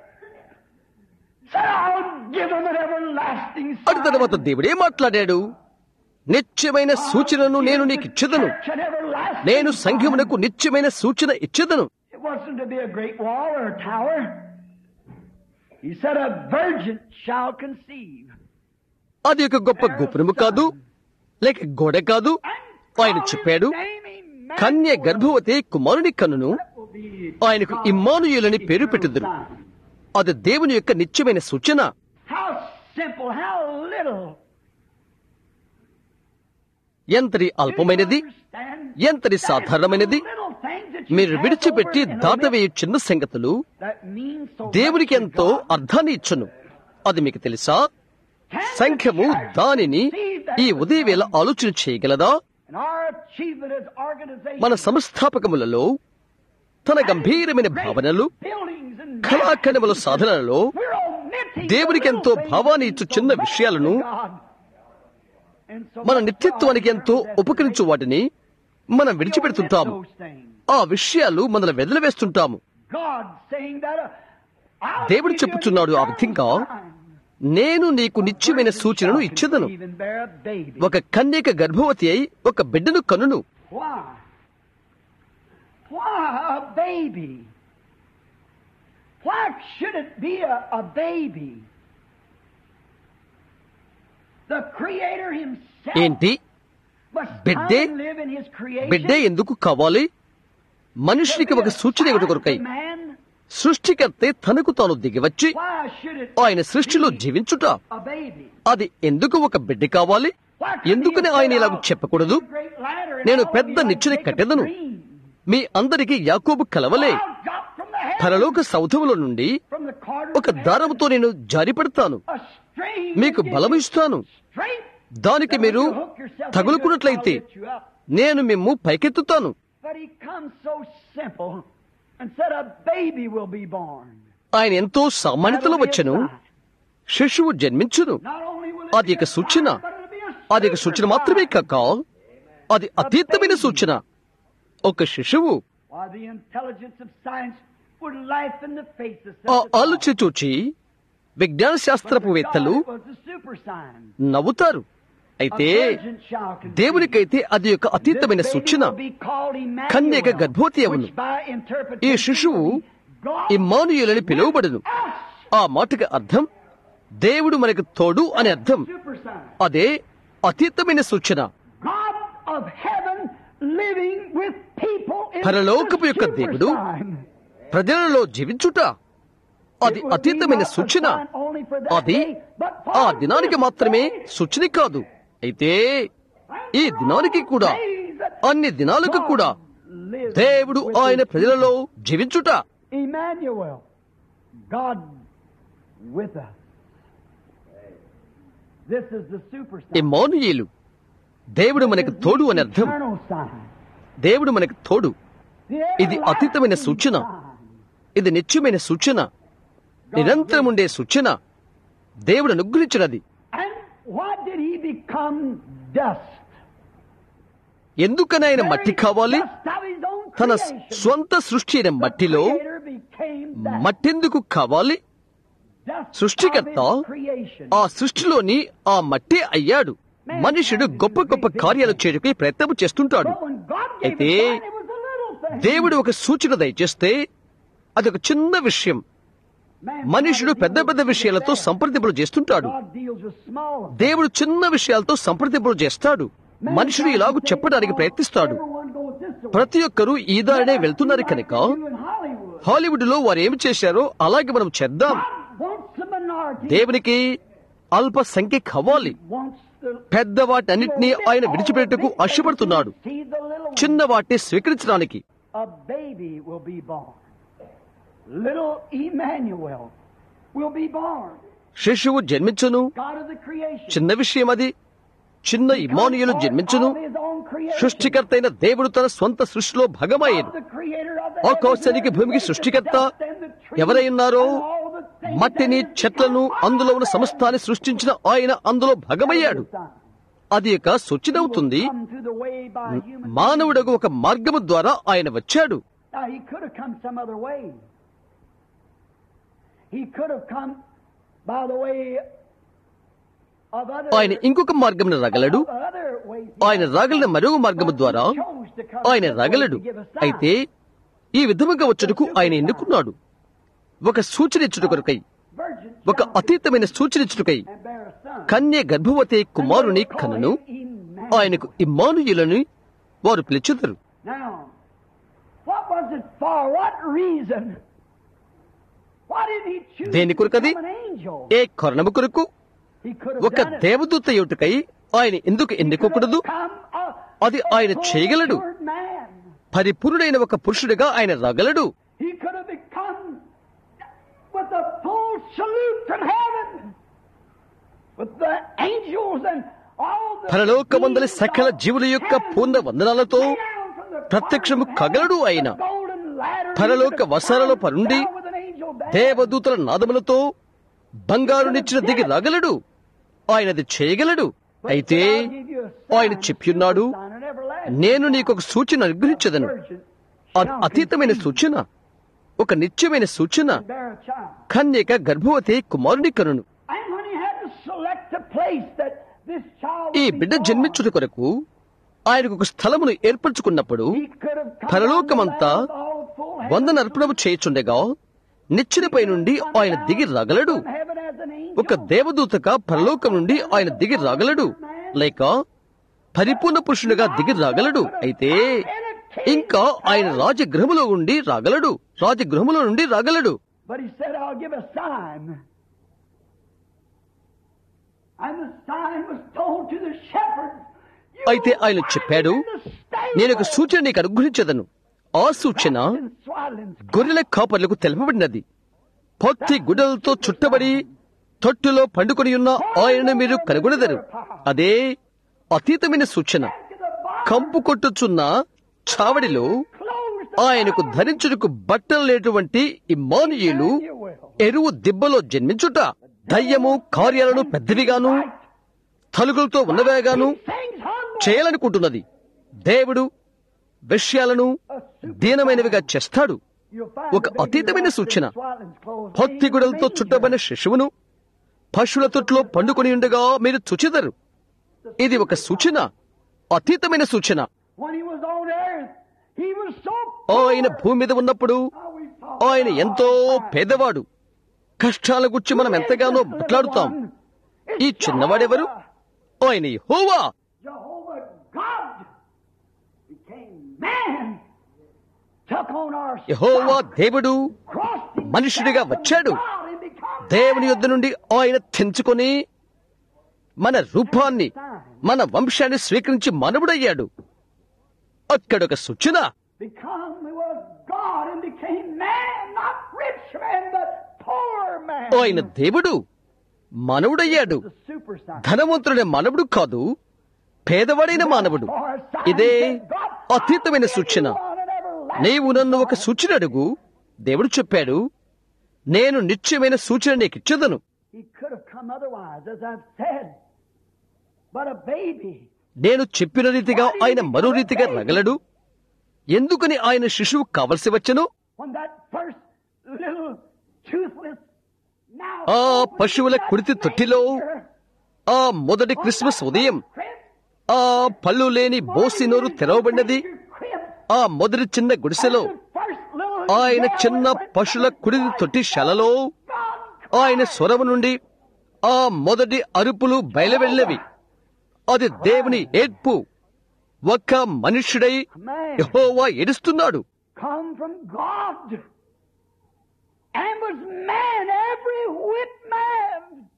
[SPEAKER 3] Said, I'll give him an everlasting
[SPEAKER 1] అటు తర్వాత దేవుడే మాట్లాడాడు నిత్యమైన సూచనను నేను నీకు ఇచ్చేదను
[SPEAKER 3] church, an everlasting
[SPEAKER 1] నేను సంఘమునకు నిత్యమైన సూచన ఇచ్చేదను
[SPEAKER 3] It wasn't to be a great wall or a tower. He said, A virgin shall conceive.
[SPEAKER 1] అది ఒక గొప్ప గోపురము కాదు లేక గోడ కాదు ఆయన చెప్పాడు కన్య గర్భవతి కుమారుని కన్నును ఆయనకు ఇమ్మానుయేలని పేరు పెట్టుదురు అది దేవుని యొక్క నిత్యమైన సూచన
[SPEAKER 3] How simple, how little.
[SPEAKER 1] ఎంతటి అల్పమైనది ఎంతటి సాధారణమైనది మీరు విడిచిపెట్టి దాటవేయు చిన్న సంగతులు దేవునికి ఎంతో అర్థాన్ని ఇచ్చును అది మీకు తెలుసా సంఖ్యము దానిని ఈ ఉదయవేళ ఆలోచన చేయగలదా మన సంస్థాపకములలో తన గంభీరమైన భావనలు కళాఖండముల సాధనలలో దేవునికి ఎంతో భావాన్ని ఇచ్చు చిన్న విషయాలను మన నిత్యత్వానికి ఎంతో ఉపకరించు వాటిని మనం విడిచిపెడుతుంటాము ఆ విషయాలు మనల్ని వెదలవేస్తుంటాము దేవుడు చెప్పుచున్నాడు ఆ విధంగా నేను నీకు నిత్యమైన సూచనను ఇచ్చేదను ఒక కన్యక గర్భవతి అయి ఒక బిడ్డను కనును
[SPEAKER 3] Why? Why a baby? Why should it be a, a baby? The Creator Himself
[SPEAKER 1] ఏంటి
[SPEAKER 3] must
[SPEAKER 1] బిడ్డే?
[SPEAKER 3] come and live in His creation.
[SPEAKER 1] బిడ్డే ఎందుకు కావాలి మనుషునికి ఒక సూచన ఇవ్వట కొరకై
[SPEAKER 3] Man,
[SPEAKER 1] సృష్టికర్తే తనకు తాను దిగివచ్చి
[SPEAKER 3] why should it
[SPEAKER 1] ఆయన సృష్టిలో జీవించుట
[SPEAKER 3] a baby?
[SPEAKER 1] అది ఎందుకు ఒక బిడ్డ కావాలి
[SPEAKER 3] Why couldn't
[SPEAKER 1] ఎందుకని
[SPEAKER 3] he
[SPEAKER 1] ఆయన
[SPEAKER 3] say,
[SPEAKER 1] ఇలాగ
[SPEAKER 3] "I'll
[SPEAKER 1] చెప్పకూడదు
[SPEAKER 3] build a great ladder and
[SPEAKER 1] నేను
[SPEAKER 3] all
[SPEAKER 1] పెద్ద
[SPEAKER 3] be like
[SPEAKER 1] నిచ్చెన
[SPEAKER 3] Jacob's
[SPEAKER 1] కట్టెదను
[SPEAKER 3] dream.
[SPEAKER 1] మీ అందరికీ యాకోబు కలవలే
[SPEAKER 3] I'll drop from the heavens,
[SPEAKER 1] పరలోక సౌధముల నుండి
[SPEAKER 3] from the corners
[SPEAKER 1] ఒక
[SPEAKER 3] of heaven,
[SPEAKER 1] దారముతో నేను జారిపడతాను
[SPEAKER 3] a string
[SPEAKER 1] మీకు
[SPEAKER 3] that
[SPEAKER 1] బలము
[SPEAKER 3] gives you
[SPEAKER 1] ఇస్తాను
[SPEAKER 3] strength
[SPEAKER 1] దానికి మీరు తగులుకున్నట్లయితే నేను మిమ్ము పైకెత్తుతాను
[SPEAKER 3] But he comes so simple and said a baby will be born.
[SPEAKER 1] ఆయన ఎంతో సామాన్యతలో వచ్చెను శిశువు జన్మించును
[SPEAKER 3] Not only will it
[SPEAKER 1] అది
[SPEAKER 3] be
[SPEAKER 1] ఒక
[SPEAKER 3] a
[SPEAKER 1] సూచన
[SPEAKER 3] sign, but it'll be a
[SPEAKER 1] అది ఒక సూచన మాత్రమే కాక అది అతీతమైన సూచన ఒక శిశువు
[SPEAKER 3] Why the intelligence of science would laugh in the face of
[SPEAKER 1] ఆ
[SPEAKER 3] such a
[SPEAKER 1] ఆలోచన చూచి విజ్ఞాన శాస్త్రపువేత్తలు
[SPEAKER 3] God, it was a super sign.
[SPEAKER 1] నవ్వుతారు
[SPEAKER 3] A
[SPEAKER 1] అయితే
[SPEAKER 3] virgin shall conceive.
[SPEAKER 1] దేవునికైతే అది ఒక అతీతమైన
[SPEAKER 3] This baby
[SPEAKER 1] సూచన
[SPEAKER 3] will be called Emmanuel,
[SPEAKER 1] కన్యక గర్భవతి అవును.
[SPEAKER 3] which by
[SPEAKER 1] ఈ
[SPEAKER 3] interpretation
[SPEAKER 1] శిశువు
[SPEAKER 3] will be God
[SPEAKER 1] ఇమ్మానుయేలని పిలువబడును
[SPEAKER 3] us.
[SPEAKER 1] ఆ మాటకి అర్థం దేవుడు మనకు తోడు అని అర్థం
[SPEAKER 3] Super sign.
[SPEAKER 1] అదే అతీతమైన సూచన
[SPEAKER 3] God of heaven living with people is
[SPEAKER 1] పరలోకపు
[SPEAKER 3] the
[SPEAKER 1] యొక్క
[SPEAKER 3] super
[SPEAKER 1] దేవుడు
[SPEAKER 3] sign.
[SPEAKER 1] ప్రజలలో జీవించుట అది
[SPEAKER 3] It would be
[SPEAKER 1] అతీతమైన
[SPEAKER 3] not a
[SPEAKER 1] సూచన
[SPEAKER 3] sign only for that
[SPEAKER 1] అది
[SPEAKER 3] day, but for
[SPEAKER 1] ఆ దినానికి
[SPEAKER 3] this
[SPEAKER 1] మాత్రమే
[SPEAKER 3] day.
[SPEAKER 1] సూచన కాదు అయితే ఈ దినానికి కూడా అన్ని దినాలకు కూడా
[SPEAKER 3] Live
[SPEAKER 1] దేవుడు
[SPEAKER 3] with
[SPEAKER 1] ఆయన
[SPEAKER 3] his
[SPEAKER 1] ప్రజలలో జీవించుట
[SPEAKER 3] Emmanuel, God with us. This is the super sign.
[SPEAKER 1] Immanuel దేవుడు మనకు తోడు అని అర్థం
[SPEAKER 3] Eternal sign.
[SPEAKER 1] దేవుడు మనకు తోడు
[SPEAKER 3] The
[SPEAKER 1] ఇది అతీతమైన
[SPEAKER 3] everlasting
[SPEAKER 1] సూచన.
[SPEAKER 3] sign.
[SPEAKER 1] ఇది నిత్యమైన సూచన నిరంతరం ఉండే సూచన దేవుడు అనుగ్రహించినది
[SPEAKER 3] And why did he become dust?
[SPEAKER 1] ఎందుకని ఆయన మట్టి కావాలి
[SPEAKER 3] Dust of his own
[SPEAKER 1] తన
[SPEAKER 3] creation.
[SPEAKER 1] స్వంత సృష్టి అయిన మట్టిలో
[SPEAKER 3] Creator became dust.
[SPEAKER 1] మట్టెందుకు కావాలి
[SPEAKER 3] Dust
[SPEAKER 1] సృష్టికర్త
[SPEAKER 3] of his creation.
[SPEAKER 1] ఆ సృష్టిలోని ఆ మట్టే అయ్యాడు మనుషుడు గొప్ప గొప్ప కార్యాలు చేయడానికి ప్రయత్నం చేస్తుంటాడు
[SPEAKER 3] But when God gave
[SPEAKER 1] అయితే
[SPEAKER 3] a sign, it was a little thing.
[SPEAKER 1] దేవుడు ఒక సూచన దయచేస్తే అదొక చిన్న విషయం
[SPEAKER 3] Man
[SPEAKER 1] మనుషుడు
[SPEAKER 3] tried to
[SPEAKER 1] పెద్ద
[SPEAKER 3] deal
[SPEAKER 1] పెద్ద
[SPEAKER 3] with
[SPEAKER 1] విషయాలతో
[SPEAKER 3] that.
[SPEAKER 1] సంప్రదింపులు చేస్తుంటాడు
[SPEAKER 3] God deals with small things.
[SPEAKER 1] దేవుడు చిన్న విషయాలతో సంప్రదింపులు చేస్తాడు
[SPEAKER 3] Man
[SPEAKER 1] మనుషుడు
[SPEAKER 3] tries to
[SPEAKER 1] ఇలాగూ
[SPEAKER 3] say,
[SPEAKER 1] చెప్పడానికి
[SPEAKER 3] "Oh,
[SPEAKER 1] ప్రయత్నిస్తాడు
[SPEAKER 3] everyone goes this way."
[SPEAKER 1] ప్రతి ఒక్కరూ ఈ దారినే వెళ్తున్నారు కనుక
[SPEAKER 3] Like they do in Hollywood.
[SPEAKER 1] Hollywood లో వారు ఏమి చేశారో అలాగే మనం చేద్దాం
[SPEAKER 3] God wants the minority.
[SPEAKER 1] దేవునికి అల్ప సంఖ్య కావాలి
[SPEAKER 3] wants the
[SPEAKER 1] పెద్ద వాటన్నిటినీ ఆయన విడిచిపెట్టుకు ఆశపడుతున్నాడు
[SPEAKER 3] See the little one.
[SPEAKER 1] చిన్న వాటిని స్వీకరించడానికి
[SPEAKER 3] A baby will be born. Little Emmanuel will be born.
[SPEAKER 1] శిశువు జన్మించును
[SPEAKER 3] God of the creation.
[SPEAKER 1] చిన్న విషయం అది చిన్న ఇమానుయలు జన్మించును
[SPEAKER 3] Of his own creation.
[SPEAKER 1] సృష్టికర్త అయిన దేవుడు తన స్వంత సృష్టిలో భాగమాయను
[SPEAKER 3] Of the creator of the
[SPEAKER 1] ఆకాశానికి
[SPEAKER 3] heavens
[SPEAKER 1] భూమికి
[SPEAKER 3] and
[SPEAKER 1] సృష్టికర్త
[SPEAKER 3] the dust and the trees
[SPEAKER 1] ఎవరై ఉన్నారో
[SPEAKER 3] and all the things
[SPEAKER 1] మట్టిని
[SPEAKER 3] that is
[SPEAKER 1] చెట్లను
[SPEAKER 3] become
[SPEAKER 1] అందులో ఉన్న
[SPEAKER 3] all
[SPEAKER 1] సమస్తాన్ని సృష్టించిన ఆయన అందులో భాగమయ్యాడు
[SPEAKER 3] the Son.
[SPEAKER 1] అది ఒక సూచనవుతుంది
[SPEAKER 3] He will come through the way by human
[SPEAKER 1] మానవుడకు ఒక మార్గము ద్వారా ఆయన వచ్చాడు
[SPEAKER 3] Now, he could have come some other way. He could have come by the way of other,
[SPEAKER 1] ఆయన ఇంకొక మార్గమును రగలడు
[SPEAKER 3] of other ways.
[SPEAKER 1] ఆయన రాగలిన మరొక మార్గము ద్వారా
[SPEAKER 3] He chose to come
[SPEAKER 1] ఆయన
[SPEAKER 3] this way
[SPEAKER 1] రాగలడు
[SPEAKER 3] to give a sign.
[SPEAKER 1] అయితే ఈ విధముగా వచ్చుటకు ఆయన ఎన్నుకున్నాడు ఒక సూచన ఇచ్చుట కొరకై
[SPEAKER 3] Virgin
[SPEAKER 1] ఒక
[SPEAKER 3] shall
[SPEAKER 1] అతీతమైన సూచన ఇచ్చుటకై
[SPEAKER 3] and bear a son.
[SPEAKER 1] కన్య గర్భవతి కుమారుని కనను ఆయనకు ఇమ్మానుయులని వారు పిలుచుతారు
[SPEAKER 3] Now, what was it for? What reason? Why did he choose
[SPEAKER 1] దేని
[SPEAKER 3] to
[SPEAKER 1] కొరకది?
[SPEAKER 3] become an angel?
[SPEAKER 1] ఏ కారణము కొరకు
[SPEAKER 3] He could have
[SPEAKER 1] ఒక
[SPEAKER 3] done it.
[SPEAKER 1] దేవదూత యుటకై ఆయన ఎందుకు ఎన్నుకోకూడదు
[SPEAKER 3] Come a
[SPEAKER 1] అది ఆయన చేయగలడు.
[SPEAKER 3] full-matured man.
[SPEAKER 1] పరిపూర్ణుడైన ఒక పురుషుడిగా ఆయన రాగలడు
[SPEAKER 3] He could have become with a full salute from heaven, with the angels and all the
[SPEAKER 1] పరలోకమందలి సకల జీవుల యొక్క పూర్ణ వందనాలతో
[SPEAKER 3] down from the
[SPEAKER 1] ప్రత్యక్షము
[SPEAKER 3] choir of
[SPEAKER 1] కగలడు
[SPEAKER 3] heaven,
[SPEAKER 1] ఆయన.
[SPEAKER 3] the golden ladder,
[SPEAKER 1] పరలోక
[SPEAKER 3] he could have
[SPEAKER 1] వసాలలో
[SPEAKER 3] climbed
[SPEAKER 1] పరుండి
[SPEAKER 3] down with an angel band.
[SPEAKER 1] దేవదూతల నాదములతో బంగారునిచ్చిన దిగి రాగలడు ఆయనది చేయగలడు
[SPEAKER 3] But
[SPEAKER 1] అయితే
[SPEAKER 3] I'll give you a sign,
[SPEAKER 1] ఆయన చెప్పియున్నాడు
[SPEAKER 3] a sign, an everlasting
[SPEAKER 1] నేను నీకు ఒక సూచన అనుగ్రహించదను
[SPEAKER 3] virgin
[SPEAKER 1] అది
[SPEAKER 3] shall
[SPEAKER 1] అతీతమైన
[SPEAKER 3] conceive
[SPEAKER 1] సూచన ఒక నిత్యమైన సూచన
[SPEAKER 3] and bear a child.
[SPEAKER 1] కన్యక గర్భవతి కుమారుని కనును
[SPEAKER 3] And when he had to select a place that this child
[SPEAKER 1] ఈ
[SPEAKER 3] would be
[SPEAKER 1] బిడ్డ
[SPEAKER 3] born,
[SPEAKER 1] జన్మించుట కొరకు ఆయనకు ఒక స్థలమును ఏర్పరచుకున్నప్పుడు
[SPEAKER 3] he could have come
[SPEAKER 1] పరలోకమంతా
[SPEAKER 3] down the land with all full heaven
[SPEAKER 1] వందన అర్పణము చేయుచుండగా నిచ్చెనపై నుండి ఆయన దిగి రాగలడు
[SPEAKER 3] from heaven as an angel.
[SPEAKER 1] ఒక దేవదూతగా పరలోకం నుండి ఆయన దిగి రాగలడు లేక పరిపూర్ణ పురుషునిగా దిగి రాగలడు అయితే ఇంకా ఆయన రాజగృహములో ఉండి రాగలడు రాజగృహములో నుండి రాగలడు
[SPEAKER 3] But he said, I'll give a sign. And the sign was told to the shepherds. "You
[SPEAKER 1] అయితే ఆయన
[SPEAKER 3] will
[SPEAKER 1] చెప్పాడు
[SPEAKER 3] find in the stable
[SPEAKER 1] నేను ఒక సూచన నీకు అనుగ్రహించదను ఆ సూచన
[SPEAKER 3] in swaddling's
[SPEAKER 1] గొర్రెల కాపర్లకు తెలుపబడినది భక్తి గుడ్డలతో చుట్టబడి తొట్టులో పండుకొని ఉన్న ఆయనను మీరు కనుగొనదరు అదే అతీతమైన సూచన
[SPEAKER 3] to the
[SPEAKER 1] కంపు కొట్టుచున్న చావడిలో
[SPEAKER 3] clothes the
[SPEAKER 1] ఆయనకు ధరించుటకు బట్టలు లేటువంటి ఇమ్మానుయేలు ఎరువు దిబ్బలో జన్మించుట దయ్యము కార్యాలను పెద్దవిగాను తలుగులతో ఉన్నవేగాను
[SPEAKER 3] things hung
[SPEAKER 1] చేయాలనుకుంటున్నది దేవుడు విషయాలను దీనమైనవిగా చేస్తాడు
[SPEAKER 3] You'll find
[SPEAKER 1] ఒక
[SPEAKER 3] the baby
[SPEAKER 1] అతీతమైన
[SPEAKER 3] wrapped in
[SPEAKER 1] సూచన
[SPEAKER 3] swaddling's clothes,
[SPEAKER 1] భక్తి గుడలతో
[SPEAKER 3] laying in
[SPEAKER 1] చుట్టబడిన శిశువును పశువుల తొట్టులో పండుకొని ఉండగా మీరు చుచెదరు ఇది ఒక సూచన అతీతమైన సూచన
[SPEAKER 3] When he was on earth, he was so
[SPEAKER 1] ఆయన భూమి మీద ఉన్నప్పుడు
[SPEAKER 3] How we talk
[SPEAKER 1] ఆయన ఎంతో పేదవాడు కష్టాల గురించి మనం ఎంతగానో మాట్లాడుతాం ఈ చిన్నవాడెవరు ఆయన హోవా
[SPEAKER 3] Jehovah God became man, took on our
[SPEAKER 1] యహోవా దేవుడు
[SPEAKER 3] crossed himself
[SPEAKER 1] మనుషుడిగా
[SPEAKER 3] from
[SPEAKER 1] వచ్చాడు.
[SPEAKER 3] God and become
[SPEAKER 1] దేవుని యొద్ద నుండి ఆయన తెంచుకొని మన రూపాన్ని మన వంశాన్ని స్వీకరించి మానవుడయ్యాడు అక్కడొక సూచన
[SPEAKER 3] become he was God and became man, not rich man, but poor man.
[SPEAKER 1] ఆయన దేవుడు మానవుడయ్యాడు
[SPEAKER 3] The super sign.
[SPEAKER 1] ధనవంతుడైన మానవుడు కాదు పేదవాడైన మానవుడు ఇదే అతీతమైన సూచన నీవు నన్ను ఒక సూచన అడుగు దేవుడు చెప్పాడు నేను నిత్యమైన సూచన నీకు ఇచ్చదను
[SPEAKER 3] He could have come otherwise, as I've said. But a baby,
[SPEAKER 1] నేను చెప్పిన రీతిగా ఆయన మరో రీతిగా రగలడు ఎందుకని ఆయన శిశువు కావలసి వచ్చను
[SPEAKER 3] when that first little toothless, now
[SPEAKER 1] ఆ పశువుల కుడితి తొట్టిలో ఆ మొదటి క్రిస్మస్ ఉదయం ఆ పళ్ళు లేని బోసి నోరు తెరవబడినది ఆ మొదటి చిన్న గుడిసెలో ఆయన చిన్న పశువుల కుడిది తొట్టి శలలో ఆయన స్వరము నుండి ఆ మొదటి అరుపులు బయలువెళ్ళవి అది దేవుని ఏడ్పు ఒక్క మనుష్యుడై
[SPEAKER 3] man
[SPEAKER 1] యెహోవా ఏడుస్తున్నాడు
[SPEAKER 3] come from God and was man, every whit man.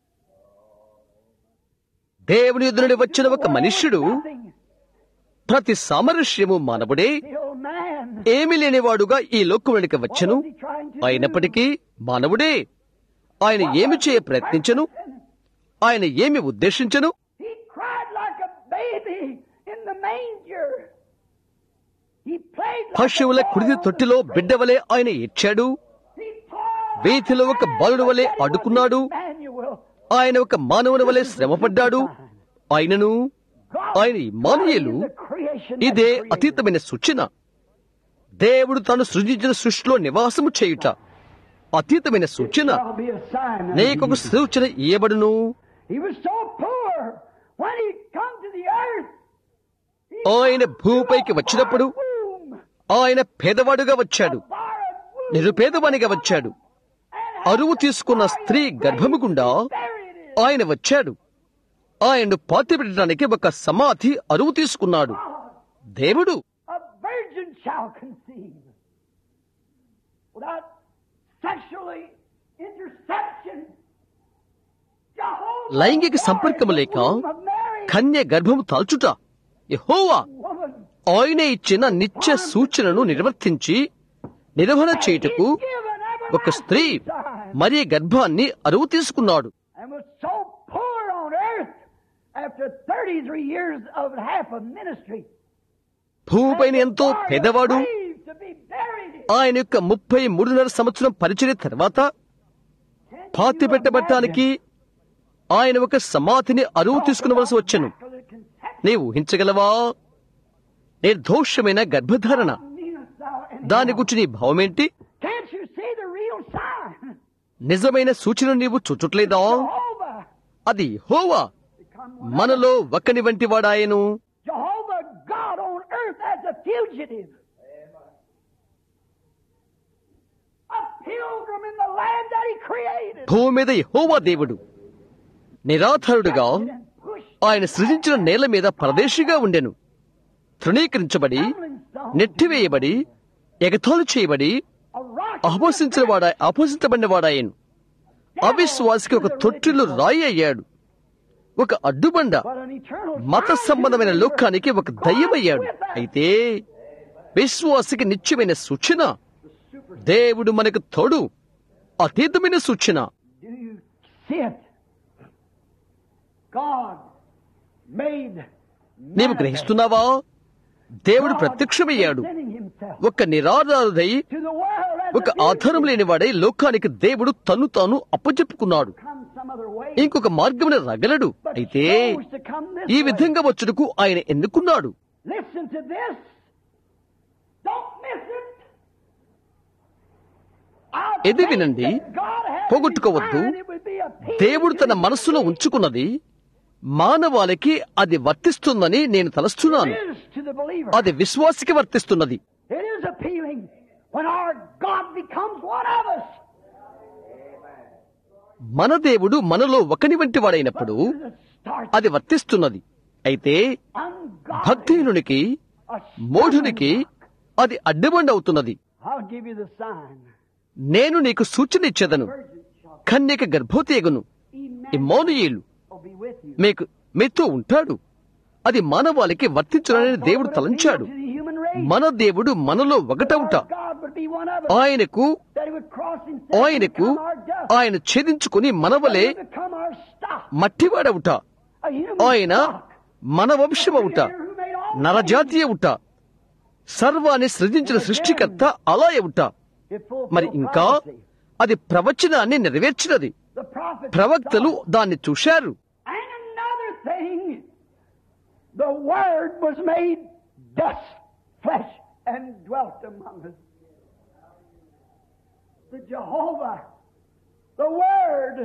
[SPEAKER 1] దేవుని ఎదురు నుండి వచ్చిన ఒక మనుష్యుడు
[SPEAKER 3] Nothing,
[SPEAKER 1] ప్రతి సామరస్యము మానవుడే
[SPEAKER 3] still man.
[SPEAKER 1] ఏమి లేనివాడుగా ఈ లోకమునికి వచ్చెను
[SPEAKER 3] What was he trying to do?
[SPEAKER 1] అయినప్పటికీ మానవుడే ఆయన ఏమి చేయ ప్రయత్నించను ఆయన ఏమి ఉద్దేశించను
[SPEAKER 3] He cried like a baby in the manger. He played like
[SPEAKER 1] పశువుల
[SPEAKER 3] a
[SPEAKER 1] కుడిది
[SPEAKER 3] boy.
[SPEAKER 1] తొట్టిలో బిడ్డవలే ఆయన ఏడ్చాడు
[SPEAKER 3] He toiled
[SPEAKER 1] వీధిలో ఒక
[SPEAKER 3] like a
[SPEAKER 1] బాలుడు వలె
[SPEAKER 3] man, but he was
[SPEAKER 1] అడుకున్నాడు.
[SPEAKER 3] Emmanuel.
[SPEAKER 1] ఆయన ఒక మానవుని వలె శ్రమపడ్డాడు ఆయనను
[SPEAKER 3] God
[SPEAKER 1] ఆయన ఇమ్మానుయేలు
[SPEAKER 3] in the creation
[SPEAKER 1] ఇదే
[SPEAKER 3] that he created.
[SPEAKER 1] అతీతమైన సూచన దేవుడు తాను సృజించిన సృష్టిలో నివాసము చేయుట అతీతమైన సూచన
[SPEAKER 3] Shall be a sign unto
[SPEAKER 1] నీకొక
[SPEAKER 3] you.
[SPEAKER 1] సూచన ఇయ్యబడును
[SPEAKER 3] He was so poor when he come to the earth. he
[SPEAKER 1] ఆయన భూమిపైకి వచ్చినప్పుడు
[SPEAKER 3] womb,
[SPEAKER 1] ఆయన పేదవాడుగా వచ్చాడు
[SPEAKER 3] barren womb,
[SPEAKER 1] నిరుపేదవానిగా వచ్చాడు అరువు తీసుకున్న స్త్రీ గర్భము గుండా
[SPEAKER 3] buried it.
[SPEAKER 1] ఆయన వచ్చాడు ఆయన్ను పాతిపెట్టడానికి ఒక సమాధి అరువు తీసుకున్నాడు దేవుడు
[SPEAKER 3] A virgin shall conceive without sexually interception. Jehovah
[SPEAKER 1] లైంగిక సంపర్కము లేక
[SPEAKER 3] womb of Mary,
[SPEAKER 1] కన్య గర్భము తాల్చుట యెహోవా
[SPEAKER 3] woman,
[SPEAKER 1] ఆయనే ఇచ్చిన నిత్య సూచనను నిర్వర్తించి నిర్వహణ చేయుటకు
[SPEAKER 3] given
[SPEAKER 1] ఒక స్త్రీ
[SPEAKER 3] everlasting sign,
[SPEAKER 1] మరి గర్భాన్ని అరువు తీసుకున్నాడు
[SPEAKER 3] and was so poor on earth after 33 years of half of ministry.
[SPEAKER 1] భూమిపైన ఎంతో
[SPEAKER 3] and was
[SPEAKER 1] పేదవాడు
[SPEAKER 3] believed to be buried.
[SPEAKER 1] ఆయన యొక్క ముప్పై మూడున్నర సంవత్సరం పరిచయ తర్వాత
[SPEAKER 3] Can you
[SPEAKER 1] పాతి పెట్టబట్టానికి ఆయన ఒక సమాధిని అరువు తీసుకునవలసి వచ్చెను
[SPEAKER 3] imagine?
[SPEAKER 1] నీవు ఊహించగలవా నిర్దోషమైన గర్భధారణ
[SPEAKER 3] Meanest thou anyhow?
[SPEAKER 1] దాని గురించి నీ భావమేంటి
[SPEAKER 3] Can't you see the real sign?
[SPEAKER 1] నిజమైన సూచన నీవు చూచుట్లేదా
[SPEAKER 3] Jehovah
[SPEAKER 1] అది హోవా
[SPEAKER 3] become
[SPEAKER 1] మనలో ఒకని వంటి వాడాయను
[SPEAKER 3] Jehovah God on earth as a fugitive. A pilgrim in the land that he created.
[SPEAKER 1] భూమి మీద యెహోవా దేవుడు నిరాధారుడుగా
[SPEAKER 3] And pushed
[SPEAKER 1] ఆయన సృజించిన నేల మీద పరదేశిగా ఉండెను తృణీకరించబడి
[SPEAKER 3] stumbling stone,
[SPEAKER 1] నెట్టివేయబడి ఎగతాళి చేయబడి
[SPEAKER 3] a rock
[SPEAKER 1] అపహసించిన వాడా అపహసించబడిన వాడాయను అవిశ్వాసికి ఒక తొట్టిల్లు రాయి అయ్యాడు ఒక అడ్డుబండ
[SPEAKER 3] but an eternal
[SPEAKER 1] మత
[SPEAKER 3] sign
[SPEAKER 1] సంబంధమైన
[SPEAKER 3] to the
[SPEAKER 1] లోకానికి ఒక దయ్యమయ్యాడు
[SPEAKER 3] with us.
[SPEAKER 1] అయితే విశ్వాసికి నిత్యమైన సూచన దేవుడు మనకు తోడు అతీతమైన సూచన
[SPEAKER 3] Do you see it? God made
[SPEAKER 1] నీవు
[SPEAKER 3] manifest
[SPEAKER 1] గ్రహిస్తున్నావా దేవుడు ప్రత్యక్షమయ్యాడు
[SPEAKER 3] presenting himself
[SPEAKER 1] ఒక నిరాధారుడై
[SPEAKER 3] to the world as
[SPEAKER 1] ఒక
[SPEAKER 3] a
[SPEAKER 1] ఆధారం లేనివాడై లోకానికి దేవుడు తన్ను తాను అప్పచెప్పుకున్నాడు
[SPEAKER 3] come some other way.
[SPEAKER 1] ఇంకొక మార్గమున రగలడు
[SPEAKER 3] but
[SPEAKER 1] అయితే
[SPEAKER 3] chose to come this
[SPEAKER 1] ఈ
[SPEAKER 3] way.
[SPEAKER 1] విధంగా వచ్చుటకు ఆయన ఎన్నుకున్నాడు
[SPEAKER 3] Listen to this. Don't miss it. I
[SPEAKER 1] ఇది
[SPEAKER 3] think
[SPEAKER 1] వినండి.
[SPEAKER 3] that God has
[SPEAKER 1] పోగొట్టుకోవద్దు.
[SPEAKER 3] designed it would be appealing
[SPEAKER 1] దేవుడు
[SPEAKER 3] to
[SPEAKER 1] తన
[SPEAKER 3] the
[SPEAKER 1] మనస్సులో
[SPEAKER 3] believer.
[SPEAKER 1] ఉంచుకున్నది మానవాళికి అది వర్తిస్తుందని నేను తలస్తున్నాను
[SPEAKER 3] It is to the believer.
[SPEAKER 1] అది విశ్వాసికి వర్తిస్తున్నది
[SPEAKER 3] It is appealing when our God becomes one of us.
[SPEAKER 1] మన దేవుడు మనలో ఒకని వంటి వాడైనప్పుడు
[SPEAKER 3] To the start,
[SPEAKER 1] అది వర్తిస్తున్నది అయితే
[SPEAKER 3] ungodly,
[SPEAKER 1] భక్తిహీనునికి
[SPEAKER 3] a
[SPEAKER 1] మూఢునికి అది అడ్డుబండి అవుతున్నది
[SPEAKER 3] I'll give you the sign.
[SPEAKER 1] నేను నీకు సూచన ఇచ్చేదను
[SPEAKER 3] Virgin shall
[SPEAKER 1] కన్యక గర్భవతి ఎగును
[SPEAKER 3] Emmanuel
[SPEAKER 1] ఇమ్మోనుయేలు
[SPEAKER 3] will be with you.
[SPEAKER 1] మీకు మీతో ఉంటాడు అది మానవాళికి వర్తించాలని దేవుడు తలంచాడు
[SPEAKER 3] To the human race.
[SPEAKER 1] మన దేవుడు మనలో ఒకటవుట
[SPEAKER 3] Our God would be one of us.
[SPEAKER 1] ఆయనకు
[SPEAKER 3] That he would cross himself
[SPEAKER 1] ఆయనకు
[SPEAKER 3] and become our dust.
[SPEAKER 1] ఆయన ఛేదించుకుని మనవలే
[SPEAKER 3] That he would become our stock.
[SPEAKER 1] మట్టివాడవుట
[SPEAKER 3] A human
[SPEAKER 1] ఆయన
[SPEAKER 3] stock.
[SPEAKER 1] మన వంశమవుట
[SPEAKER 3] Who made all
[SPEAKER 1] నరజాతి అవుట సర్వాన్ని సృజించిన సృష్టికర్త అలా అవుట
[SPEAKER 3] It fulfilled
[SPEAKER 1] మరి ఇంకా
[SPEAKER 3] prophecy.
[SPEAKER 1] అది ప్రవచనాన్ని నెరవేర్చినది
[SPEAKER 3] The prophet
[SPEAKER 1] ప్రవక్తలు
[SPEAKER 3] saw.
[SPEAKER 1] దాన్ని చూశారు
[SPEAKER 3] And another thing, the Word was made dust, flesh, and dwelt among us. The Jehovah, the Word,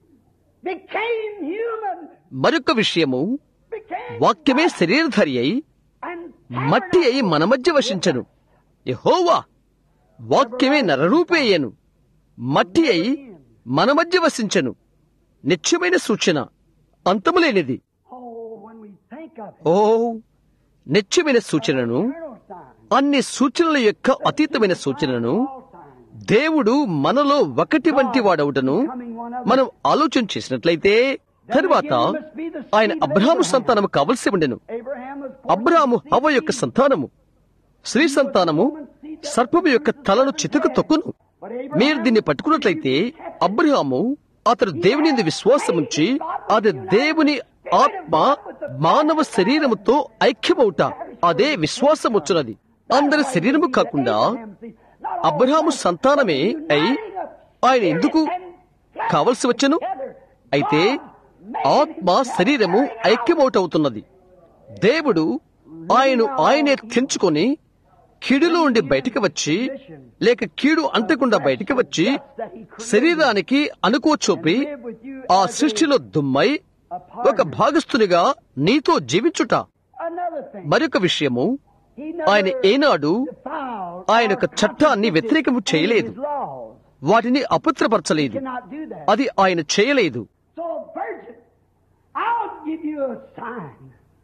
[SPEAKER 3] became human,
[SPEAKER 1] మరొక విషయము
[SPEAKER 3] became
[SPEAKER 1] వాక్యమే శరీరధారి అయి
[SPEAKER 3] and
[SPEAKER 1] మట్టి అయి మన మధ్య వసించను యెహోవా వాక్యమే నరరూపే అయ్యను మట్టి అయి మన మధ్య వసించను నిత్యమైన సూచన అంతములేనిది
[SPEAKER 3] Oh, when we think of it,
[SPEAKER 1] ఓ నిత్యమైన సూచనను
[SPEAKER 3] eternal sign,
[SPEAKER 1] అన్ని సూచనల యొక్క అతీతమైన సూచనను
[SPEAKER 3] all signs,
[SPEAKER 1] దేవుడు మనలో ఒకటి వంటి వాడవుటను
[SPEAKER 3] becoming one of us.
[SPEAKER 1] మనం ఆలోచన చేసినట్లయితే తరువాత ఆయన అబ్రహాము సంతానము కావలసి ఉండెను
[SPEAKER 3] Abraham was
[SPEAKER 1] అబ్రాము హవ యొక్క సంతానము స్త్రీ సంతానము సర్పము యొక్క తలను చితుకు తొక్కును
[SPEAKER 3] But
[SPEAKER 1] మీరు
[SPEAKER 3] Abraham
[SPEAKER 1] దీన్ని పట్టుకున్నట్లయితే అబ్రహాము అతడు దేవుని యందు విశ్వాసముంచి అది దేవుని ఆత్మ మానవ శరీరముతో ఐక్యమవుట అదే విశ్వాసం వచ్చున్నది అందరి శరీరము కాకుండా అబ్రహాము సంతానమే అయి ఆయన ఎందుకు కావలసి వచ్చెను అయితే ఆత్మ శరీరము ఐక్యమౌటవుతున్నది దేవుడు ఆయన ఆయనే తెంచుకొని కీడులో ఉండి బయటికి వచ్చి లేక కీడు అంటకుండా బయటికి వచ్చి శరీరానికి అనుకో చూపి ఆ సృష్టిలో దుమ్మై ఒక భాగస్థునిగా నీతో జీవించుట
[SPEAKER 3] Another thing,
[SPEAKER 1] మరొక విషయము
[SPEAKER 3] he
[SPEAKER 1] ఆయన
[SPEAKER 3] never
[SPEAKER 1] ఏనాడు
[SPEAKER 3] defiled
[SPEAKER 1] ఆయన యొక్క
[SPEAKER 3] or
[SPEAKER 1] చట్టాన్ని
[SPEAKER 3] contradicted
[SPEAKER 1] వ్యతిరేకము
[SPEAKER 3] any of
[SPEAKER 1] చేయలేదు.
[SPEAKER 3] his laws.
[SPEAKER 1] వాటిని అపత్రపరచలేదు
[SPEAKER 3] Cannot do that.
[SPEAKER 1] అది ఆయన చేయలేదు
[SPEAKER 3] So, virgin, I'll give you a sign.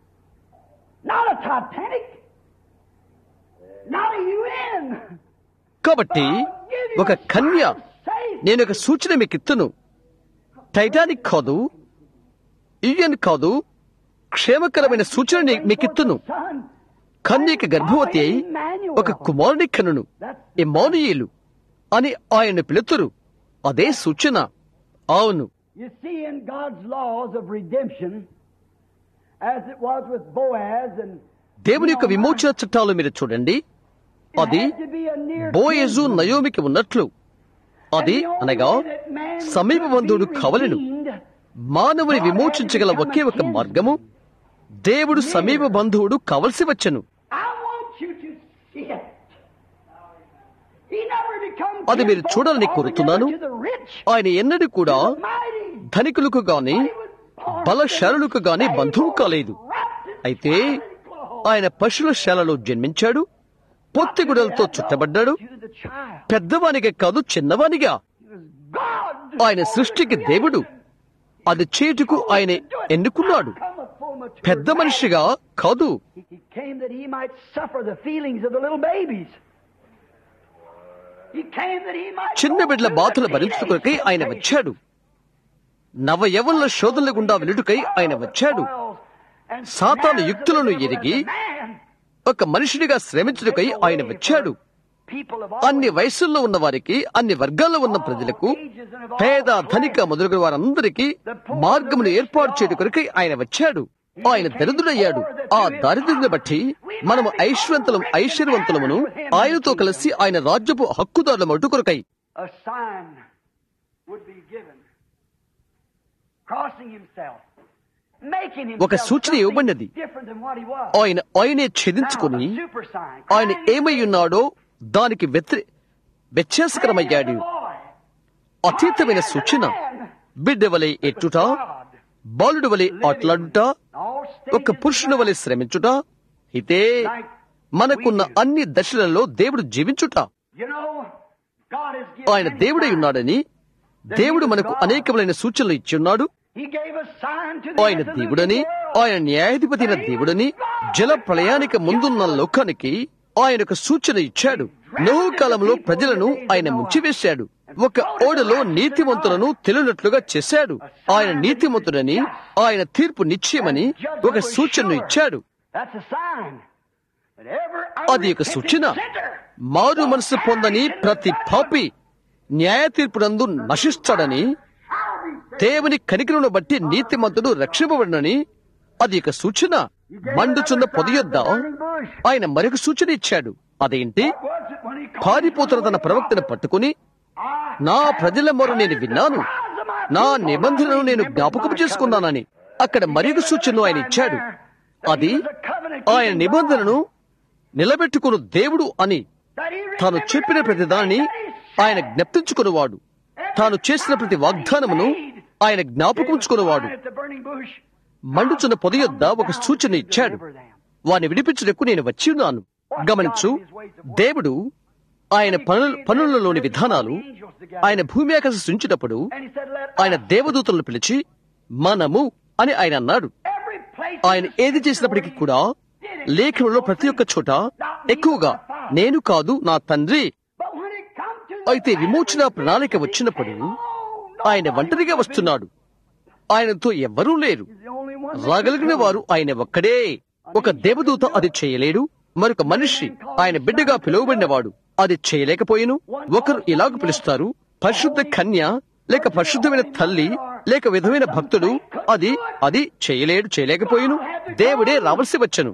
[SPEAKER 3] Not a Titanic, not a UN.
[SPEAKER 1] కాబట్టి
[SPEAKER 3] I'll give you
[SPEAKER 1] ఒక
[SPEAKER 3] a
[SPEAKER 1] Kanya
[SPEAKER 3] sign of safety.
[SPEAKER 1] నేను ఒక సూచన మీకు ఇత్తును టైటానిక్ కాదు యుఎన్ కాదు క్షేమకరమైన సూచన నీ- మీకిత్తును
[SPEAKER 3] Son,
[SPEAKER 1] కన్యక గర్భవతి అయి ఒక కుమారుని కనును ఇమానుయేలు అని ఆయన పిలుతురు అదే సూచన అవును
[SPEAKER 3] You see, in God's laws of redemption, as it was with Boaz and
[SPEAKER 1] దేవుని యొక్క విమోచన చట్టాలు మీరు చూడండి
[SPEAKER 3] it
[SPEAKER 1] అది
[SPEAKER 3] had to be a near
[SPEAKER 1] Boaz
[SPEAKER 3] kinsman.
[SPEAKER 1] నయోమికి ఉన్నట్లు అది
[SPEAKER 3] And the only
[SPEAKER 1] అనగా
[SPEAKER 3] way that man
[SPEAKER 1] సమీప
[SPEAKER 3] could
[SPEAKER 1] బంధువుడు
[SPEAKER 3] be
[SPEAKER 1] కవలను
[SPEAKER 3] redeemed
[SPEAKER 1] మానవుని విమోచించగల ఒకే ఒక మార్గము దేవుడు సమీప బంధువుడు కవలసి వచ్చెను
[SPEAKER 3] I want you to see it. He never becomes
[SPEAKER 1] అది మీరు
[SPEAKER 3] kinfolk
[SPEAKER 1] చూడాలని
[SPEAKER 3] altogether
[SPEAKER 1] కోరుతున్నాను.
[SPEAKER 3] to the rich,
[SPEAKER 1] ఆయన ఎన్నడూ కూడా
[SPEAKER 3] to the mighty.
[SPEAKER 1] ధనికులకు గాని
[SPEAKER 3] He was born
[SPEAKER 1] బలశాలులకు
[SPEAKER 3] in
[SPEAKER 1] గాని
[SPEAKER 3] stable,
[SPEAKER 1] బంధువు కాలేదు
[SPEAKER 3] wrapped in
[SPEAKER 1] అయితే
[SPEAKER 3] swaddling clothes.
[SPEAKER 1] ఆయన పశువుల శాలలో జన్మించాడు పొత్తిగుడలతో చుట్టబడ్డాడు
[SPEAKER 3] To the child.
[SPEAKER 1] పెద్దవానిగా కాదు చిన్నవానిగా
[SPEAKER 3] He was God.
[SPEAKER 1] ఆయన సృష్టికి దేవుడు అది చేటుకు ఆయన ఎన్నుకున్నాడు పెద్ద మనిషిగా కాదు
[SPEAKER 3] He came that he might suffer the feelings of the little babies. He came that he might
[SPEAKER 1] చిన్న
[SPEAKER 3] go
[SPEAKER 1] బిడ్డల
[SPEAKER 3] through the
[SPEAKER 1] బాధలు భరించు కొరకై
[SPEAKER 3] teenage
[SPEAKER 1] ఆయన వచ్చాడు నవ యవనుల శోధనల గుండా వెలుటకై ఆయన వచ్చాడు
[SPEAKER 3] and
[SPEAKER 1] సాతాను
[SPEAKER 3] snares
[SPEAKER 1] యుక్తులను
[SPEAKER 3] of the devil
[SPEAKER 1] ఎరిగి
[SPEAKER 3] as a man.
[SPEAKER 1] ఒక మనుషుడిగా శ్రమించుటకై ఆయన వచ్చాడు
[SPEAKER 3] People of
[SPEAKER 1] అన్ని
[SPEAKER 3] all
[SPEAKER 1] వయసుల్లో ఉన్న వారికి అన్ని వర్గాల్లో ఉన్న ప్రజలకు పేద ధనిక మొదలగు వారందరికీ మార్గమును ఏర్పాటు చేయడం కొరకై ఆయన వచ్చాడు ఆయన దరిద్రుడయ్యాడు ఆ దారిద్ర్యాన్ని బట్టి మనము ఐశ్వర్యంతులం ఐశ్వర్యవంతులమును ఆయనతో కలిసి ఆయన రాజ్యపు హక్కుదారుల మటు కొరకై
[SPEAKER 3] a sign would be given. Crossing himself. Making
[SPEAKER 1] ఒక
[SPEAKER 3] himself
[SPEAKER 1] సూచన
[SPEAKER 3] something
[SPEAKER 1] ఇవ్వబడినది.
[SPEAKER 3] different than what he was.
[SPEAKER 1] ఆయన ఆయనే
[SPEAKER 3] Now,
[SPEAKER 1] ఛేదించుకుని
[SPEAKER 3] a super sign.
[SPEAKER 1] ఆయన ఏమై ఉన్నాడో దానికి వ్యతిరే వ్యత్యాసకరమయ్యాడు అతీతమైన సూచన బిడ్డ వలె ఎట్టుట బాలుడు వలె ఆటలాడుట ఒక పురుషుని వలె శ్రమించుట ఇదే మనకున్న అన్ని దశలలో దేవుడు జీవించుట ఆయన దేవుడై ఉన్నాడని దేవుడు మనకు అనేకములైన సూచనలు ఇచ్చున్నాడు ఆయన దేవుడని ఆయన న్యాయాధిపతి అయిన దేవుడని జల ప్రళయానికి ముందున్న లోకానికి ఆయన ఒక సూచన ఇచ్చాడు నోహు కాలంలో ప్రజలను ఆయన ముంచివేశాడు ఒక ఓడలో నీతిమంతులను తెలియనట్లుగా చేశాడు ఆయన నీతిమంతుడని ఆయన తీర్పు నిశ్చయమని ఒక సూచనను ఇచ్చాడు అది ఒక సూచన మారు మనసు పొందని ప్రతి పాపి న్యాయ తీర్పునందు నశిస్తాడని దేవుని కనికలను బట్టి నీతిమంతుడు రక్షింపబడినని అది ఒక సూచన మండుచున్న పొదయొద్ద ఆయన మరొక సూచన ఇచ్చాడు అదేంటి పారిపోతున్న తన ప్రవక్తను పట్టుకుని నా ప్రజల మొర నేను విన్నాను నా నిబంధనను నేను జ్ఞాపకం చేసుకున్నానని అక్కడ మరొక సూచనను ఆయన ఇచ్చాడు అది ఆయన నిబంధనను నిలబెట్టుకుని దేవుడు అని తాను చెప్పిన ప్రతి దానిని ఆయన జ్ఞప్తించుకునేవాడు తాను చేసిన ప్రతి వాగ్దానమును ఆయన జ్ఞాపకం మండుచున్న పొద యొద్ద ఒక సూచన ఇచ్చాడు వారిని విడిపించుటకు నేను వచ్చి ఉన్నాను గమనించు దేవుడు ఆయన పనుల పనులలోని విధానాలు ఆయన భూమి ఆకాశ సుంచినప్పుడు ఆయన దేవదూతలను పిలిచి మనము అని ఆయన అన్నాడు ఆయన ఏది చేసినప్పటికీ కూడా లేఖనంలో ప్రతి ఒక్క చోట ఎక్కువగా నేను కాదు నా తండ్రి అయితే విమోచన ప్రణాళిక వచ్చినప్పుడు ఆయన ఒంటరిగా వస్తున్నాడు ఆయనతో ఎవ్వరూ లేరు రాగలిగిన వారు ఆయన ఒక్కడే ఒక దేవదూత అది చేయలేడు మరొక మనిషి ఆయన బిడ్డగా పిలువబడినవాడు అది చేయలేకపోయిను ఒకరు ఇలాగ పిలుస్తారు పరిశుద్ధ కన్య లేక పరిశుద్ధమైన తల్లి లేక విధమైన భక్తుడు అది అది చేయలేడు చేయలేకపోయిను దేవుడే రావలసి వచ్చను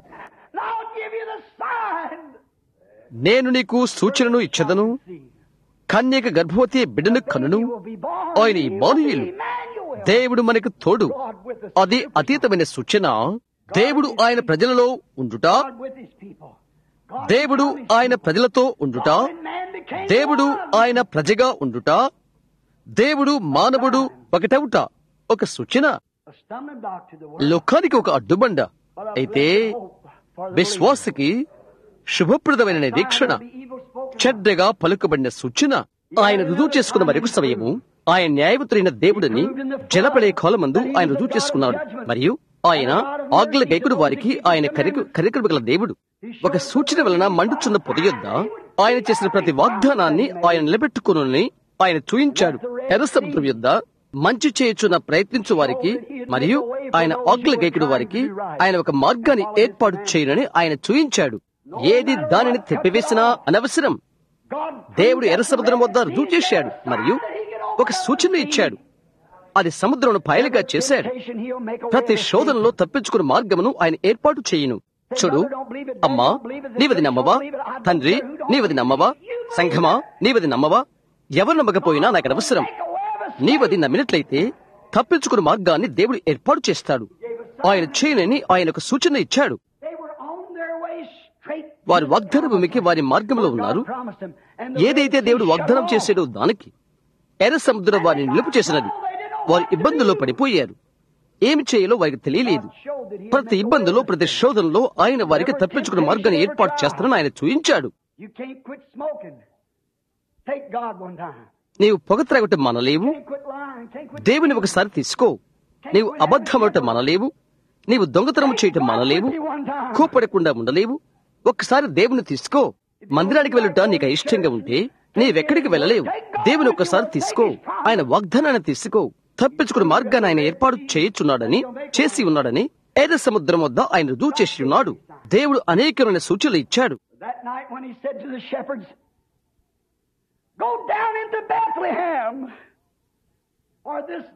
[SPEAKER 1] నేను నీకు సూచనను ఇచ్చదను కన్యక గర్భవతి బిడ్డను కనును ఆయన ఇమానుయేలు దేవుడు మనకు తోడు అది అతీతమైన సూచన దేవుడు ఆయన ప్రజలలో ఉండుట దేవుడు ఆయన ప్రజలతో ఉండుట దేవుడు ఆయన ప్రజగా ఉండుట దేవుడు మానవుడు ఒకటవుట ఒక సూచన లోకానికి ఒక అడ్డుబండ అయితే విశ్వాసకి శుభప్రదమైన నిరీక్షణ చెడ్డగా పలుకబడిన సూచన ఆయన రుజువు చేసుకున్న మరొక సమయము ఆయన న్యాయవతులైన దేవుడిని జలపడే కాలమందు ఆయన రుజువు చేసుకున్నాడు మరియు ఆయన ఆగ్ల గైకుడు వారికి ఆయన కరికడు గల దేవుడు ఒక సూచన వలన మండుచున్న పొదయొద్ద ఆయన చేసిన ప్రతి వాగ్దానాన్ని ఆయన నిలబెట్టుకుని ఆయన చూయించాడు ఎర్ర సముద్రం యొద్ద మంచి చేయుచున్న ప్రయత్నించు వారికి మరియు ఆయన ఆగ్ల గైకుడు వారికి ఆయన ఒక మార్గాన్ని ఏర్పాటు చేయనని ఆయన చూయించాడు ఏది దానిని తిప్పివేసినా అనవసరం దేవుడు ఎర్ర సముద్రం వద్ద రుజువు చేశాడు మరియు ఒక సూచన ఇచ్చాడు అది సముద్రంను పాయలుగా చేశాడు ప్రతి శోధనలో తప్పించుకున్న మార్గమును ఆయన ఏర్పాటు చేయును చూడు అమ్మా నీవది నమ్మవా తండ్రి నీవది నమ్మవా సంఘమా నీవది నమ్మవా ఎవరు నమ్మకపోయినా నాకు అవసరం నీవది నమ్మినట్లయితే తప్పించుకున్న మార్గాన్ని దేవుడు ఏర్పాటు చేస్తాడు ఆయన చేయనని ఆయన ఒక సూచన ఇచ్చాడు వారి వాగ్దాన భూమికి వారి మార్గంలో ఉన్నారు ఏదైతే దేవుడు వాగ్దానం చేసాడో దానికి ఎర్ర సముద్రం వారిని నిలుపు చేసినది వారి ఇబ్బందుల్లో పడిపోయారు ఏమి చేయాలో వారికి తెలియలేదు ప్రతి ఇబ్బందులో ప్రతి శోధనలో ఆయన వారికి తప్పించుకున్న మార్గాన్ని ఏర్పాటు చేస్తానని ఆయన చూయించాడు నీవు పొగ త్రాగటం మనలేవు దేవుని ఒకసారి తీసుకో నీవు అబద్ధమవటం మనలేవు నీవు దొంగతనం చేయటం మనలేవు కోపడకుండా ఉండలేవు ఒక్కసారి దేవుని తీసుకో మందిరానికి వెళ్ళుట నీకు ఇష్టంగా ఉంటే నీవెక్కడికి వెళ్ళలేవు దేవుని ఒక్కసారి తీసుకో ఆయన వాగ్దానాన్ని తీసుకో తప్పించుకుని మార్గాన్ని ఆయన ఏర్పాటు చేయుచున్నాడని చేసి ఉన్నాడని ఏద సముద్రం వద్ద ఆయన రుజువు చేసి ఉన్నాడు దేవుడు అనేకమైన సూచనలు ఇచ్చాడు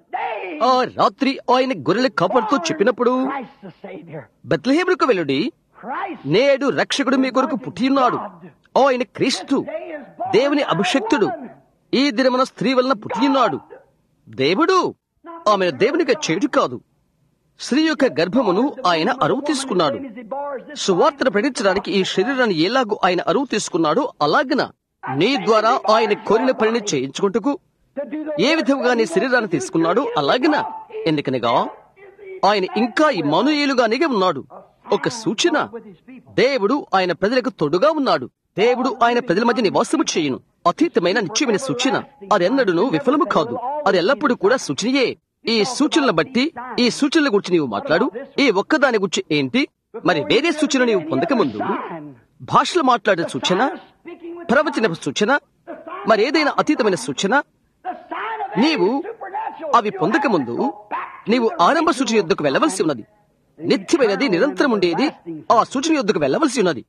[SPEAKER 1] ఆ రాత్రి ఆయన గొర్రెల కాపర్తో చెప్పినప్పుడు బెత్లహేములకు వెళ్ళుడి
[SPEAKER 3] Christ.
[SPEAKER 1] నేడు రక్షకుడు మీ కొరకు పుట్టియున్నాడు ఆయన క్రీస్తు దేవుని అభిషక్తుడు ఈ దినమున స్త్రీ వలన పుట్టియున్నాడు దేవుడు ఆమెను దేవునిగా చేటు కాదు స్త్రీ యొక్క గర్భమును ఆయన అరువు తీసుకున్నాడు సువార్తను ప్రకటించడానికి ఈ శరీరాన్ని ఎలాగూ ఆయన అరువు తీసుకున్నాడో అలాగన నీ ద్వారా ఆయన కోరిన పనిని చేయించుకుంటకు ఏ విధముగా నీ శరీరాన్ని తీసుకున్నాడో అలాగన ఎందుకనగా ఆయన ఇంకా ఇమానుయేలుగానే ఉన్నాడు ఒక సూచన దేవుడు ఆయన ప్రజలకు తోడుగా ఉన్నాడు దేవుడు ఆయన ప్రజల మధ్య నివాసము చేయును అతీతమైన నిత్యమైన సూచన అదెన్నడూను విఫలము కాదు అది ఎల్లప్పుడూ కూడా సూచనయే ఈ సూచనలను బట్టి ఈ సూచనల గురించి నీవు మాట్లాడు ఈ ఒక్కదాని గురించి ఏంటి మరి వేరే సూచన నీవు పొందకముందు భాషలు మాట్లాడే సూచన ప్రవచన సూచన మరి ఏదైనా అతీతమైన సూచన నీవు అవి పొందకముందు నీవు ఆరంభ సూచన యుద్ధకు వెళ్ళవలసి ఉన్నది నిత్యమైనది నిరంతరం ఉండేది ఆ సూచన యుద్ధకు వెళ్ళవలసి ఉన్నది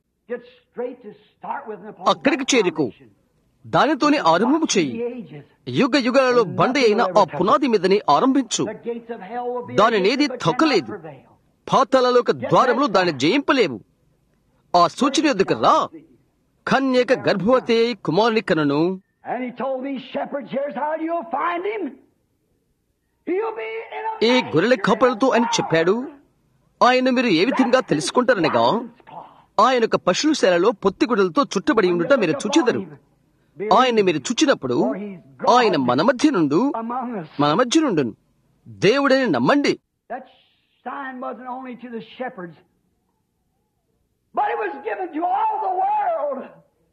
[SPEAKER 1] అక్కడికి చేరుకో దానితోనే ఆరంభము చెయ్యి యుగ యుగాలలో బండ అయిన ఆ పునాది మీదని ఆరంభించు దానినేది తొక్కలేదు పాతాలలోక ద్వారములు దాన్ని జయింపలేవు ఆ సూచన యుద్ధకు రా కన్యక గర్భవతి అయి కుమారుని కనను
[SPEAKER 3] And he told these shepherds, here's how you'll find him. He'll be in a
[SPEAKER 1] ఈ గొర్రెల కాపలతో అని చెప్పాడు ఆయన మీరు ఏ విధంగా తెలుసుకుంటారనగా ఆయన యొక్క పశుశాలలో పొత్తిగుడలతో చుట్టబడి ఉండుట మీరు చూచెదరు ఆయన్ని మీరు చూచినప్పుడు ఆయన మన మధ్య నుండు
[SPEAKER 3] among us.
[SPEAKER 1] మన మధ్య నుండు దేవుడని నమ్మండి
[SPEAKER 3] That sign wasn't only to the shepherds, but it was given to all the world.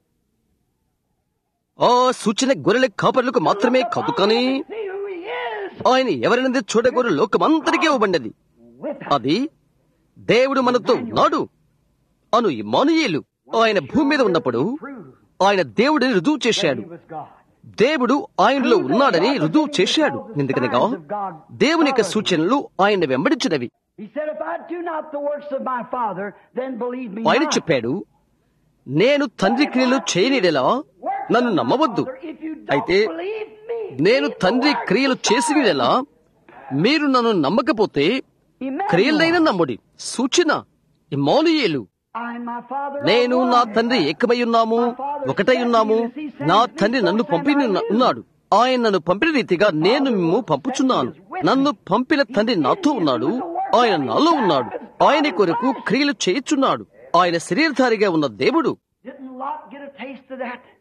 [SPEAKER 1] ఆ సూచన గొర్రెల కాపర్లకు మాత్రమే కాదు కానీ
[SPEAKER 3] See who he is.
[SPEAKER 1] ఆయన ఎవరినది చూడగోరు లోకమంతటికే ఇవ్వబడినది
[SPEAKER 3] With us.
[SPEAKER 1] అది దేవుడు మనతో ఉన్నాడు అను ఇమానుయేలు ఆయన భూమి మీద ఉన్నప్పుడు
[SPEAKER 3] Prove
[SPEAKER 1] ఆయన దేవుడిని రుజువు చేశాడు
[SPEAKER 3] he was God.
[SPEAKER 1] దేవుడు ఆయనలో ఉన్నాడని రుజువు చేశాడు ఎందుకనగా దేవుని యొక్క సూచనలు ఆయన వెంబడించినవి
[SPEAKER 3] He said, If I do not the works of my Father, then believe me
[SPEAKER 1] ఆయన
[SPEAKER 3] not.
[SPEAKER 1] చెప్పాడు నేను తండ్రి క్రియలు చేయనిడేలా నన్ను నమ్మవద్దు
[SPEAKER 3] If you don't
[SPEAKER 1] అయితే
[SPEAKER 3] believe me,
[SPEAKER 1] నేను తండ్రి క్రియలు చేసినలా మీరు నన్ను నమ్మకపోతే క్రియలైన నమ్ముడి సూచన Immanuel
[SPEAKER 3] I and my Father
[SPEAKER 1] నేను
[SPEAKER 3] are
[SPEAKER 1] నా
[SPEAKER 3] one.
[SPEAKER 1] తండ్రి ఏకమై ఉన్నాము ఒకటై ఉన్నాము నా తండ్రి నన్ను పంపి ఉన్నాడు ఆయన నన్ను పంపిన రీతిగా నేను మిమ్ము పంపుచున్నాను నన్ను పంపిన తండ్రి నాతో ఉన్నాడు ఆయన నాలో ఉన్నాడు ఆయన కొరకు క్రియలు చేయుచున్నాడు ఆయన శరీరధారిగా ఉన్న దేవుడు
[SPEAKER 3] Didn't Lot get a taste of that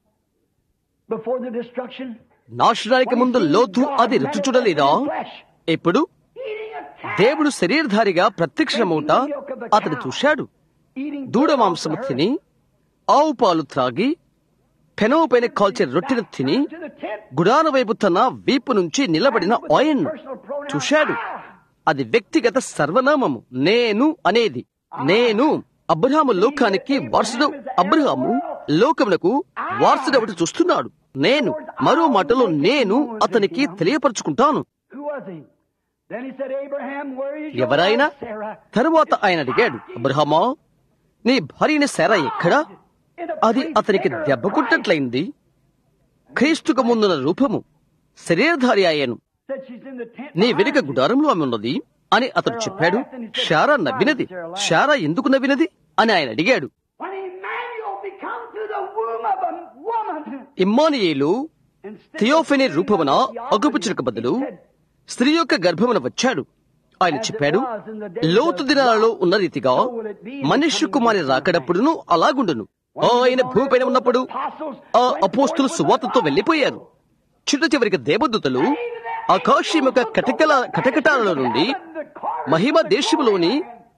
[SPEAKER 3] before the destruction?
[SPEAKER 1] నాశనానికి ముందు లోతు అది రుచి చూడలేదా ఇప్పుడు
[SPEAKER 3] Eating a cat,
[SPEAKER 1] దేవుడు శరీరధారిగా ప్రత్యక్షమవుట అతడు చూశాడు
[SPEAKER 3] eating
[SPEAKER 1] దూడ మాంసము తిని ఆవు పాలు త్రాగి పెనవు పైన కాల్చే రొట్టెను తిని
[SPEAKER 3] to the tent.
[SPEAKER 1] గుడాన వైపు తన వీపు నుంచి నిలబడిన ఆయన్ను చూశాడు అది వ్యక్తిగత సర్వనామము నేను అనేది నేను అబ్రహాము లోకానికి వారసుడు అబ్రహాము లోకమునకు వారసుడవటి చూస్తున్నాడు నేను మరో మాటలో నేను అతనికి తెలియపరుచుకుంటాను
[SPEAKER 3] Who was he? Then he said, Abraham, where is your
[SPEAKER 1] ఎవరైనా
[SPEAKER 3] wife Sarah?
[SPEAKER 1] తరువాత ఆయన అడిగాడు అబ్రహమా నీ భార్యని శారా ఎక్కడా
[SPEAKER 3] In a
[SPEAKER 1] అది అతనికి
[SPEAKER 3] prefigure of
[SPEAKER 1] దెబ్బ
[SPEAKER 3] Christ.
[SPEAKER 1] కొట్టట్లయింది క్రీస్తుకు ముందున్న రూపము శరీరధారి అయ్యాను
[SPEAKER 3] Said she's in the tent
[SPEAKER 1] నీ
[SPEAKER 3] behind
[SPEAKER 1] వెనుక
[SPEAKER 3] you.
[SPEAKER 1] గుడారంలో ఆమె ఉన్నది అని అతడు చెప్పాడు షారా నవ్వినది షారా ఎందుకు నవ్వినది అని ఆయన అడిగాడు
[SPEAKER 3] When Emmanuel become to the womb of a woman.
[SPEAKER 1] Emmanuel
[SPEAKER 3] Instead
[SPEAKER 1] theophany
[SPEAKER 3] of
[SPEAKER 1] రూపమున
[SPEAKER 3] the
[SPEAKER 1] అగుపుచునక బదులు
[SPEAKER 3] he said,
[SPEAKER 1] స్త్రీ యొక్క గర్భమున వచ్చాడు ఆయన చెప్పాడు లోతు దినాలలో ఉన్న రీతిగా మనుష్య కుమారి రాకడప్పుడును అలాగుండును ఆయన భూమిపైన ఉన్నప్పుడు ఆ అపోస్తులు సువార్తతో వెళ్లిపోయారు చిట్ట చివరికి దేవదూతలు ఆకాశం యొక్క కటకల కటకటాల నుండి మహిమ దేశములోని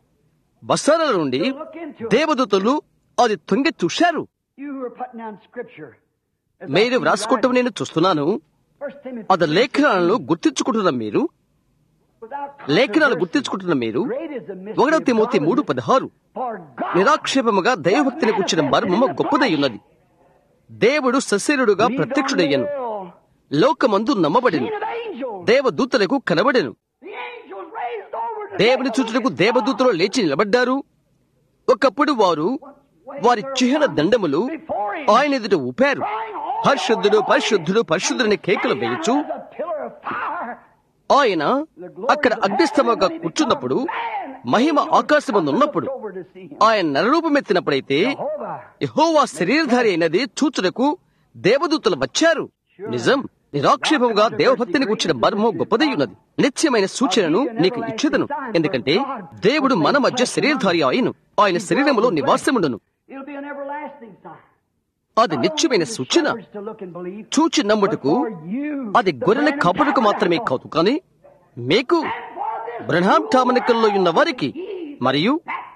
[SPEAKER 1] బసారాల నుండి దేవదూతలు అది తొంగి చూశారు
[SPEAKER 3] You who are putting down scripture. as I
[SPEAKER 1] మీరు
[SPEAKER 3] see you
[SPEAKER 1] వ్రాసుకోవటం
[SPEAKER 3] writing,
[SPEAKER 1] నేను చూస్తున్నాను
[SPEAKER 3] First Timothy
[SPEAKER 1] అది లేఖనాలను గుర్తించుకుంటున్న మీరు
[SPEAKER 3] without
[SPEAKER 1] లేఖనాలు
[SPEAKER 3] controversy,
[SPEAKER 1] గుర్తించుకుంటున్న మీరు
[SPEAKER 3] great is the mystery
[SPEAKER 1] ఒకటవ
[SPEAKER 3] of
[SPEAKER 1] తిమోతి మూడు
[SPEAKER 3] godliness.
[SPEAKER 1] పదహారు
[SPEAKER 3] For God
[SPEAKER 1] నిరాక్షేపముగా దైవభక్తిని కూర్చిన మర్మము గొప్పదై ఉన్నది దేవుడు సశరీరుడుగా
[SPEAKER 3] breathed on
[SPEAKER 1] ప్రత్యక్షుడయ్యను
[SPEAKER 3] the will,
[SPEAKER 1] లోకమందు నమ్మబడిను
[SPEAKER 3] seen of angels.
[SPEAKER 1] దేవదూతలకు కనబడెను
[SPEAKER 3] The angels raised over to
[SPEAKER 1] దేవుని
[SPEAKER 3] take a
[SPEAKER 1] చూచుటకు
[SPEAKER 3] look at
[SPEAKER 1] దేవదూతలు
[SPEAKER 3] God.
[SPEAKER 1] లేచి నిలబడ్డారు ఒకప్పుడు వారు వారి చిహ్న దండములు ఆయన ఎదుట ఊపారు పరిశుద్ధుడు పరిశుద్ధుడు పరిశుద్ధుని కేకలు వేయచ్చు
[SPEAKER 3] As a pillar of fire.
[SPEAKER 1] ఆయన అక్కడ అగ్నిస్తంభంగా కూర్చున్నప్పుడు మహిమ ఆకాశమందు ఉన్నప్పుడు ఆయన నరరూపమెత్తినప్పుడైతే యెహోవా శరీరధారి అయినది చూచుటకు దేవదూతలు వచ్చారు నిజం నిరాక్షేపంగా దేవభక్తిని కూర్చిన మర్మం గొప్పదై ఉన్నది నిత్యమైన సూచనను నీకు ఇచ్చేదను ఎందుకంటే దేవుడు మన మధ్య శరీరధారి అయిను ఆయన శరీరములో నివాసముండును
[SPEAKER 3] It'll be an everlasting sign.
[SPEAKER 1] అది నిత్యమైన సూచన
[SPEAKER 3] Shepherds to look and believe.
[SPEAKER 1] చూచి నమ్ముటకు
[SPEAKER 3] For you,
[SPEAKER 1] అది
[SPEAKER 3] the
[SPEAKER 1] గొర్రెల
[SPEAKER 3] Branham
[SPEAKER 1] కాపులకు మాత్రమే
[SPEAKER 3] Tabernacle.
[SPEAKER 1] కాదు కానీ మీకు బ్రహ్మాం టామనికల్లో ఉన్న వారికి మరియు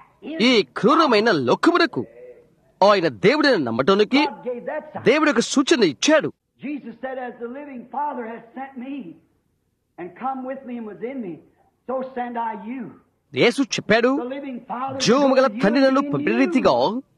[SPEAKER 1] ఈ క్రూరమైన లోకమునకు ఆయన దేవుడిని నమ్మటానికి
[SPEAKER 3] God gave that sign.
[SPEAKER 1] దేవుడు ఒక సూచన ఇచ్చాడు
[SPEAKER 3] Jesus said, As the living Father has sent me and come with me and was in me, so send I you.
[SPEAKER 1] యేసు చెప్పాడు
[SPEAKER 3] The living Father is
[SPEAKER 1] జీవము గల
[SPEAKER 3] with you
[SPEAKER 1] తండ్రి నన్ను
[SPEAKER 3] and in
[SPEAKER 1] పంపిన
[SPEAKER 3] you.
[SPEAKER 1] రీతిగా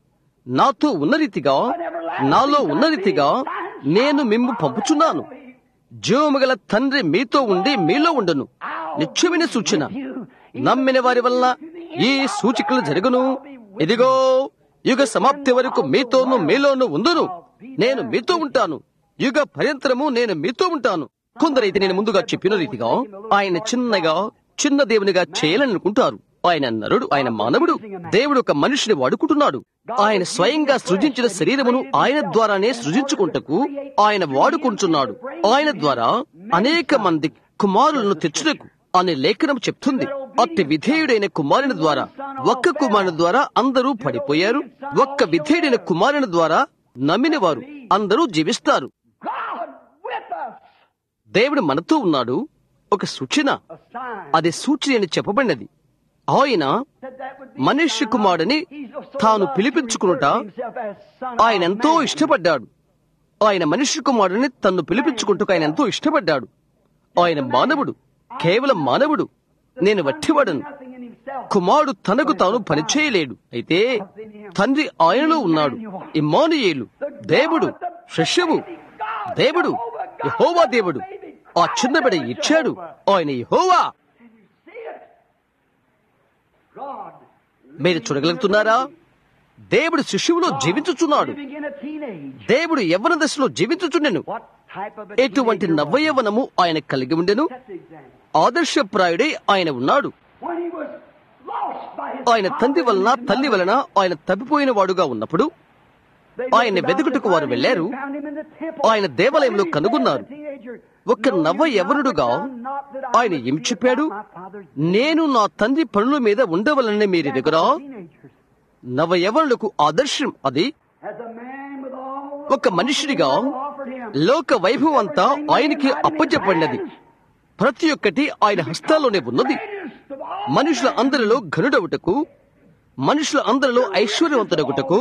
[SPEAKER 1] నాతో ఉన్న రీతిగా నాలో ఉన్న రీతిగా నేను మిమ్ము పంపుచున్నాను జీవము గల తండ్రి మీతో ఉండి మీలో ఉండను నిత్యమైన సూచన నమ్మిన వారి వల్ల ఈ సూచికలు జరుగును ఇదిగో యుగ సమాప్తి వరకు మీతోను మీలోను ఉందును నేను మీతో ఉంటాను యుగ పర్యంతరము నేను మీతో ఉంటాను కొందరైతే నేను ముందుగా చెప్పిన రీతిగా ఆయన చిన్నగా చిన్న దేవునిగా చేయాలనుకుంటారు ఆయన నరుడు ఆయన మానవుడు దేవుడు ఒక మనిషిని వాడుకుంటున్నాడు ఆయన స్వయంగా సృజించిన శరీరమును ఆయన ద్వారానే సృజించుకుంటకు ఆయన వాడుకుంటున్నాడు ఆయన ద్వారా అనేక మంది కుమారులను తెచ్చుటకు అనే లేఖనం చెప్తుంది అట్టి విధేయుడైన కుమారుని ద్వారా ఒక్క కుమారుని ద్వారా అందరూ పడిపోయారు ఒక్క విధేయుడైన కుమారుని ద్వారా నమ్మిన వారు అందరూ జీవిస్తారు
[SPEAKER 3] God with us.
[SPEAKER 1] దేవుడు మనతో ఉన్నాడు ఒక సూచన
[SPEAKER 3] A sign.
[SPEAKER 1] అది సూచన అని చెప్పబడినది ఆయన
[SPEAKER 3] Said that would be
[SPEAKER 1] మనుష్య
[SPEAKER 3] a sign.
[SPEAKER 1] కుమారుని
[SPEAKER 3] He's so
[SPEAKER 1] తాను
[SPEAKER 3] loved,
[SPEAKER 1] పిలిపించుకునుట
[SPEAKER 3] he referred to himself as son of
[SPEAKER 1] ఆయన ఎంతో
[SPEAKER 3] man.
[SPEAKER 1] ఇష్టపడ్డాడు ఆయన మనుష్య కుమారుని తన్ను పిలిపించుకుంటూ ఆయన ఎంతో ఇష్టపడ్డాడు ఆయన మానవుడు కేవలం మానవుడు నేను వట్టివాడను
[SPEAKER 3] Nothing in himself.
[SPEAKER 1] కుమారుడు తనకు తాను పనిచేయలేడు అయితే తండ్రి ఆయనలో ఉన్నాడు ఇమ్మానుయేలు దేవుడు శిష్యము దేవుడు యహోవా దేవుడు ఆ చిన్న బిడ్డ ఇచ్చాడు ఆయన యహోవా
[SPEAKER 3] See it? God
[SPEAKER 1] మీరు చూడగలుగుతున్నారా దేవుడు శిష్యువులో జీవించుచున్నాడు
[SPEAKER 3] living in a teenage.
[SPEAKER 1] దేవుడు యవ్వన దశలో జీవించుచుండెను
[SPEAKER 3] What type of a
[SPEAKER 1] ఎటువంటి
[SPEAKER 3] teenager was
[SPEAKER 1] నవ్వయవనము ఆయన కలిగి ఉండెను
[SPEAKER 3] he? That's the example.
[SPEAKER 1] ఆదర్శప్రాయుడై ఆయన ఉన్నాడు
[SPEAKER 3] When he was lost by his
[SPEAKER 1] ఆయన తండ్రి వలన తల్లి వలన ఆయన తప్పిపోయిన వాడుగా ఉన్నప్పుడు ఆయన వెతుకుటకు వారు వెళ్లారు. ఆయన దేవాలయంలో కనుగొన్నారు. ఒక్క నవ్వ యవనుడుగా ఆయన ఏం చెప్పాడు నేను నా తండ్రి పనుల మీద ఉండవలనని మీరు ఎదుగురా నవ యవనులకు ఆదర్శం అది ఒక మనుషుడిగా లోక వైభవం అంతా ఆయనకి అప్పచెప్పడినది ప్రతి ఒక్కటి ఆయన హస్తాల్లోనే ఉన్నది మనుషుల అందరిలో ఘనుడవుటకు మనుషుల అందరిలో ఐశ్వర్యవంతుడగుటకు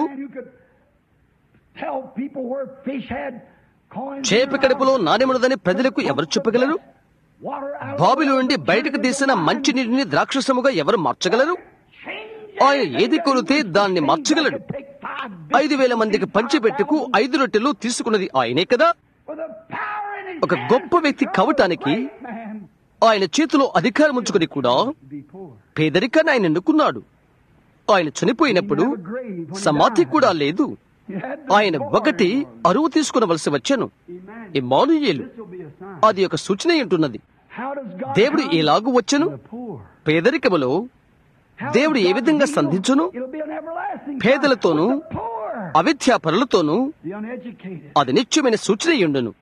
[SPEAKER 1] చేప కడుపులో నాణ్యమున్నదని ప్రజలకు ఎవరు చెప్పగలరు బావిలో నుండి బయటకు తీసిన మంచి నీటిని ద్రాక్షసముగా ఎవరు మార్చగలరు ఆయన ఏది కొలితే దాన్ని మార్చగలడు ఐదు వేల మందికి పంచిపెట్టుకు ఐదు రొట్టెలు తీసుకున్నది ఆయనే కదా ఒక గొప్ప వ్యక్తి కావటానికి ఆయన చేతిలో అధికారం ఉంచుకుని కూడా పేదరికాన్ని ఆయన ఎన్నుకున్నాడు ఆయన చనిపోయినప్పుడు సమాధి కూడా లేదు ఆయన ఒకటి అరువు తీసుకునవలసి వచ్చాను ఇమానుయేలు అది ఒక సూచన ఉంటున్నది దేవుడు ఎలాగూ వచ్చను పేదరికములో దేవుడు ఏ విధంగా సంధించును పేదలతోనూ అవిద్యాపరులతోనూ అది నిత్యమైన సూచన ఉండును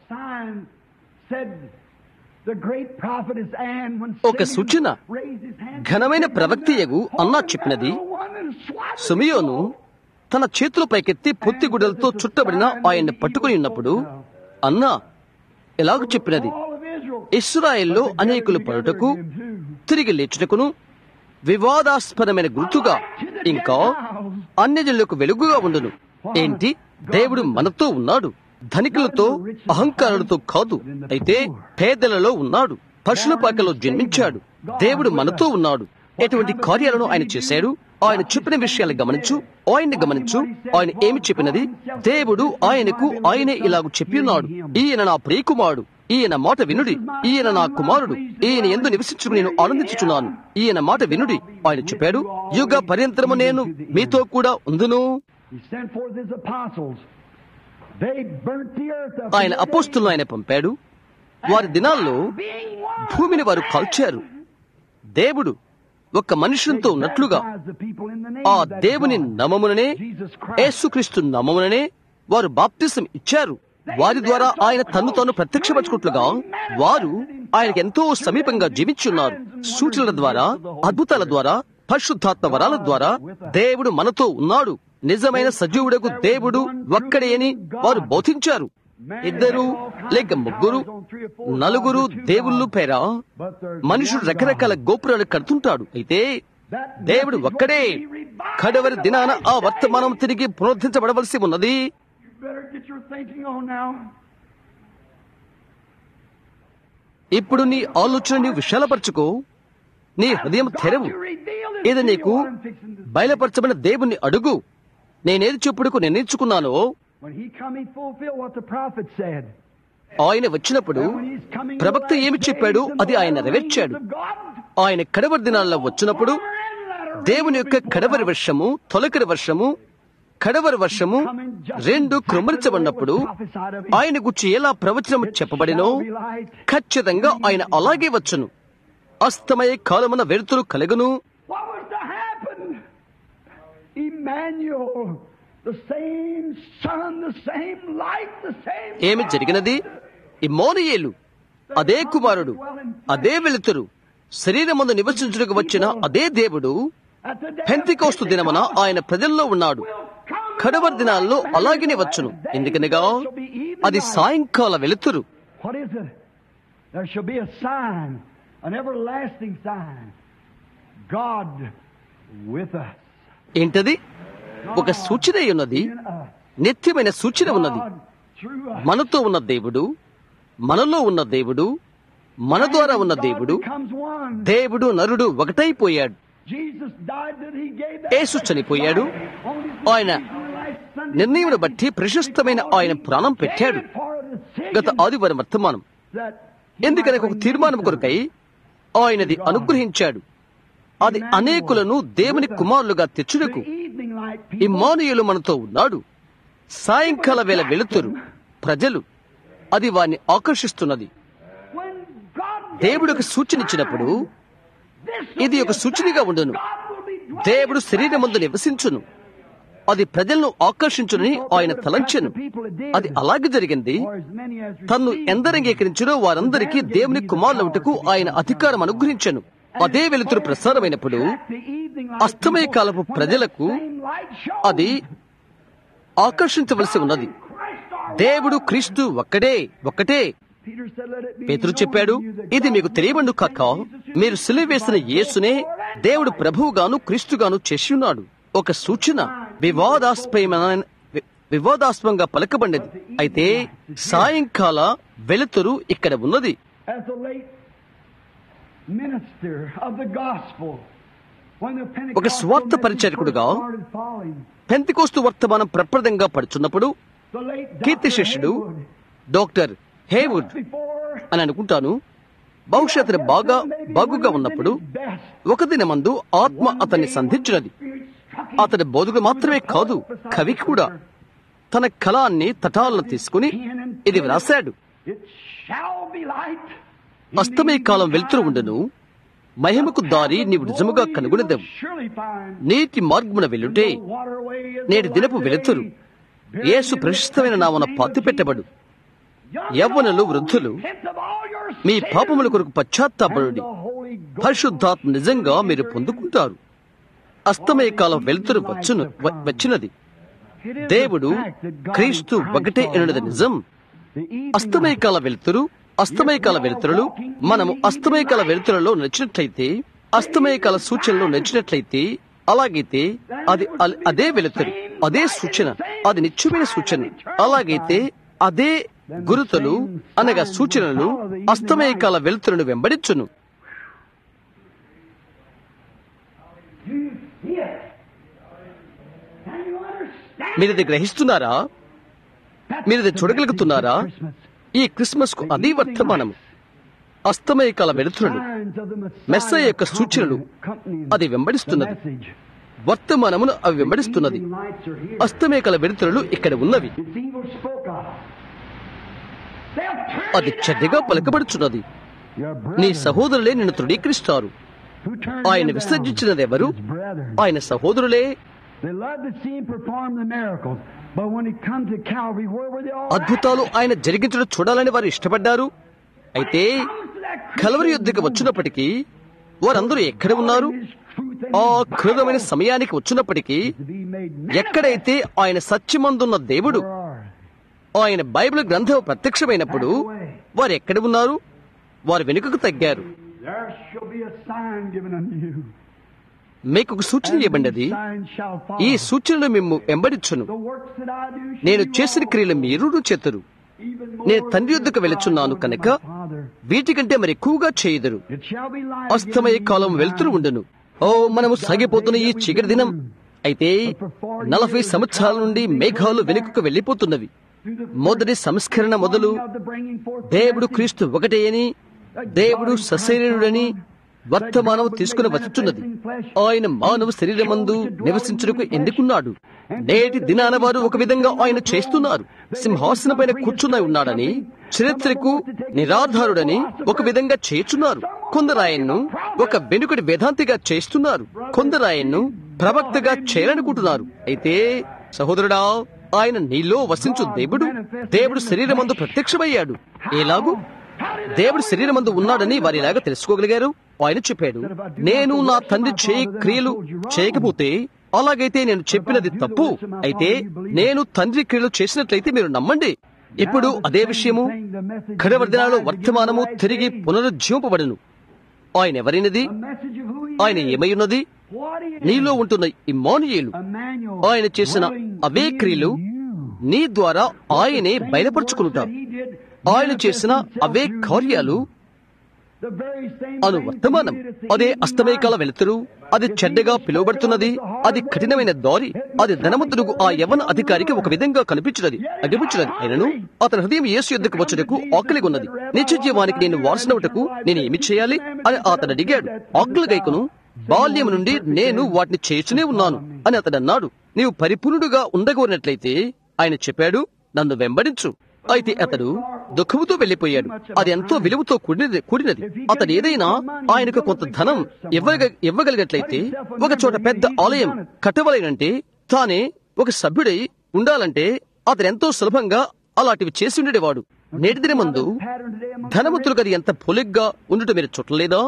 [SPEAKER 1] ఒక సూచన ఘనమైన ప్రవక్తియగు అన్నా చెప్పినది సుమియోను తన చేతులు పైకెత్తి పొత్తి గుడ్డలతో చుట్టబడిన ఆయన్ని పట్టుకుని ఉన్నప్పుడు అన్నా ఎలాగ చెప్పినది ఇస్రాయెల్లో అనేకులు పడుటకు తిరిగి లేచుటకును వివాదాస్పదమైన గుర్తుగా ఇంకా అన్యజనులకు వెలుగుగా ఉండును ఏంటి దేవుడు మనతో ఉన్నాడు ధనికులతో అహంకారులతో కాదు అయితే పేదలలో ఉన్నాడు పశుల పాకలో జన్మించాడు దేవుడు మనతో ఉన్నాడు ఎటువంటి కార్యాలను ఆయన చేశాడు ఆయన చెప్పిన విషయాలు గమనించు ఆయన్ని గమనించు ఆయన ఏమి చెప్పినది దేవుడు ఆయనకు ఆయనే ఇలాగ చెప్పి ఉన్నాడు ఈయన నా ప్రియకుమారుడు ఈయన మాట వినుడి ఈయన నా కుమారుడు ఈయన ఎందు నివసించుకు నేను ఆనందించుచున్నాను ఈయన మాట వినుడి ఆయన చెప్పాడు యుగ పర్యంతరము నేను మీతో కూడా ఉందును ఆయన అపోస్తులను ఆయన పంపాడు వారి దినాల్లో భూమిని వారు కాల్చారు దేవుడు ఒక మనుషులతో ఉన్నట్లుగా ఆ దేవుని నమముననే యేసుక్రీస్తు నమముననే వారు బాప్తిసం ఇచ్చారు వారి ద్వారా ఆయన తన్ను తాను ప్రత్యక్షపరచుకుంటుగా వారు ఆయనకు ఎంతో సమీపంగా జీవించున్నారు సూచనల ద్వారా అద్భుతాల ద్వారా పరిశుద్ధాత్మ వరాల ద్వారా దేవుడు మనతో ఉన్నాడు నిజమైన సజీవుడకు దేవుడు ఒక్కడే అని వారు బోధించారు ఇద్దరు లేక ముగ్గురు నలుగురు దేవుళ్ళు పేర మనుషుడు రకరకాల గోపురాలు కడుతుంటాడు అయితే దేవుడు ఒక్కడే కడవరి దినాన ఆ వర్తమానం తిరిగి పునరుద్ధరించబడవలసి ఉన్నది
[SPEAKER 3] better get your thinking on now.
[SPEAKER 1] ఇప్పుడు నీ ఆలోచన నీవు విశాలపరచుకో నీ హృదయం తెరవు
[SPEAKER 3] God, you reveal this
[SPEAKER 1] ఇది
[SPEAKER 3] to
[SPEAKER 1] నీకు
[SPEAKER 3] you, what I'm fixing to say.
[SPEAKER 1] బయలుపరచబడిన దేవుణ్ణి అడుగు నేనేది చెప్పుడుకు నిర్ణయించుకున్నానో
[SPEAKER 3] When he come, he fulfill what the prophet said.
[SPEAKER 1] ఆయన వచ్చినప్పుడు
[SPEAKER 3] And when he's coming in
[SPEAKER 1] ప్రవక్త
[SPEAKER 3] the last
[SPEAKER 1] ఏమి
[SPEAKER 3] days,
[SPEAKER 1] చెప్పాడు
[SPEAKER 3] the
[SPEAKER 1] అది ఆయన
[SPEAKER 3] latter
[SPEAKER 1] నెరవేర్చాడు
[SPEAKER 3] rains of God,
[SPEAKER 1] ఆయన కడవరి దినాల్లో వచ్చినప్పుడు
[SPEAKER 3] former and latter
[SPEAKER 1] దేవుని
[SPEAKER 3] rains
[SPEAKER 1] యొక్క
[SPEAKER 3] will be
[SPEAKER 1] కడవరి
[SPEAKER 3] poured out.
[SPEAKER 1] వర్షము తొలకరి వర్షము కడవరి వర్షము రెండు కృమరించబడినప్పుడు ఆయన గురించి ఎలా ప్రవచనం చెప్పబడినో ఖచ్చితంగా ఆయన అలాగే వచ్చును అస్తమయ కాలమున వెలుతురు కలగును
[SPEAKER 3] What was to happen? Emmanuel, the same sun, the same light, the same.
[SPEAKER 1] ఏమి జరిగినది ఇమ్మోనియేలు అదే కుమారుడు అదే వెలుతురు శరీరమందు నివసించుటకు వచ్చిన అదే దేవుడు
[SPEAKER 3] At the day of
[SPEAKER 1] Pentecost దినమున ఆయన ప్రజల్లో ఉన్నాడు కడవరి దినాల్లో అలాగనే వచ్చును ఎందుకనగా అది సాయంకాల వెలుతురు
[SPEAKER 3] What is it? There shall be a sign, an everlasting sign. God with us.
[SPEAKER 1] ఏంటది ఒక సూచన అయి ఉన్నది
[SPEAKER 3] In us.
[SPEAKER 1] నిత్యమైన సూచన ఉన్నది
[SPEAKER 3] God through us.
[SPEAKER 1] మనతో ఉన్న దేవుడు మనలో ఉన్న దేవుడు మన ద్వారా ఉన్న
[SPEAKER 3] God
[SPEAKER 1] దేవుడు
[SPEAKER 3] becomes one.
[SPEAKER 1] దేవుడు నరుడు ఒకటైపోయాడు
[SPEAKER 3] Jesus died that he gave that
[SPEAKER 1] యేసు చనిపోయాడు
[SPEAKER 3] on his
[SPEAKER 1] ఆయన
[SPEAKER 3] last Sunday
[SPEAKER 1] నిర్ణయం బట్టి ప్రశస్తమైన ఆయన ప్రాణం పెట్టాడు
[SPEAKER 3] for a decision
[SPEAKER 1] గత ఆదివారం వర్తమానం
[SPEAKER 3] that
[SPEAKER 1] ఎందుకని ఒక తీర్మానం కొరకై ఆయనది అనుగ్రహించాడు అది అనేకులను దేవుని కుమారులుగా తెచ్చుటకు
[SPEAKER 3] the evening light people
[SPEAKER 1] Immanuel మనతో ఉన్నాడు సాయంకాల వేళ వెలుతురు ప్రజలు అది వారిని ఆకర్షిస్తున్నది
[SPEAKER 3] when God
[SPEAKER 1] దేవుడు ఒక సూచన ఇచ్చినప్పుడు
[SPEAKER 3] this
[SPEAKER 1] ఇది ఒక సూచనగా ఉండును
[SPEAKER 3] God will be dwelling
[SPEAKER 1] దేవుడు శరీరమందు నివసించును అది ప్రజలను ఆకర్షించునని ఆయన తలంచెను అది అలాగే జరిగింది
[SPEAKER 3] for as many as
[SPEAKER 1] తన్ను
[SPEAKER 3] received
[SPEAKER 1] ఎందరంగీకరించినో వారందరికీ దేవుని కుమారులవుటకు ఆయన అధికారం అనుగ్రహించను అదే వెలుతురు ప్రసారమైనప్పుడు
[SPEAKER 3] the evening light
[SPEAKER 1] అస్తమయ
[SPEAKER 3] people,
[SPEAKER 1] కాలపు
[SPEAKER 3] when
[SPEAKER 1] ప్రజలకు
[SPEAKER 3] that same light shone,
[SPEAKER 1] అది ఆకర్షించవలసి ఉన్నది
[SPEAKER 3] Christ our
[SPEAKER 1] దేవుడు క్రీస్తు ఒక్కడే ఒక్కటే
[SPEAKER 3] Peter said, Let it be
[SPEAKER 1] పేతురు
[SPEAKER 3] known
[SPEAKER 1] చెప్పాడు
[SPEAKER 3] to you that
[SPEAKER 1] ఇది
[SPEAKER 3] God
[SPEAKER 1] మీకు తెలియబండు
[SPEAKER 3] sent
[SPEAKER 1] కాక
[SPEAKER 3] Jesus who
[SPEAKER 1] మీరు సిలువ వేసిన యేసునే దేవుడు ప్రభువుగాను క్రీస్తుగాను చేసి ఉన్నాడు ఒక సూచన వివాదాస్పదమైన వి- వివాదాస్పదంగా పలకబడినది అయితే సాయంకాల వెలుతురు ఇక్కడ ఉన్నది
[SPEAKER 3] as the late minister of the gospel when the
[SPEAKER 1] ఒక
[SPEAKER 3] Pentecostal
[SPEAKER 1] స్వార్థ
[SPEAKER 3] message
[SPEAKER 1] పరిచారకుడుగా
[SPEAKER 3] first started falling,
[SPEAKER 1] Pentecost వర్తమానం ప్రప్రదంగా పడుచున్నప్పుడు
[SPEAKER 3] the late
[SPEAKER 1] కీర్తి
[SPEAKER 3] Dr.
[SPEAKER 1] శిష్యుడు
[SPEAKER 3] Haywood,
[SPEAKER 1] డాక్టర్ హేవుడ్
[SPEAKER 3] before
[SPEAKER 1] అని అనుకుంటాను భవిష్యత్తు బాగా బాగుగా ఉన్నప్పుడు ఒక దినమందు ఆత్మ అతన్ని సంధించినది అతని బోధకుడు మాత్రమే కాదు కవి కూడా తన కళాన్ని తటాలను తీసుకుని ఇది వ్రాశాడు
[SPEAKER 3] It shall be light.
[SPEAKER 1] అస్తమయ కాలం వెలుతురు ఉండును మహిమకు దారి నీవు నిజముగా కనుగొనదెవు
[SPEAKER 3] Surely find
[SPEAKER 1] నీటి మార్గమున వెలుటే
[SPEAKER 3] the waterway is
[SPEAKER 1] నేటి
[SPEAKER 3] the
[SPEAKER 1] దినపు
[SPEAKER 3] light
[SPEAKER 1] వెలుతురు
[SPEAKER 3] day.
[SPEAKER 1] యేసు ప్రశస్తమైన నామన పాతి పెట్టబడు యవ్వనులు వృద్ధులు
[SPEAKER 3] Repent of all your
[SPEAKER 1] me
[SPEAKER 3] sins,
[SPEAKER 1] పాపముల కొరకు పశ్చాత్తాపరుడి
[SPEAKER 3] and the Holy Ghost
[SPEAKER 1] పరిశుద్ధాత్మ నిజంగా మీరు పొందుకుంటారు అస్తమయ కాలం వెలుతురు వచ్చును వ- వచ్చినది
[SPEAKER 3] It is
[SPEAKER 1] దేవుడు
[SPEAKER 3] the fact that God
[SPEAKER 1] క్రీస్తు
[SPEAKER 3] in Christ
[SPEAKER 1] ఒకటే
[SPEAKER 3] are
[SPEAKER 1] ఎనున్నది
[SPEAKER 3] one.
[SPEAKER 1] నిజం
[SPEAKER 3] The evening
[SPEAKER 1] అస్తమయ కాల వెలుతురు అస్తమయ కాల వెలుతురులు మనము అస్తమయ కాల వెలుతురులో నచ్చినట్లయితే అస్తమయ కాల సూచనలో నచ్చినట్లయితే అలాగైతే అది అల్- అదే వెలుతురు అదే సూచన అది నిత్యమైన సూచన అలాగైతే అదే గురుతులు అనగా సూచనలు అస్తమయ కాల వెలుతురును వెంబడించును
[SPEAKER 3] Yes. Can you understand?
[SPEAKER 1] మీరు ఇది గ్రహిస్తున్నారా మీరు ఇది చూడగలుగుతున్నారా
[SPEAKER 3] Christmas.
[SPEAKER 1] ఈ క్రిస్మస్ కు అది వర్తమానము అస్తమయ కాల వెలుతురులు
[SPEAKER 3] Signs of the Messiah
[SPEAKER 1] Messiah యొక్క సూచనలు
[SPEAKER 3] accompanying
[SPEAKER 1] అది వెంబడిస్తున్నది
[SPEAKER 3] the message.
[SPEAKER 1] వర్తమానమును అవి వెంబడిస్తున్నది
[SPEAKER 3] Evening lights are here.
[SPEAKER 1] అస్తమయ కాల వెలుతురులు ఇక్కడ ఉన్నవి
[SPEAKER 3] It's evil spoke of. They'll turn
[SPEAKER 1] అది
[SPEAKER 3] it
[SPEAKER 1] చెడ్డగా
[SPEAKER 3] down.
[SPEAKER 1] పలకబడుచున్నది
[SPEAKER 3] Your
[SPEAKER 1] నీ
[SPEAKER 3] brother
[SPEAKER 1] సహోదరులే నిన్ను తృణీకరిస్తారు
[SPEAKER 3] who turned
[SPEAKER 1] ఆయన
[SPEAKER 3] him down,
[SPEAKER 1] విసర్జించినదెవరు
[SPEAKER 3] his brother.
[SPEAKER 1] ఆయన సహోదరులే
[SPEAKER 3] They loved to see him perform the miracles, but when he come to Calvary, where were they all? at?
[SPEAKER 1] అద్భుతాలు ఆయన జరిగించడం చూడాలని వారు ఇష్టపడ్డారు అయితే కలవరి యుద్ధకి వచ్చినప్పటికీ వారందరూ ఎక్కడ ఉన్నారు ఆ క్రూరమైన సమయానికి వచ్చినప్పటికీ ఎక్కడైతే ఆయన సత్యమందున్న దేవుడు ఆయన బైబిల్ గ్రంథం ప్రత్యక్షమైనప్పుడు వారు ఎక్కడ ఉన్నారు వారు వెనుకకు తగ్గారు
[SPEAKER 3] There shall be a sign given unto you.
[SPEAKER 1] మీకు ఒక సూచన ఇవ్వబడినది
[SPEAKER 3] And sign shall follow.
[SPEAKER 1] ఈ సూచనలు మేము వెంబడించును
[SPEAKER 3] The works that I do shall
[SPEAKER 1] నేను
[SPEAKER 3] you
[SPEAKER 1] చేసిన
[SPEAKER 3] all.
[SPEAKER 1] క్రియలు మీరు చేతురు
[SPEAKER 3] Even more
[SPEAKER 1] నేను తండ్రి యొద్దకు
[SPEAKER 3] than
[SPEAKER 1] వెళుచున్నాను
[SPEAKER 3] I
[SPEAKER 1] కనుక
[SPEAKER 3] my Father.
[SPEAKER 1] వీటికంటే మరి ఎక్కువగా చేయుదురు
[SPEAKER 3] It shall be light
[SPEAKER 1] అస్తమయ
[SPEAKER 3] given
[SPEAKER 1] column
[SPEAKER 3] you
[SPEAKER 1] వెలుతురు
[SPEAKER 3] now.
[SPEAKER 1] ఉండును ఓ మనము సాగిపోతున్న ఈ చీకటి దినం అయితే నలభై సంవత్సరాల నుండి మేఘాలు వెనుకకు వెళ్లిపోతున్నవి
[SPEAKER 3] Through the
[SPEAKER 1] మొదటి సంస్కరణ మొదలు
[SPEAKER 3] of the bringing forth the
[SPEAKER 1] దేవుడు
[SPEAKER 3] message.
[SPEAKER 1] క్రీస్తు ఒకటే అని దేవుడు సశరీరుడని వర్తమానం తీసుకుని వచ్చుచున్నది ఆయన మానవ శరీరమందు నివసించుటకు ఎందుకున్నాడు నేటి దినాన వారు ఒక విధంగా ఆయన చేస్తున్నారు సింహాసనం పైన కూర్చుని ఉన్నాడని చరిత్రకు నిరాధారుడని ఒక విధంగా చేస్తున్నారు కొందరు ఆయన్ను ఒక వెనుకటి వేదాంతిగా చేస్తున్నారు కొందరు ఆయన్ను ప్రవక్తగా చేయాలనుకుంటున్నారు అయితే సహోదరుడా ఆయన నీలో వసించు దేవుడు దేవుడు శరీరమందు ప్రత్యక్షమయ్యాడు ఎలాగూ దేవుడు శరీరమందు ఉన్నాడని వారు ఇలాగా తెలుసుకోగలిగారు ఆయన చెప్పాడు నేను నా తండ్రి చేయి క్రియలు చేయకపోతే అలాగైతే నేను చెప్పినది తప్పు అయితే నేను తండ్రి క్రియలు చేసినట్లయితే మీరు నమ్మండి ఇప్పుడు అదే విషయము కడవరి దినాల్లో వర్తమానము తిరిగి పునరుజ్జీవింపబడును ఆయన ఎవరైనది
[SPEAKER 3] A message of who he
[SPEAKER 1] ఆయన
[SPEAKER 3] is.
[SPEAKER 1] ఏమై ఉన్నది
[SPEAKER 3] What he is.
[SPEAKER 1] నీలో ఉంటున్న ఇమ్మానుయేలు
[SPEAKER 3] Emmanuel,
[SPEAKER 1] ఆయన చేసిన
[SPEAKER 3] willing
[SPEAKER 1] అవే
[SPEAKER 3] in
[SPEAKER 1] క్రియలు
[SPEAKER 3] you.
[SPEAKER 1] నీ ద్వారా ఆయనే
[SPEAKER 3] Same
[SPEAKER 1] బయలుపరుచుకునుట
[SPEAKER 3] works that he did
[SPEAKER 1] ఆయన చేసిన
[SPEAKER 3] manifest himself
[SPEAKER 1] అవే
[SPEAKER 3] through
[SPEAKER 1] కార్యాలు
[SPEAKER 3] you. The very same
[SPEAKER 1] Anu
[SPEAKER 3] things
[SPEAKER 1] వర్తమానం
[SPEAKER 3] he did at the
[SPEAKER 1] అదే
[SPEAKER 3] evening
[SPEAKER 1] అస్తమయకాల
[SPEAKER 3] light.
[SPEAKER 1] వెలుతురు అది చెడ్డగా పిలువబడుతున్నది అది కఠినమైన దారి అది ధనవంతుడుకు ఆ యవన అధికారికి ఒక విధంగా కనిపించినది అనిపించినది అయినను అతని హృదయం యేసు యుద్ధకు వచ్చుటకు ఆకలి ఉన్నది నిత్య జీవానికి నేను వారసునవుటకు నేను ఏమి చేయాలి అని అతను అడిగాడు ఆకలి గైకును బాల్యం నుండి నేను వాటిని చేస్తూనే ఉన్నాను అని అతడు అన్నాడు నీవు పరిపూర్ణుడుగా ఉండగోరినట్లయితే ఆయన చెప్పాడు నన్ను వెంబడించు అయితే అతడు దుఃఖముతో వెళ్లిపోయాడు అది ఎంతో విలువతో కూడినది కూడినది అతడు ఏదైనా ఆయనకు కొంత ధనం ఇవ్వగ ఇవ్వగలిగినట్లయితే ఒక చోట పెద్ద ఆలయం కట్టవలనంటే తానే ఒక సభ్యుడై ఉండాలంటే అతను ఎంతో సులభంగా అలాంటివి చేసి ఉండేవాడు నేటి దినమందు ధనవంతులకు అది ఎంత పొలిగ్గా ఉండటం మీరు చుట్టలేదా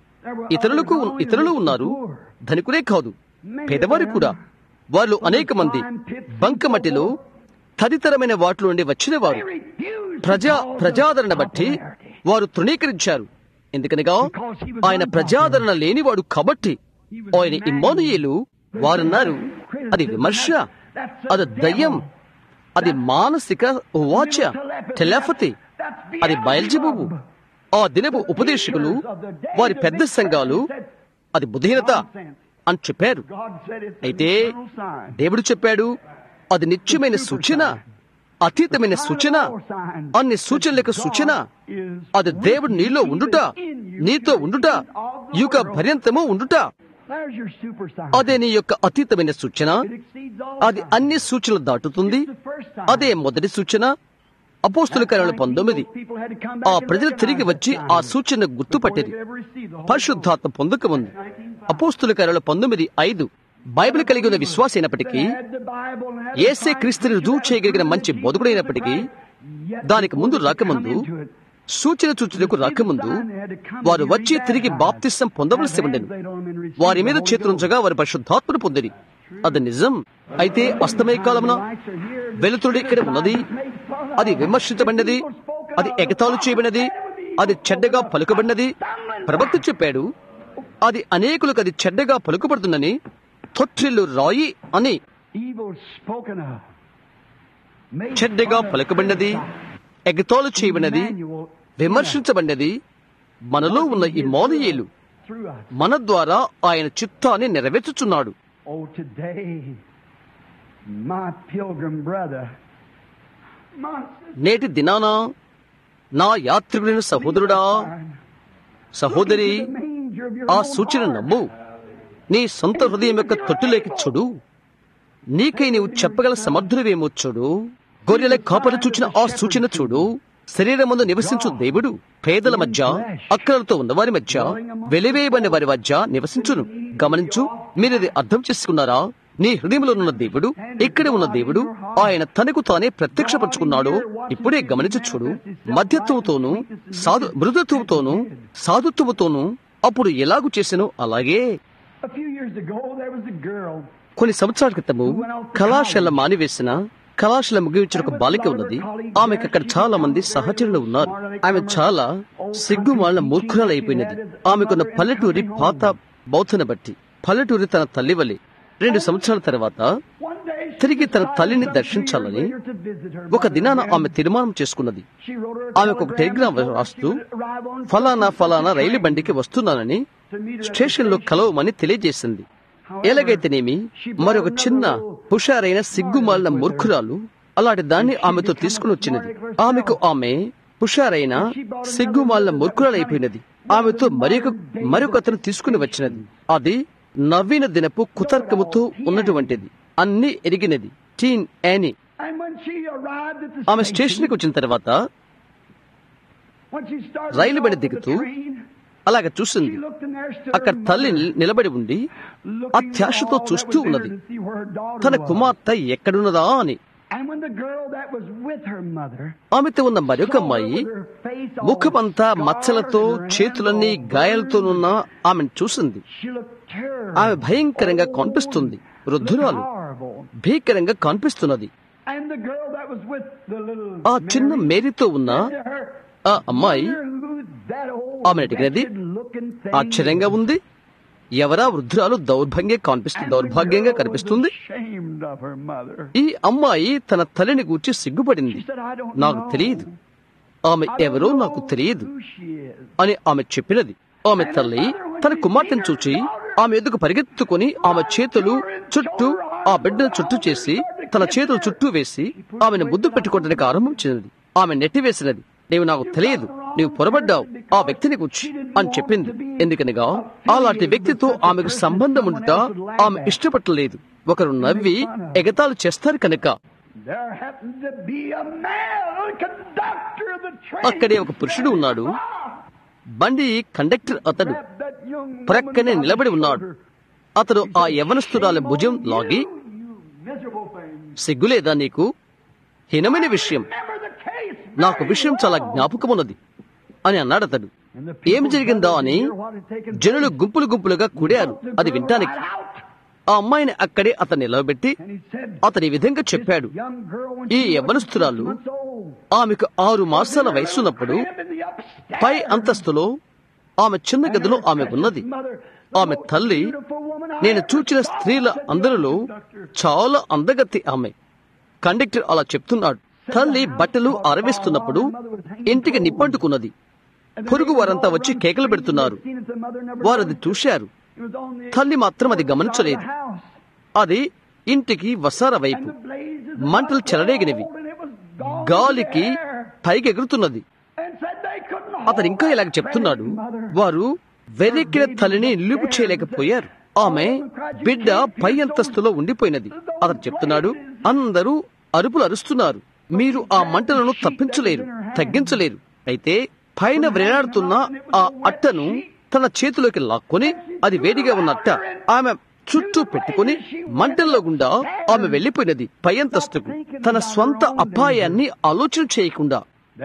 [SPEAKER 1] ఇతరులకు ఇతరులు ఉన్నారు ధనికులే కాదు పేదవారు కూడా వాళ్ళు అనేక మంది బంకమట్టిలో తదితరమైన వాటిలో నుండి వచ్చిన వారు ప్రజా ప్రజాదరణ బట్టి వారు తృణీకరించారు ఎందుకనగా ఆయన ప్రజాదరణ లేనివాడు కాబట్టి ఆయన ఇమ్మానుయేలు వారన్నారు అది విమర్శ అది దయ్యం అది మానసిక వాచ టెలఫతి అది బయల్జిబుబు ఆ దినపు ఉపదేశకులు వారి పెద్ద సంఘాలు అది బుద్ధిహీనత అని చెప్పారు అయితే దేవుడు చెప్పాడు అది నిత్యమైన సూచన అతీతమైన సూచన అన్ని సూచనలకు సూచన అది దేవుడు నీలో ఉండుట నీతో ఉండుట యుగ పర్యంతము ఉండుట
[SPEAKER 3] There's your super sign.
[SPEAKER 1] అదే నీ యొక్క అతీతమైన సూచన
[SPEAKER 3] It exceeds all
[SPEAKER 1] అది
[SPEAKER 3] signs.
[SPEAKER 1] అన్ని సూచనలు దాటుతుంది
[SPEAKER 3] It's the first sign.
[SPEAKER 1] అదే మొదటి సూచన అపోస్తుల కార్యాలు పంతొమ్మిది ఆ ప్రజలు తిరిగి వచ్చి ఆ సూచన గుర్తుపట్టిరి పరిశుద్ధాత్మ పొందకముందు అపోస్తుల కార్యాలు పంతొమ్మిది ఐదు బైబిల్ కలిగి ఉన్న విశ్వాస అయినప్పటికీ ఏసే క్రీస్తుని రుజువు చేయగలిగిన మంచి బోధకుడైనప్పటికీ దానికి ముందు రాకముందు సూచన సూచనకు రాకముందు వారు వచ్చి తిరిగి బాప్తిస్సం పొందవలసి ఉండెను వారి మీద చేతులుంచగా వారి పరిశుద్ధాత్మను పొందిరి అది నిజం అయితే అస్తమయ కాలమున వెలుతురుడు ఇక్కడ ఉన్నది అది విమర్శించబడినది అది ఎగతాళు చేయబడినది అది చెడ్డగా పలుకబడినది ప్రవక్త చెప్పాడు అది అనేకులకు అది చెడ్డగా పలుకబడుతుందని తొట్టిల్లు రాయి అని
[SPEAKER 3] Evil spoken of. Made
[SPEAKER 1] చెడ్డగా
[SPEAKER 3] fun of.
[SPEAKER 1] పలుకబడినది ఎగతాళు చేయబడినది
[SPEAKER 3] Emmanuel
[SPEAKER 1] విమర్శించబడినది మనలో ఉన్న ఈ మోదయేలు
[SPEAKER 3] through us.
[SPEAKER 1] మన ద్వారా ఆయన చిత్తాన్ని నెరవేర్చుచున్నాడు
[SPEAKER 3] Oh, today, my pilgrim brother, my
[SPEAKER 1] నేటి దినాన నా యాత్రికుడైన సహోదరుడా సహోదరి
[SPEAKER 3] manger of your
[SPEAKER 1] ఆ
[SPEAKER 3] own
[SPEAKER 1] సూచన
[SPEAKER 3] heart.
[SPEAKER 1] నమ్ము నీ సొంత హృదయం యొక్క తొట్టులోకి చూడు నీకై నీవు చెప్పగల సమర్థులవేమో చూడు గొర్రెల కాపరి చూచిన ఆ సూచన చూడు శరీరమందు నివసించు దేవుడు పేదల మధ్య అక్కలతో ఉన్నవారి మధ్య వెలివేయబడిన వారి మధ్య నివసించును గమనించు మీరు ఇది అర్థం చేసుకున్నారా నీ హృదయంలో ఉన్న దేవుడు ఇక్కడే ఉన్న దేవుడు ఆయన తనకు తానే ప్రత్యక్షపరుచుకున్నాడు ఇప్పుడే గమనించి చూడు మధ్యత్వంతోనూ సాధు మృదుత్వంతోనూ సాధుత్వముతోనూ అప్పుడు ఎలాగు చేసానో అలాగే
[SPEAKER 3] A few years ago, there was a girl.
[SPEAKER 1] కొన్ని సంవత్సరాల క్రితము కళాశాల మానివేసిన కళాశాల ముగించిన ఒక బాలిక ఉన్నది ఆమెకు అక్కడ చాలా మంది సహచరులు ఉన్నారు ఆమె చాలా సిగ్గుమాలిన మూర్ఖురాలు అయిపోయినది ఆమెకున్న పల్లెటూరి పాత బౌద్ధను బట్టి పల్లెటూరి తన తల్లి వలె రెండు సంవత్సరాల తర్వాత
[SPEAKER 3] One day, she
[SPEAKER 1] తిరిగి తన
[SPEAKER 3] decided
[SPEAKER 1] తల్లిని
[SPEAKER 3] some three
[SPEAKER 1] దర్శించాలని
[SPEAKER 3] years later to visit her
[SPEAKER 1] ఒక
[SPEAKER 3] mother.
[SPEAKER 1] దినాన ఆమె తీర్మానం చేసుకున్నది
[SPEAKER 3] She wrote her a
[SPEAKER 1] ఆమెకు ఒక
[SPEAKER 3] telegram
[SPEAKER 1] telegram
[SPEAKER 3] and told her
[SPEAKER 1] రాస్తూ
[SPEAKER 3] she would arrive on
[SPEAKER 1] ఫలానా
[SPEAKER 3] such and
[SPEAKER 1] ఫలానా
[SPEAKER 3] such a
[SPEAKER 1] రైలు
[SPEAKER 3] train
[SPEAKER 1] బండికి వస్తున్నానని
[SPEAKER 3] to meet her at the
[SPEAKER 1] స్టేషన్లో
[SPEAKER 3] station.
[SPEAKER 1] కలవమని తెలియజేసింది ఎలాగైతేనేమి మరొక చిన్న హుషారైన సిగ్గుమాలిన మూర్ఖురాలు అలాంటి దాన్ని ఆమెతో తీసుకుని వచ్చినది ఆమెకు ఆమె హుషారైన సిగ్గుమాలిన మూర్ఖురాలైపోయినది ఆమెతో మరొక మరొక అతను తీసుకుని వచ్చినది అది నవీన దినపు కుతర్కముతో ఉన్నటువంటిది అన్ని ఎరిగినది టీన్ యానీ
[SPEAKER 3] And when she arrived at the
[SPEAKER 1] ఆమె
[SPEAKER 3] station,
[SPEAKER 1] స్టేషన్కి వచ్చిన తర్వాత
[SPEAKER 3] when she started
[SPEAKER 1] రైలు బండి
[SPEAKER 3] off the
[SPEAKER 1] దిగుతూ
[SPEAKER 3] train,
[SPEAKER 1] అలాగ
[SPEAKER 3] she
[SPEAKER 1] చూసింది
[SPEAKER 3] looked in there, stood
[SPEAKER 1] అక్కడ
[SPEAKER 3] her
[SPEAKER 1] తల్లి
[SPEAKER 3] mother,
[SPEAKER 1] నిల్- నిలబడి ఉండి
[SPEAKER 3] looking
[SPEAKER 1] అత్యాశతో
[SPEAKER 3] all that
[SPEAKER 1] చూస్తూ
[SPEAKER 3] was in her
[SPEAKER 1] ఉన్నది
[SPEAKER 3] to see where her daughter
[SPEAKER 1] తన
[SPEAKER 3] was.
[SPEAKER 1] కుమార్తె ఎక్కడున్నదా అని
[SPEAKER 3] And when the girl that was with her mother
[SPEAKER 1] ఆమెతో ఉన్న మరొక
[SPEAKER 3] saw her
[SPEAKER 1] అమ్మాయి
[SPEAKER 3] with her face all
[SPEAKER 1] ముఖమంతా
[SPEAKER 3] scarred
[SPEAKER 1] మచ్చలతో
[SPEAKER 3] and her hands
[SPEAKER 1] చేతులన్నీ
[SPEAKER 3] all
[SPEAKER 1] గాయాలతోనున్న
[SPEAKER 3] burned,
[SPEAKER 1] ఆమెను చూసింది
[SPEAKER 3] she looked terrible.
[SPEAKER 1] ఆమె భయంకరంగా
[SPEAKER 3] Oh,
[SPEAKER 1] కనిపిస్తుంది
[SPEAKER 3] looked
[SPEAKER 1] వృద్ధురాలు
[SPEAKER 3] horrible.
[SPEAKER 1] భీకరంగా కనిపిస్తున్నది
[SPEAKER 3] And the girl that was with the little
[SPEAKER 1] ఆ చిన్న
[SPEAKER 3] Mary
[SPEAKER 1] మేరీతో ఉన్న
[SPEAKER 3] said to her,
[SPEAKER 1] ఆ అమ్మాయి
[SPEAKER 3] "Wonder who's that old
[SPEAKER 1] ఆమెను అడిగినది
[SPEAKER 3] wretched-looking thing
[SPEAKER 1] ఆశ్చర్యంగా ఉంది ఎవరా వృద్ధురాలు దౌర్భంగా కనిపిస్తు దౌర్భాగ్యంగా కనిపిస్తుంది
[SPEAKER 3] ashamed of her mother.
[SPEAKER 1] ఈ అమ్మాయి తన తల్లిని గూర్చి సిగ్గుపడింది
[SPEAKER 3] She said, I don't
[SPEAKER 1] నాకు
[SPEAKER 3] know.
[SPEAKER 1] తెలియదు ఆమె
[SPEAKER 3] I don't
[SPEAKER 1] ఎవరో
[SPEAKER 3] know
[SPEAKER 1] నాకు తెలియదు
[SPEAKER 3] who she is.
[SPEAKER 1] అని ఆమె చెప్పినది ఆమె తల్లి తన కుమార్తెను చూచి ఆమె ఎదుగు పరిగెత్తుకుని ఆమె చేతులు చుట్టూ ఆ బిడ్డను చుట్టూ చేసి తన చేతులు చుట్టూ వేసి ఆమెను ముద్దు పెట్టుకోవడానికి ఆరంభించినది ఆమె నెట్టివేసినది నీవు నాకు తెలియదు నీవు పొరబడ్డావు ఆ వ్యక్తిని కూర్చి అని చెప్పింది ఎందుకనగా అలాంటి వ్యక్తితో ఆమెకు సంబంధం ఉండుట ఆమె ఇష్టపడలేదు ఒకరు నవ్వి ఎగతాళి చేస్తారు కనుక
[SPEAKER 3] There happened to be a man, a conductor of the train.
[SPEAKER 1] అక్కడే ఒక పురుషుడు ఉన్నాడు బండి కండక్టర్ అతడు
[SPEAKER 3] Grabbed that young woman
[SPEAKER 1] ప్రక్కనే
[SPEAKER 3] by the
[SPEAKER 1] నిలబడి ఉన్నాడు
[SPEAKER 3] shoulder.
[SPEAKER 1] అతడు ఆ యవనస్తురాల భుజం లాగి
[SPEAKER 3] You, you miserable thing.
[SPEAKER 1] సిగ్గులేదా నీకు హీనమైన విషయం
[SPEAKER 3] Remember the case.
[SPEAKER 1] నాకు
[SPEAKER 3] very
[SPEAKER 1] విషయం చాలా
[SPEAKER 3] well.
[SPEAKER 1] జ్ఞాపకమున్నది అని అన్నాడు అతడు
[SPEAKER 3] And the people
[SPEAKER 1] ఏమి జరిగిందో అని
[SPEAKER 3] gathered to hear what had taken
[SPEAKER 1] జనులు
[SPEAKER 3] place.
[SPEAKER 1] గుంపులు గుంపులుగా కూడారు
[SPEAKER 3] The
[SPEAKER 1] అది
[SPEAKER 3] girl
[SPEAKER 1] వినటానికి
[SPEAKER 3] right out.
[SPEAKER 1] ఆ అమ్మాయిని అక్కడే అతను నిలవబెట్టి
[SPEAKER 3] And he said,
[SPEAKER 1] అతని ఈ విధంగా చెప్పాడు
[SPEAKER 3] "This young girl, when
[SPEAKER 1] ఈ
[SPEAKER 3] she was
[SPEAKER 1] యవ్వనస్తురాలు
[SPEAKER 3] six months old,
[SPEAKER 1] ఆమెకు ఆరు మాసాల వయసున్నప్పుడు
[SPEAKER 3] crib in the upstairs,
[SPEAKER 1] పై అంతస్తులో ఆమె చిన్న
[SPEAKER 3] and
[SPEAKER 1] గదిలో
[SPEAKER 3] her
[SPEAKER 1] ఆమె
[SPEAKER 3] precious
[SPEAKER 1] ఉన్నది
[SPEAKER 3] mother, the
[SPEAKER 1] ఆమె
[SPEAKER 3] most
[SPEAKER 1] తల్లి
[SPEAKER 3] beautiful woman I
[SPEAKER 1] నేను
[SPEAKER 3] ever
[SPEAKER 1] చూచిన
[SPEAKER 3] saw,"
[SPEAKER 1] స్త్రీల
[SPEAKER 3] said the
[SPEAKER 1] అందరిలో
[SPEAKER 3] conductor.
[SPEAKER 1] చాలా అందగత్తి ఆమె కండక్టర్ అలా చెప్తున్నాడు తల్లి బట్టలు ఆరవేస్తున్నప్పుడు ఇంటికి నిప్పంటుకున్నది పొరుగు వారంతా వచ్చి కేకలు పెడుతున్నారు వారు అది చూశారు తల్లి మాత్రం అది గమనించలేదు అది ఇంటికి వసార వైపు మంటలు చెలరేగినవి గాలికి పైకి ఎగురుతున్నది అతను ఇంకా ఇలాగ చెప్తున్నాడు వారు వెర్రెక్కిన తల్లిని నిలుపు చేయలేకపోయారు ఆమె బిడ్డ పై అంతస్తులో ఉండిపోయినది అతను చెప్తున్నాడు అందరూ అరుపులు అరుస్తున్నారు మీరు ఆ మంటలను తప్పించలేరు తగ్గించలేరు అయితే పైన వేలాడుతున్న ఆ అట్టను తన చేతిలోకి లాక్కొని అది వేడిగా ఉన్న అట్ట ఆమె చుట్టూ పెట్టుకుని మంటల్లో గుండా ఆమె వెళ్లిపోయినది పై అంతస్తుకు తన స్వంత అపాయాన్ని ఆలోచన చేయకుండా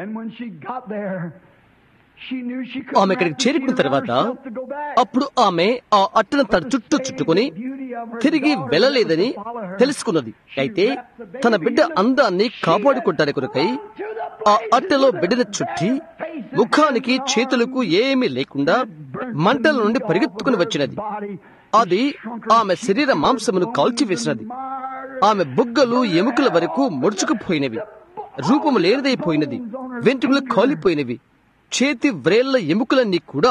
[SPEAKER 1] ఆమె ఇక్కడికి చేరుకున్న తర్వాత అప్పుడు ఆమె ఆ అట్టను తన చుట్టూ చుట్టుకుని తిరిగి వెళ్ళలేదని తెలుసుకున్నది అయితే తన బిడ్డ అందాన్ని కాపాడుకుంటాని కొరకై ఆ అట్టలో బిడ్డను చుట్టి ముఖానికి చేతులకు ఏమీ లేకుండా మంటల నుండి పరిగెత్తుకుని వచ్చినది అది ఆమె శరీర మాంసమును కాల్చివేసినది ఆమె బుగ్గలు ఎముకల వరకు ముడుచుకుపోయినవి రూపము లేనిదైపోయినది వెంట్రుకలు కాలిపోయినవి చేతి వ్రేళ్ల ఎముకలన్నీ కూడా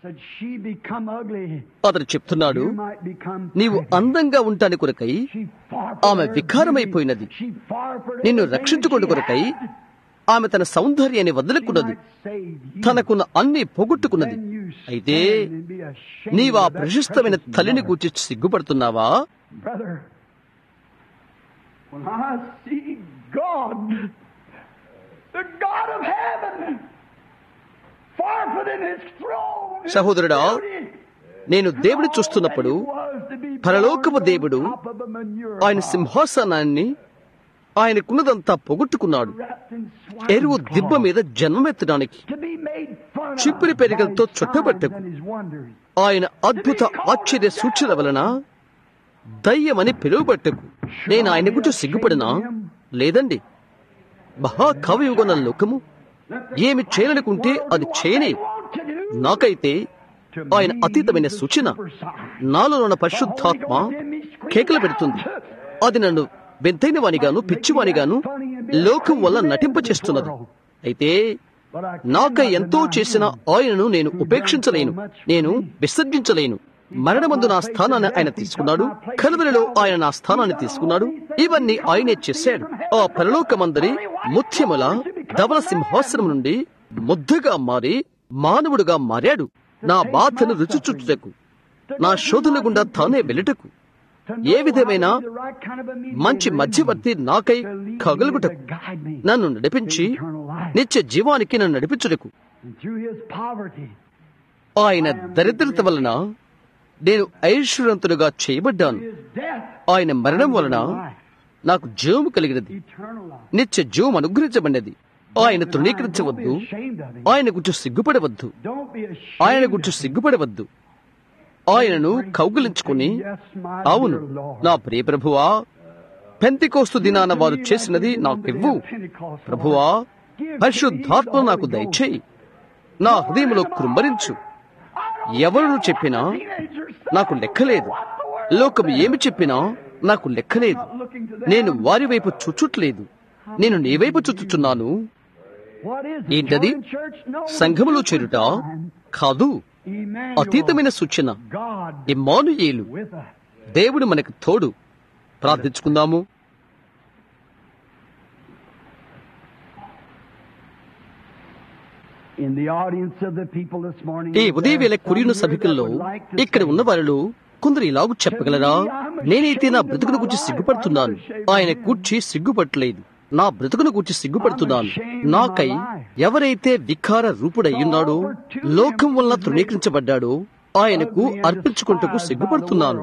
[SPEAKER 1] అతను చెప్తున్నాడు నీవు అందంగా ఉంటాని కొరకై ఆమె వికారమైపోయినది నిన్ను రక్షించుకోండి కొరకై ఆమె తన సౌందర్యాన్ని వదులుకున్నది తనకున్న అన్ని పోగొట్టుకున్నది అయితే నీవు ఆ ప్రశస్తమైన తల్లిని కూర్చి సిగ్గుపడుతున్నావా
[SPEAKER 3] the God of heaven, far within his throne. his
[SPEAKER 1] సహోదరుడా,
[SPEAKER 3] beauty,
[SPEAKER 1] నేను దేవుని చూస్తున్నప్పుడు
[SPEAKER 3] all that he was to be
[SPEAKER 1] పరలోకపు
[SPEAKER 3] born on
[SPEAKER 1] దేవుడు
[SPEAKER 3] top of a manure
[SPEAKER 1] ఆయన
[SPEAKER 3] pile,
[SPEAKER 1] సింహాసనాన్ని ఆయనకున్నదంతా పొగొట్టుకున్నాడు
[SPEAKER 3] wrapped in
[SPEAKER 1] ఎరువు
[SPEAKER 3] swine's
[SPEAKER 1] దిబ్బ
[SPEAKER 3] cloth,
[SPEAKER 1] మీద జన్మమెత్తడానికి
[SPEAKER 3] to be made fun of
[SPEAKER 1] చిప్పిలి పెరిగలతో
[SPEAKER 3] by his
[SPEAKER 1] చుట్టబట్టకు.
[SPEAKER 3] signs and his wonders.
[SPEAKER 1] ఆయన అద్భుత ఆశ్చర్య సూచన వలన దయ్యమని పిలువబట్టకు నేను ఆయన గురించి సిగ్గుపడినా లేదండి మహాకవియుగన లోకము ఏమి చేయాలనుకుంటే అది చేయని నాకైతే ఆయన అతీతమైన సూచన నాలో ఉన్న పరిశుద్ధాత్మ కేకలు పెడుతుంది అది నన్ను బెంతైన వానిగాను పిచ్చివానిగాను లోకం వల్ల నటింపచేస్తున్నది అయితే నాకై ఎంతో చేసిన ఆయనను నేను ఉపేక్షించలేను నేను విసర్జించలేను మరణమందు నా స్థానాన్ని ఆయన తీసుకున్నాడు కలువరిలో ఆయన నా స్థానాన్ని తీసుకున్నాడు ఇవన్నీ ఆయనే చేశాడు ఆ పరలోకమందరి ముత్యముల ధవల సింహాసనం నుండి ముద్దగా మారి మానవుడుగా మారాడు నా బాధను రుచి చుట్టుటకు నా శోధన గుండా తానే వెళ్ళుటకు ఏ విధమైన మంచి మధ్యవర్తి నాకై కగలుగుటకు నన్ను నడిపించి నిత్య జీవానికి నన్ను నడిపించుటకు ఆయన దరిద్రత వలన నేను ఐశ్వర్యంతుడుగా చేయబడ్డాను ఆయన మరణం వలన నాకు జీవము కలిగినది నిత్య జీవం అనుగ్రహించబడినది ఆయన తృణీకరించవద్దు ఆయన గురించి సిగ్గుపడవద్దు ఆయన గురించి సిగ్గుపడవద్దు ఆయనను కౌగులించుకుని అవును నా ప్రియ ప్రభువా పెంతికోస్తు దినాన వారు చేసినది నాకివ్వు ప్రభువా పరిశుద్ధాత్మ నాకు దయచేయి నా హృదయంలో కృంభరించు ఎవరు చెప్పినా నాకు లెక్కలేదు లోకం ఏమి చెప్పినా నాకు లెక్కలేదు నేను వారి వైపు చుచ్చుట్లేదు నేను నీ వైపు చుచ్చుచున్నాను ఏంటది సంఘములో చేరుట కాదు అతీతమైన సూచన ఇమ్మానుయేలు దేవుడు మనకు తోడు ప్రార్థించుకుందాము ఈ ఉదయవేళ కురియును సభికుల్లో ఇక్కడ ఉన్న వారిలో కొందరు ఇలాగూ చెప్పగలరా నేనైతే నా బ్రతుకును గురించి సిగ్గుపడుతున్నాను ఆయన కూర్చి సిగ్గుపట్టలేదు నా బ్రతుకును గురించి సిగ్గుపడుతున్నాను నాకై ఎవరైతే వికార రూపుడయ్యున్నాడో లోకం వల్ల తృణీకరించబడ్డాడో ఆయనకు అర్పించుకుంటకు సిగ్గుపడుతున్నాను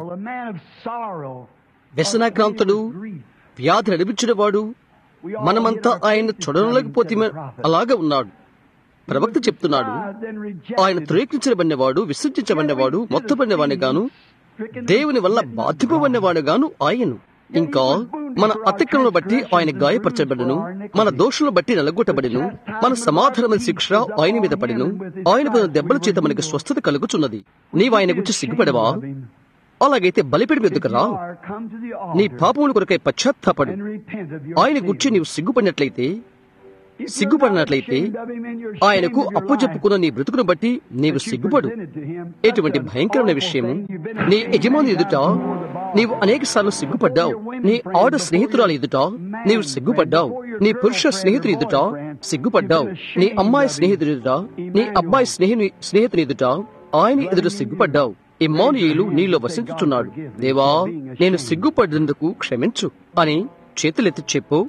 [SPEAKER 1] వ్యసనాక్రాంతుడు వ్యాధి నడిపించినవాడు మనమంతా ఆయన చూడలేకపోతే అలాగే ఉన్నాడు ప్రవక్త చెప్తున్నాడు ఆయన త్రేకించబడినవాడు విసర్జించబడినవాడు మొత్తబడినవాడిని గాను దేవుని వల్ల బాధిపబడినవాడు గాను ఆయను ఇంకా మన అతిక్రమను బట్టి ఆయన గాయపరచబడను మన దోషులను బట్టి నలగొట్టబడిను మన సమాధానమైన శిక్ష ఆయన మీద పడిను ఆయన పడిన దెబ్బల చేత మనకి స్వస్థత కలుగుచున్నది నీవు ఆయన గురించి సిగ్గుపడవా అలాగైతే బలిపెడి మీదకు రా నీ పాపముల కొరకై పశ్చాత్తాపడు ఆయన గురించి నీవు సిగ్గుపడినట్లయితే సిగ్గుపడినట్లయితే ఆయనకు అప్పు చెప్పుకున్న నీ బ్రతుకును బట్టి నీవు సిగ్గుపడు ఎటువంటి భయంకరమైన విషయము నీ యజమాని ఎదుట నీవు అనేక సార్లు సిగ్గుపడ్డావు నీ ఆడ స్నేహితురాలు ఎదుట నీవు సిగ్గుపడ్డావు నీ పురుష స్నేహితుని ఎదుట సిగ్గుపడ్డావు నీ అమ్మాయి స్నేహితుడి ఎదుట నీ అబ్బాయి స్నేహితుని స్నేహితుని ఎదుట ఆయన ఎదుట సిగ్గుపడ్డావు ఇమ్మానుయేలు నీలో వసించుచున్నాడు దేవా నేను సిగ్గుపడ్డందుకు క్షమించు అని చేతులెత్తి చెప్పు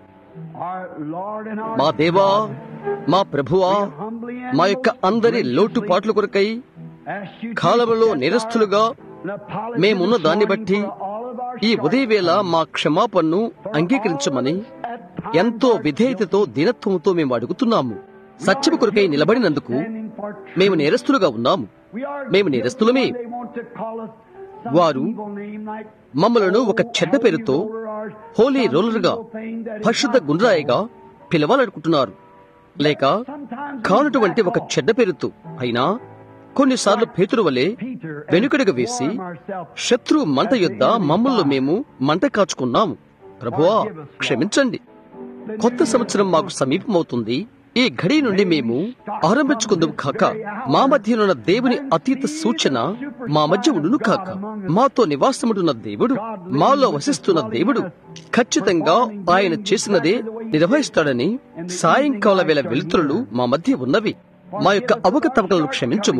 [SPEAKER 1] మా దేవా మా ప్రభువా మా యొక్క అందరి లోటుపాట్ల కొరకై కాలంలో నిరస్తులుగా మేమున్న దాన్ని బట్టి ఈ ఉదయవేళ మా క్షమాపణను అంగీకరించమని ఎంతో విధేయతతో దీనత్వంతో మేము అడుగుతున్నాము సత్యము కొరకై నిలబడినందుకు మేము నేరస్తులుగా ఉన్నాము మేము నేరస్తులమే వారు మమ్మలను ఒక చెడ్డ పేరుతో హోలీ రోలర్గా పరిశుద్ధ గుండ్రాయిగా పిలవాలనుకుంటున్నారు లేక కానటువంటి ఒక చెడ్డ పేరుతో అయినా కొన్నిసార్లు పేతురు వలె వెనుకడుగు వేసి శత్రు మంట యొద్ద మమ్మల్ని మేము మంట కాచుకున్నాము ప్రభువా క్షమించండి కొత్త సంవత్సరం మాకు సమీపమవుతుంది ఈ ఘడి నుండి మేము ఆరంభించుకుందాం కాక మా మధ్యనున్న దేవుని అతీత సూచన మా మధ్య ఉండును కాక మాతో నివాసముడున్న దేవుడు మాలో వసిస్తున్న దేవుడు ఖచ్చితంగా ఆయన చేసినదే నిర్వహిస్తాడని సాయంకాల వేళ వెలుతురులు మా మధ్య ఉన్నవి మా యొక్క అవకతవకలను క్షమించము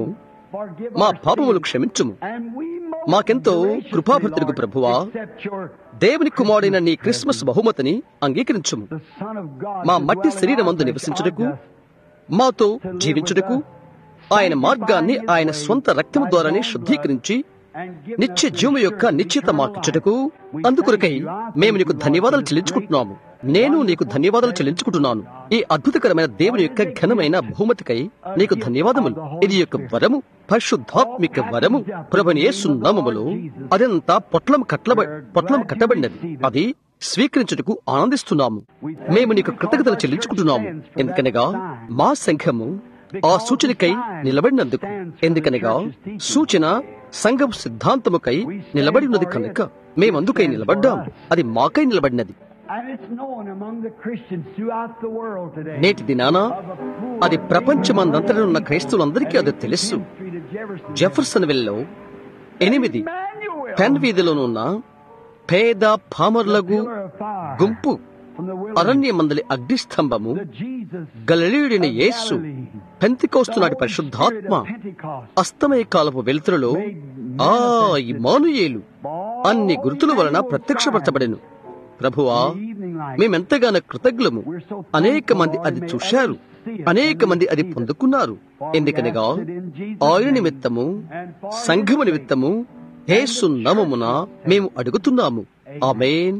[SPEAKER 3] forgive
[SPEAKER 1] మా
[SPEAKER 3] our
[SPEAKER 1] పాపములు
[SPEAKER 3] sins.
[SPEAKER 1] క్షమించుము
[SPEAKER 3] And we most
[SPEAKER 1] మాకెంతో
[SPEAKER 3] graciously,
[SPEAKER 1] కృపాభర్తకు
[SPEAKER 3] Lord,
[SPEAKER 1] ప్రభువా,
[SPEAKER 3] accept your-
[SPEAKER 1] దేవుని కుమారుడైన నీ క్రిస్మస్ బహుమతిని అంగీకరించుము
[SPEAKER 3] the Son of God
[SPEAKER 1] మా
[SPEAKER 3] to
[SPEAKER 1] మట్టి
[SPEAKER 3] dwell in
[SPEAKER 1] శరీరమందు
[SPEAKER 3] our flesh,
[SPEAKER 1] నివసించుటకు
[SPEAKER 3] our dust,
[SPEAKER 1] మాతో జీవించుటకు ఆయన మార్గాన్ని ఆయన స్వంత రక్తము ద్వారానే శుద్ధీకరించి
[SPEAKER 3] and give
[SPEAKER 1] నిత్య
[SPEAKER 3] us
[SPEAKER 1] జీవము
[SPEAKER 3] the
[SPEAKER 1] యొక్క
[SPEAKER 3] assurance of
[SPEAKER 1] నిశ్చిత
[SPEAKER 3] eternal
[SPEAKER 1] మాకిచ్చుటకు
[SPEAKER 3] life.
[SPEAKER 1] అందుకొరకై మేము నీకు ధన్యవాదాలు చెల్లించుకుంటున్నాము నేను నీకు ధన్యవాదాలు చెల్లించుకుంటున్నాను ఈ అద్భుతకరమైన దేవుని యొక్క ఘనమైన బహుమతికై నీకు ధన్యవాదములు ఇది యొక్క వరము పరిశుద్ధాత్మిక వరము ప్రభుని యేసు నామములో అదంతా పొట్లం కట్ల పొట్లం కట్టబడినది అది స్వీకరించుటకు ఆనందిస్తున్నాము మేము నీకు కృతజ్ఞతలు చెల్లించుకుంటున్నాము ఎందుకనగా మా సంఘము ఆ సూచనకై నిలబడినందుకు ఎందుకనగా సూచన సంఘం సిద్ధాంతముకై నిలబడి ఉన్నది కనుక మేమందుకై నిలబడ్డాం అది మాకై నిలబడినది
[SPEAKER 3] And it's known among the Christians throughout the world today.
[SPEAKER 1] నేటి దినాన
[SPEAKER 3] of a poor
[SPEAKER 1] అది ప్రపంచమందంతటా ఉన్న క్రైస్తవులందరికీ అది తెలుసు
[SPEAKER 3] 10th Street of Jefferson.
[SPEAKER 1] Jefferson విల్లో ఎనిమిది
[SPEAKER 3] Emmanuel,
[SPEAKER 1] పెన్ వీధిలోనున్న పేద పామర్లగు
[SPEAKER 3] pillar of fire
[SPEAKER 1] గుంపు
[SPEAKER 3] from the wilderness,
[SPEAKER 1] అరణ్య మందలి అగ్నిస్తంభము
[SPEAKER 3] the Jesus
[SPEAKER 1] గలలీయుడైన యేసు పెంతికోస్తునాటి
[SPEAKER 3] the
[SPEAKER 1] పరిశుద్ధాత్మ
[SPEAKER 3] Spirit of Pentecost,
[SPEAKER 1] అస్తమయ కాలపు వెలుతురులో ఆ ఇమానుయేలు అన్ని గుర్తుల వలన ప్రత్యక్షపరచబడెను ప్రభువా
[SPEAKER 3] the evening light.
[SPEAKER 1] మేమెంతగానో కృతజ్ఞులము అనేక మంది అది చూశారు అనేక మంది అది పొందుకున్నారు ఎందుకనగా ఆయన నిమిత్తము సంఘము నిమిత్తము యేసు నామమున మేము అడుగుతున్నాము ఆమేన్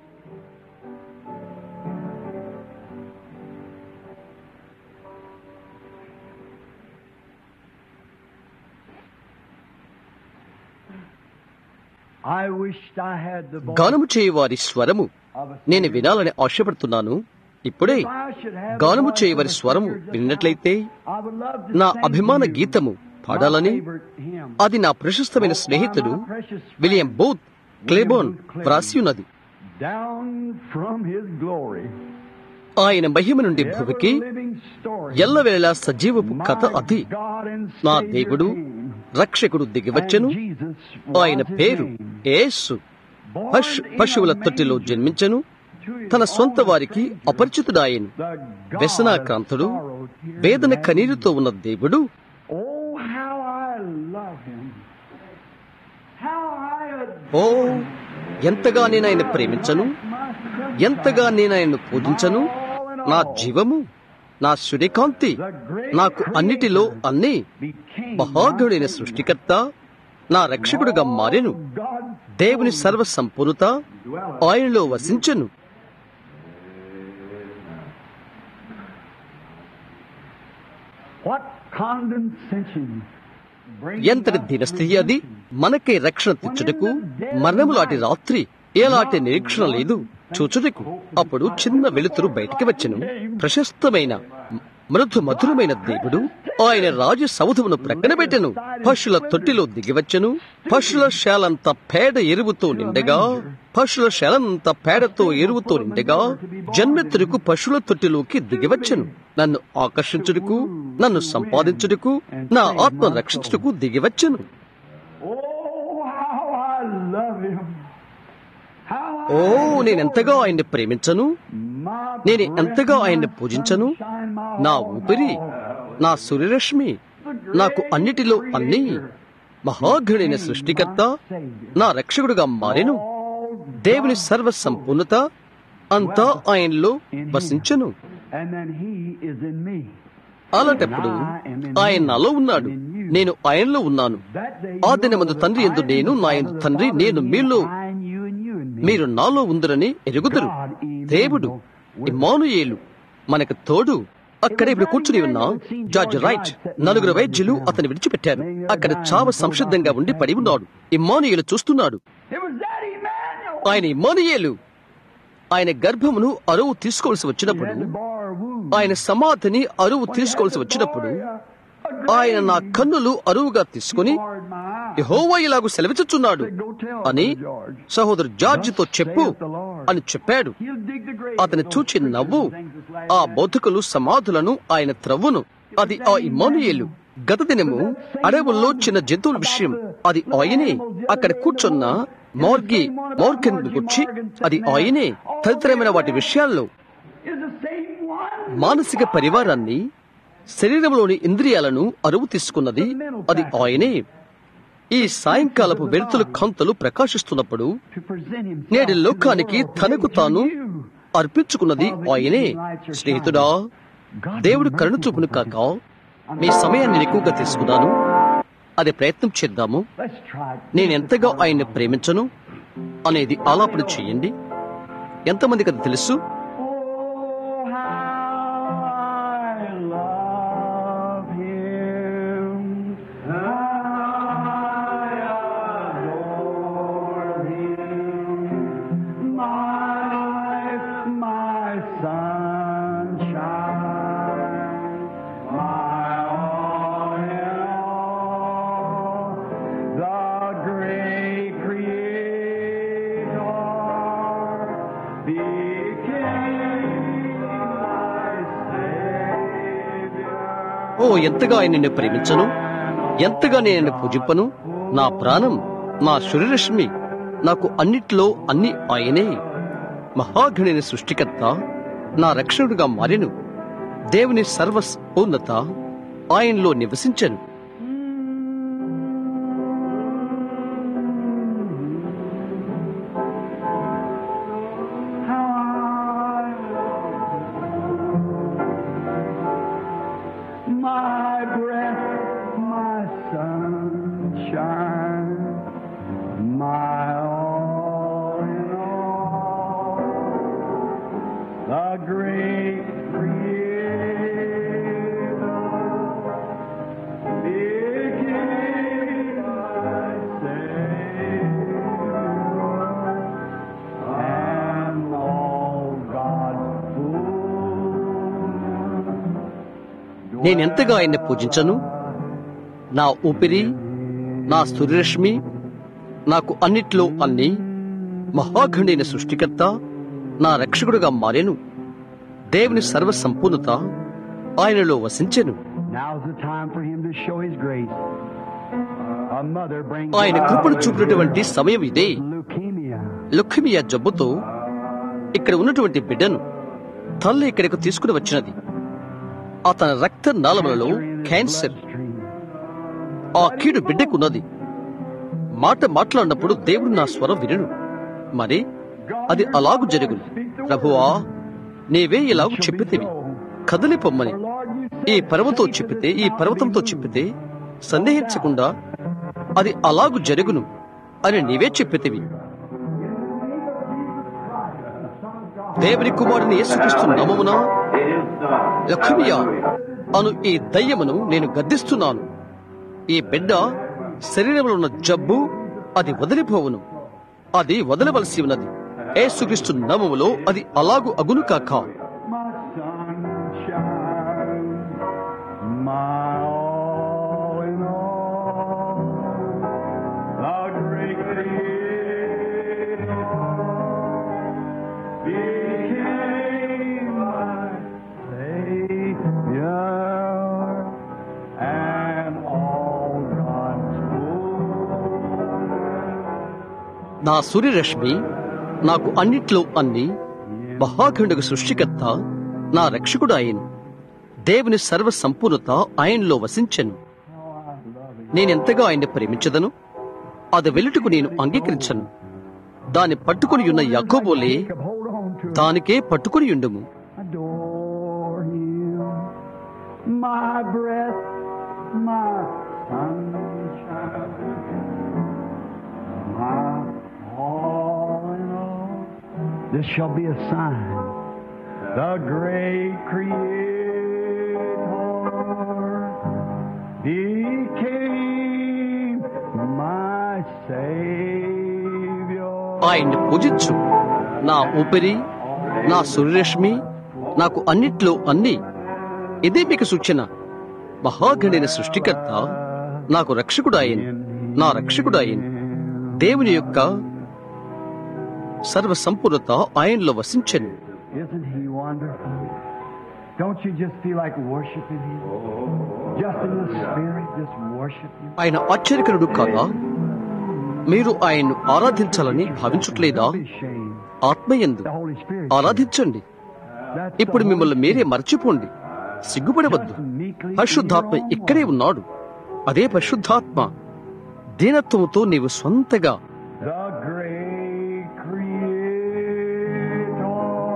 [SPEAKER 3] I wished I had the voice
[SPEAKER 1] గానము చేయవారి స్వరము
[SPEAKER 3] of a
[SPEAKER 1] నేను వినాలని ఆశపడుతున్నాను ఇప్పుడే
[SPEAKER 3] If I should have the
[SPEAKER 1] గానము
[SPEAKER 3] voice
[SPEAKER 1] చేయవారి
[SPEAKER 3] of a
[SPEAKER 1] స్వరము
[SPEAKER 3] preacher just
[SPEAKER 1] విన్నట్లయితే
[SPEAKER 3] now, I would love to
[SPEAKER 1] నా
[SPEAKER 3] sing
[SPEAKER 1] అభిమాన
[SPEAKER 3] to you
[SPEAKER 1] గీతము
[SPEAKER 3] my
[SPEAKER 1] పాడాలని
[SPEAKER 3] favorite hymn.
[SPEAKER 1] అది నా ప్రశస్తమైన స్నేహితుడు విలియం బూత్ క్లేబోన్ వ్రాసి ఉన్నది
[SPEAKER 3] Down from his glory.
[SPEAKER 1] ఆయన మహిమ నుండి భూమికి
[SPEAKER 3] Ever-living story.
[SPEAKER 1] ఎల్లవేళ సజీవపు కథ
[SPEAKER 3] My
[SPEAKER 1] అది
[SPEAKER 3] God and
[SPEAKER 1] నా
[SPEAKER 3] Savior
[SPEAKER 1] దేవుడు
[SPEAKER 3] came,
[SPEAKER 1] రక్షకుడు దిగివచ్చెను
[SPEAKER 3] and Jesus
[SPEAKER 1] ఆయన
[SPEAKER 3] was his
[SPEAKER 1] పేరు
[SPEAKER 3] name.
[SPEAKER 1] యేసు
[SPEAKER 3] Born
[SPEAKER 1] పశు
[SPEAKER 3] in a
[SPEAKER 1] పశువుల తొట్టిలో
[SPEAKER 3] manger
[SPEAKER 1] జన్మించను
[SPEAKER 3] to his
[SPEAKER 1] తన సొంత
[SPEAKER 3] own
[SPEAKER 1] వారికి
[SPEAKER 3] stranger,
[SPEAKER 1] అపరిచితుడాయను
[SPEAKER 3] the God
[SPEAKER 1] వ్యసనాక్రాంతుడు
[SPEAKER 3] of sorrow, tears,
[SPEAKER 1] వేదన
[SPEAKER 3] and
[SPEAKER 1] కన్నీరుతో ఉన్న దేవుడు
[SPEAKER 3] Oh, how I love him. How I
[SPEAKER 1] oh
[SPEAKER 3] adore
[SPEAKER 1] ఎంతగా నేను ఆయన ప్రేమించను
[SPEAKER 3] myself.
[SPEAKER 1] ఎంతగా నేను ఆయన్ను పూజించను నా జీవము నా సూర్యకాంతి నాకు అన్నిటిలో అన్ని
[SPEAKER 3] became
[SPEAKER 1] మహాగణుడైన సృష్టికర్త నా రక్షకుడుగా మారెను
[SPEAKER 3] God
[SPEAKER 1] దేవుని సర్వ సంపూర్ణత ఆయనలో వసించెను
[SPEAKER 3] What condescension brings
[SPEAKER 1] ఎంతటి
[SPEAKER 3] us
[SPEAKER 1] దినస్థితి అది మనకే రక్షణ తెచ్చుటకు మరణములాంటి రాత్రి ఎలాంటి నిరీక్షణ లేదు చూచుటకు అప్పుడు చిన్న వెలుతురు బయటికి వచ్చెను ప్రశస్తమైన మృదు మధురమైన దేవుడు ఆయన రాజు సౌధమును ప్రక్కన పెట్టెను పశుల తొట్టిలో దిగివచ్చెను పశుల శాలంత పేడ ఎరువుతో నిండగా పశుల శాలంత పేడతో ఎరువుతో నిండగా జన్మెత్తుడుకు పశువుల తొట్టిలోకి దిగివచ్చెను నన్ను ఆకర్షించుటకు నన్ను సంపాదించుటకు నా ఆత్మ రక్షించుటకు దిగివచ్చెను
[SPEAKER 3] Oh, how I love him. How I
[SPEAKER 1] ఓ నేనెంతగా ఆయన్ని ప్రేమించను
[SPEAKER 3] my
[SPEAKER 1] నేను
[SPEAKER 3] breath,
[SPEAKER 1] ఎంతగా
[SPEAKER 3] my
[SPEAKER 1] ఆయన్ని పూజించను
[SPEAKER 3] sunshine, my
[SPEAKER 1] నా
[SPEAKER 3] all,
[SPEAKER 1] ఊపిరి
[SPEAKER 3] my all.
[SPEAKER 1] నా సూర్యరశ్మి నాకు అన్నిటిలో అన్ని మహాఘుడైన సృష్టికర్త నా రక్షకుడుగా మారెను దేవుని సర్వ సంపూర్ణత అంతా ఆయనలో వసించను
[SPEAKER 3] And then he is in me.
[SPEAKER 1] అలాంటప్పుడు ఆయన నాలో ఉన్నాడు నేను ఆయనలో ఉన్నాను
[SPEAKER 3] That day
[SPEAKER 1] ఆ
[SPEAKER 3] you
[SPEAKER 1] దినమందు
[SPEAKER 3] know
[SPEAKER 1] తండ్రి
[SPEAKER 3] that
[SPEAKER 1] ఎందు
[SPEAKER 3] I am
[SPEAKER 1] నేను
[SPEAKER 3] the
[SPEAKER 1] నా
[SPEAKER 3] Father,
[SPEAKER 1] ఎందు
[SPEAKER 3] the
[SPEAKER 1] తండ్రి
[SPEAKER 3] Father
[SPEAKER 1] నేను
[SPEAKER 3] in me,
[SPEAKER 1] మీలో
[SPEAKER 3] I in you, and you in me.
[SPEAKER 1] మీరు నాలో ఉందరని ఎరుగుదురు దేవుడు ఇమానుయేలు మనకు తోడు అక్కడ ఇప్పుడు కూర్చుని ఉన్న జార్జ్ రైట్ నలుగురు వైద్యులు అతన్ని విడిచిపెట్టారు అక్కడ చావ సంసిద్ధంగా ఉండి పడి ఉన్నాడు ఇమానుయేలు చూస్తున్నాడు
[SPEAKER 3] It was that Emmanuel.
[SPEAKER 1] ఆయన ఇమానుయేలు ఆయన గర్భమును అరువు తీసుకోవలసి
[SPEAKER 3] He
[SPEAKER 1] వచ్చినప్పుడు
[SPEAKER 3] had to bar a wound.
[SPEAKER 1] ఆయన సమాధిని అరువు తీసుకోవలసి వచ్చినప్పుడు ఆయన నా కన్నులు అరువుగా తీసుకుని
[SPEAKER 3] barred my eyes.
[SPEAKER 1] యెహోవా ఇలాగు సెలవిచ్చుచున్నాడు
[SPEAKER 3] Go tell
[SPEAKER 1] అని
[SPEAKER 3] Brother George.
[SPEAKER 1] సహోదరు జార్జితో చెప్పు అని చెప్పాడు
[SPEAKER 3] He'll dig the grave.
[SPEAKER 1] అతని
[SPEAKER 3] Those
[SPEAKER 1] చూచి
[SPEAKER 3] preachers
[SPEAKER 1] నవ్వు
[SPEAKER 3] and things that's like
[SPEAKER 1] ఆ
[SPEAKER 3] that.
[SPEAKER 1] బౌద్ధకులు సమాధులను ఆయన త్రవ్వును అది ఆ ఇమానుయేలు గత దినము అడవుల్లో చిన్న జంతువుల విషయం అది ఆయనే అక్కడ కూర్చున్న మోర్గి మోర్గన్ గుర్చి అది ఆయనే తదితరమైన వాటి విషయాల్లో
[SPEAKER 3] Is the same one.
[SPEAKER 1] మానసిక పరివారాన్ని శరీరంలోని ఇంద్రియాలను అరువు తీసుకున్నది అది ఆయనే ఈ సాయంకాలపు వెలుతులు కాంతలు ప్రకాశిస్తున్నప్పుడు
[SPEAKER 3] to present himself
[SPEAKER 1] నేటి
[SPEAKER 3] to the
[SPEAKER 1] లోకానికి
[SPEAKER 3] world,
[SPEAKER 1] తనకు
[SPEAKER 3] given to
[SPEAKER 1] తాను
[SPEAKER 3] you.
[SPEAKER 1] అర్పించుకున్నది ఆయనే స్నేహితుడా దేవుడు కరుణ చూపును కాక మీ సమయాన్ని ఎక్కువగా తీసుకున్నాను అది ప్రయత్నం చేద్దాము
[SPEAKER 3] Let's try it.
[SPEAKER 1] నేను ఎంతగా ఆయన్ని ప్రేమించను అనేది ఆలాపన చేయండి ఎంతమందికి అది తెలుసు
[SPEAKER 3] Oh, how I love him. I adore him. My, my sunshine. My all in all. The great creator became my Savior.
[SPEAKER 1] ఓ ఎంతగా ఆయన నిన్ను ప్రేమించను ఎంతగా నేను నిన్ను పూజింపను నా ప్రాణం నా శరీరశ్మి నాకు అన్నిట్లో అన్ని ఆయనే మహాగణిని సృష్టికర్త నా రక్షణుడిగా మారెను దేవుని సర్వపూర్ణత ఆయనలో నివసించను
[SPEAKER 3] My breath, my sunshine, my all in all, the great Creator became my Savior, and all God's full.
[SPEAKER 1] నేనెంతగా ఆయన్ని పూజించను నా ఊపిరి నా సూర్యరశ్మి నాకు అన్నిట్లో అన్ని మహాఖండైన సృష్టికర్త నా రక్షకుడుగా మారెను దేవుని సర్వ సంపూర్ణత ఆయనలో వసించెను
[SPEAKER 3] Now's the time for him to show his grace. A mother brings
[SPEAKER 1] ఆయన కృపను చూపినటువంటి సమయం ఇదే
[SPEAKER 3] leukemia.
[SPEAKER 1] లుఖమియా జబ్బుతో ఇక్కడ ఉన్నటువంటి బిడ్డను తల్లి ఇక్కడికి తీసుకుని వచ్చినది అతని రక్త నాళములలో
[SPEAKER 3] cancer in his
[SPEAKER 1] cancer
[SPEAKER 3] bloodstream.
[SPEAKER 1] ఆ కీడు బిడ్డకున్నది మాట మాట్లాడినప్పుడు దేవుడు నా స్వరం వినను మరి అది అలాగు జరుగును ప్రభువా నీవే ఇలాగు చెప్పితివి కదలి పొమ్మని ఈ పర్వతో చెప్పితే ఈ పర్వతంతో చెప్పితే సందేహించకుండా అది అలాగు జరుగును అని నీవే చెప్పితివి దేవుని కుమారుని యేసుక్రీస్తు నామమున లక్ష్మియా అను ఈ దయ్యమును నేను గద్దిస్తున్నాను ఈ బిడ్డ శరీరంలో ఉన్న జబ్బు అది వదిలిపోవును అది వదలవలసి ఉన్నది యేసుక్రీస్తు నామములో అది అలాగు అగును కాక
[SPEAKER 3] My sunshine, my all in all, the great Creator became my Savior, and all God's fullness.
[SPEAKER 1] నా సూర్యరశ్మి నాకు అన్నిట్లో అన్ని మహాఖండకు సృష్టికర్త నా రక్షకుడు ఆయన దేవుని సర్వ సంపూర్ణత ఆయనలో వసించెను నేనెంతగా ఆయన్ని ప్రేమించదను అది వెలుటకు నేను అంగీకరించను దాన్ని పట్టుకుని ఉన్న యాకోబోలే
[SPEAKER 3] Jacob, hold on to it.
[SPEAKER 1] దానికే పట్టుకుని ఉండుము
[SPEAKER 3] adore him. My breath, my sunshine, my all in all. This shall be a sign. The great Creator became my Savior.
[SPEAKER 1] ఆయన్ని పూజించు నా ఊపిరి నా సూర్యరశ్మి నాకు అన్నిట్లో అన్ని ఇదే మీకు సూచన మహాగణిన సృష్టికర్త నాకు రక్షకుడు ఆయన నా రక్షకుడు ఆయన దేవుని యొక్క సర్వ సంపూర్ణత ఆయనలో వసించెను
[SPEAKER 3] Isn't he wonderful? Don't you just feel like worshiping him? Just in the spirit, just worship him.
[SPEAKER 1] ఆయన ఆశ్చర్యకరుడు కాదా మీరు ఆయన్ను ఆరాధించాలని భావించట్లేదా
[SPEAKER 3] Be ashamed.
[SPEAKER 1] ఆత్మయందు
[SPEAKER 3] The Holy Spirit.
[SPEAKER 1] ఆరాధించండి
[SPEAKER 3] That's
[SPEAKER 1] ఇప్పుడు
[SPEAKER 3] the
[SPEAKER 1] మిమ్మల్ని
[SPEAKER 3] Holy
[SPEAKER 1] మీరే మర్చిపోండి సిగ్గుపడవద్దు పరిశుద్ధాత్మ ఇక్కడే ఉన్నాడు అదే పరిశుద్ధాత్మ దీనత్వముతో నీవు స్వంతగా
[SPEAKER 3] the great creator,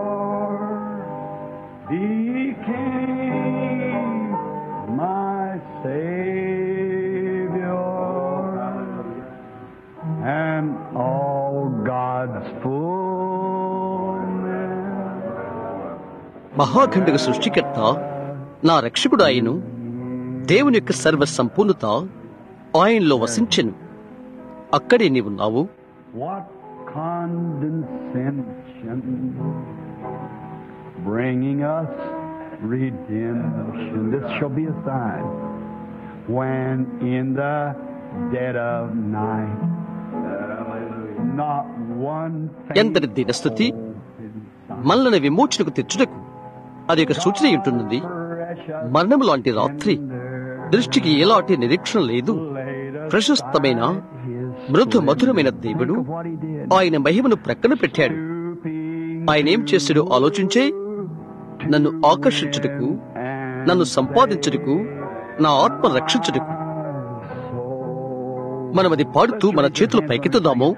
[SPEAKER 3] became my Savior, and all God's fullness.
[SPEAKER 1] మహాఖండక సృష్టికర్త నా రక్షకుడు ఆయను దేవుని యొక్క సర్వ సంపూర్ణత ఆయనలో వసించెను అక్కడే నీవున్నావు
[SPEAKER 3] What condescension, bringing us redemption. This shall be a sign when in the dead of night, not one
[SPEAKER 1] ఎంతటి దీనస్థుతి మనలను విమోచనకు తెచ్చుటకు అది ఒక సూచన ఉంటున్నది మరణము లాంటి రాత్రి దృష్టికి ఎలాంటి నిరీక్షణ లేదు ప్రశస్తమైన మృదు మధురమైన దేవుడు ఆయన మహిమను ప్రక్కన పెట్టాడు ఆయన ఏం చేశాడో ఆలోచించే నన్ను ఆకర్షించుటకు నన్ను సంపాదించుటకు నా ఆత్మ రక్షించుటకు మనం అది పాడుతూ మన చేతులు పైకెత్తుదాము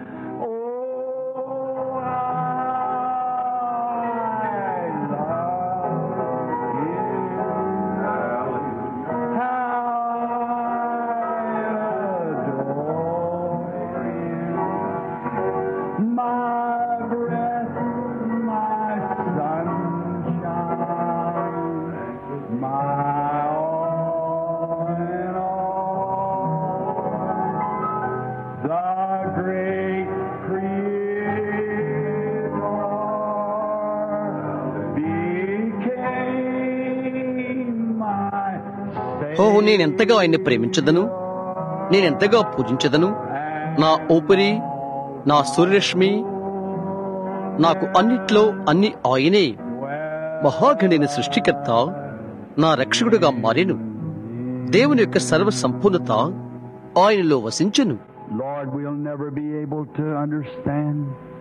[SPEAKER 3] My breath, my sunshine, my all in all. The great Creator became my
[SPEAKER 1] ఓ నేనెంతగా ఆయన్ని ప్రేమించదను నేనెంతగా పూజించదను నా ఊపిరి నా సూర్యరశ్మి నాకు అన్నిట్లో అన్ని ఆయనే మహాగణిన సృష్టికర్త నా రక్షకుడుగా మారెను దేవుని యొక్క సర్వ సంపూర్ణత ఆయనలో వసించెను
[SPEAKER 3] Lord, we'll never be able to understand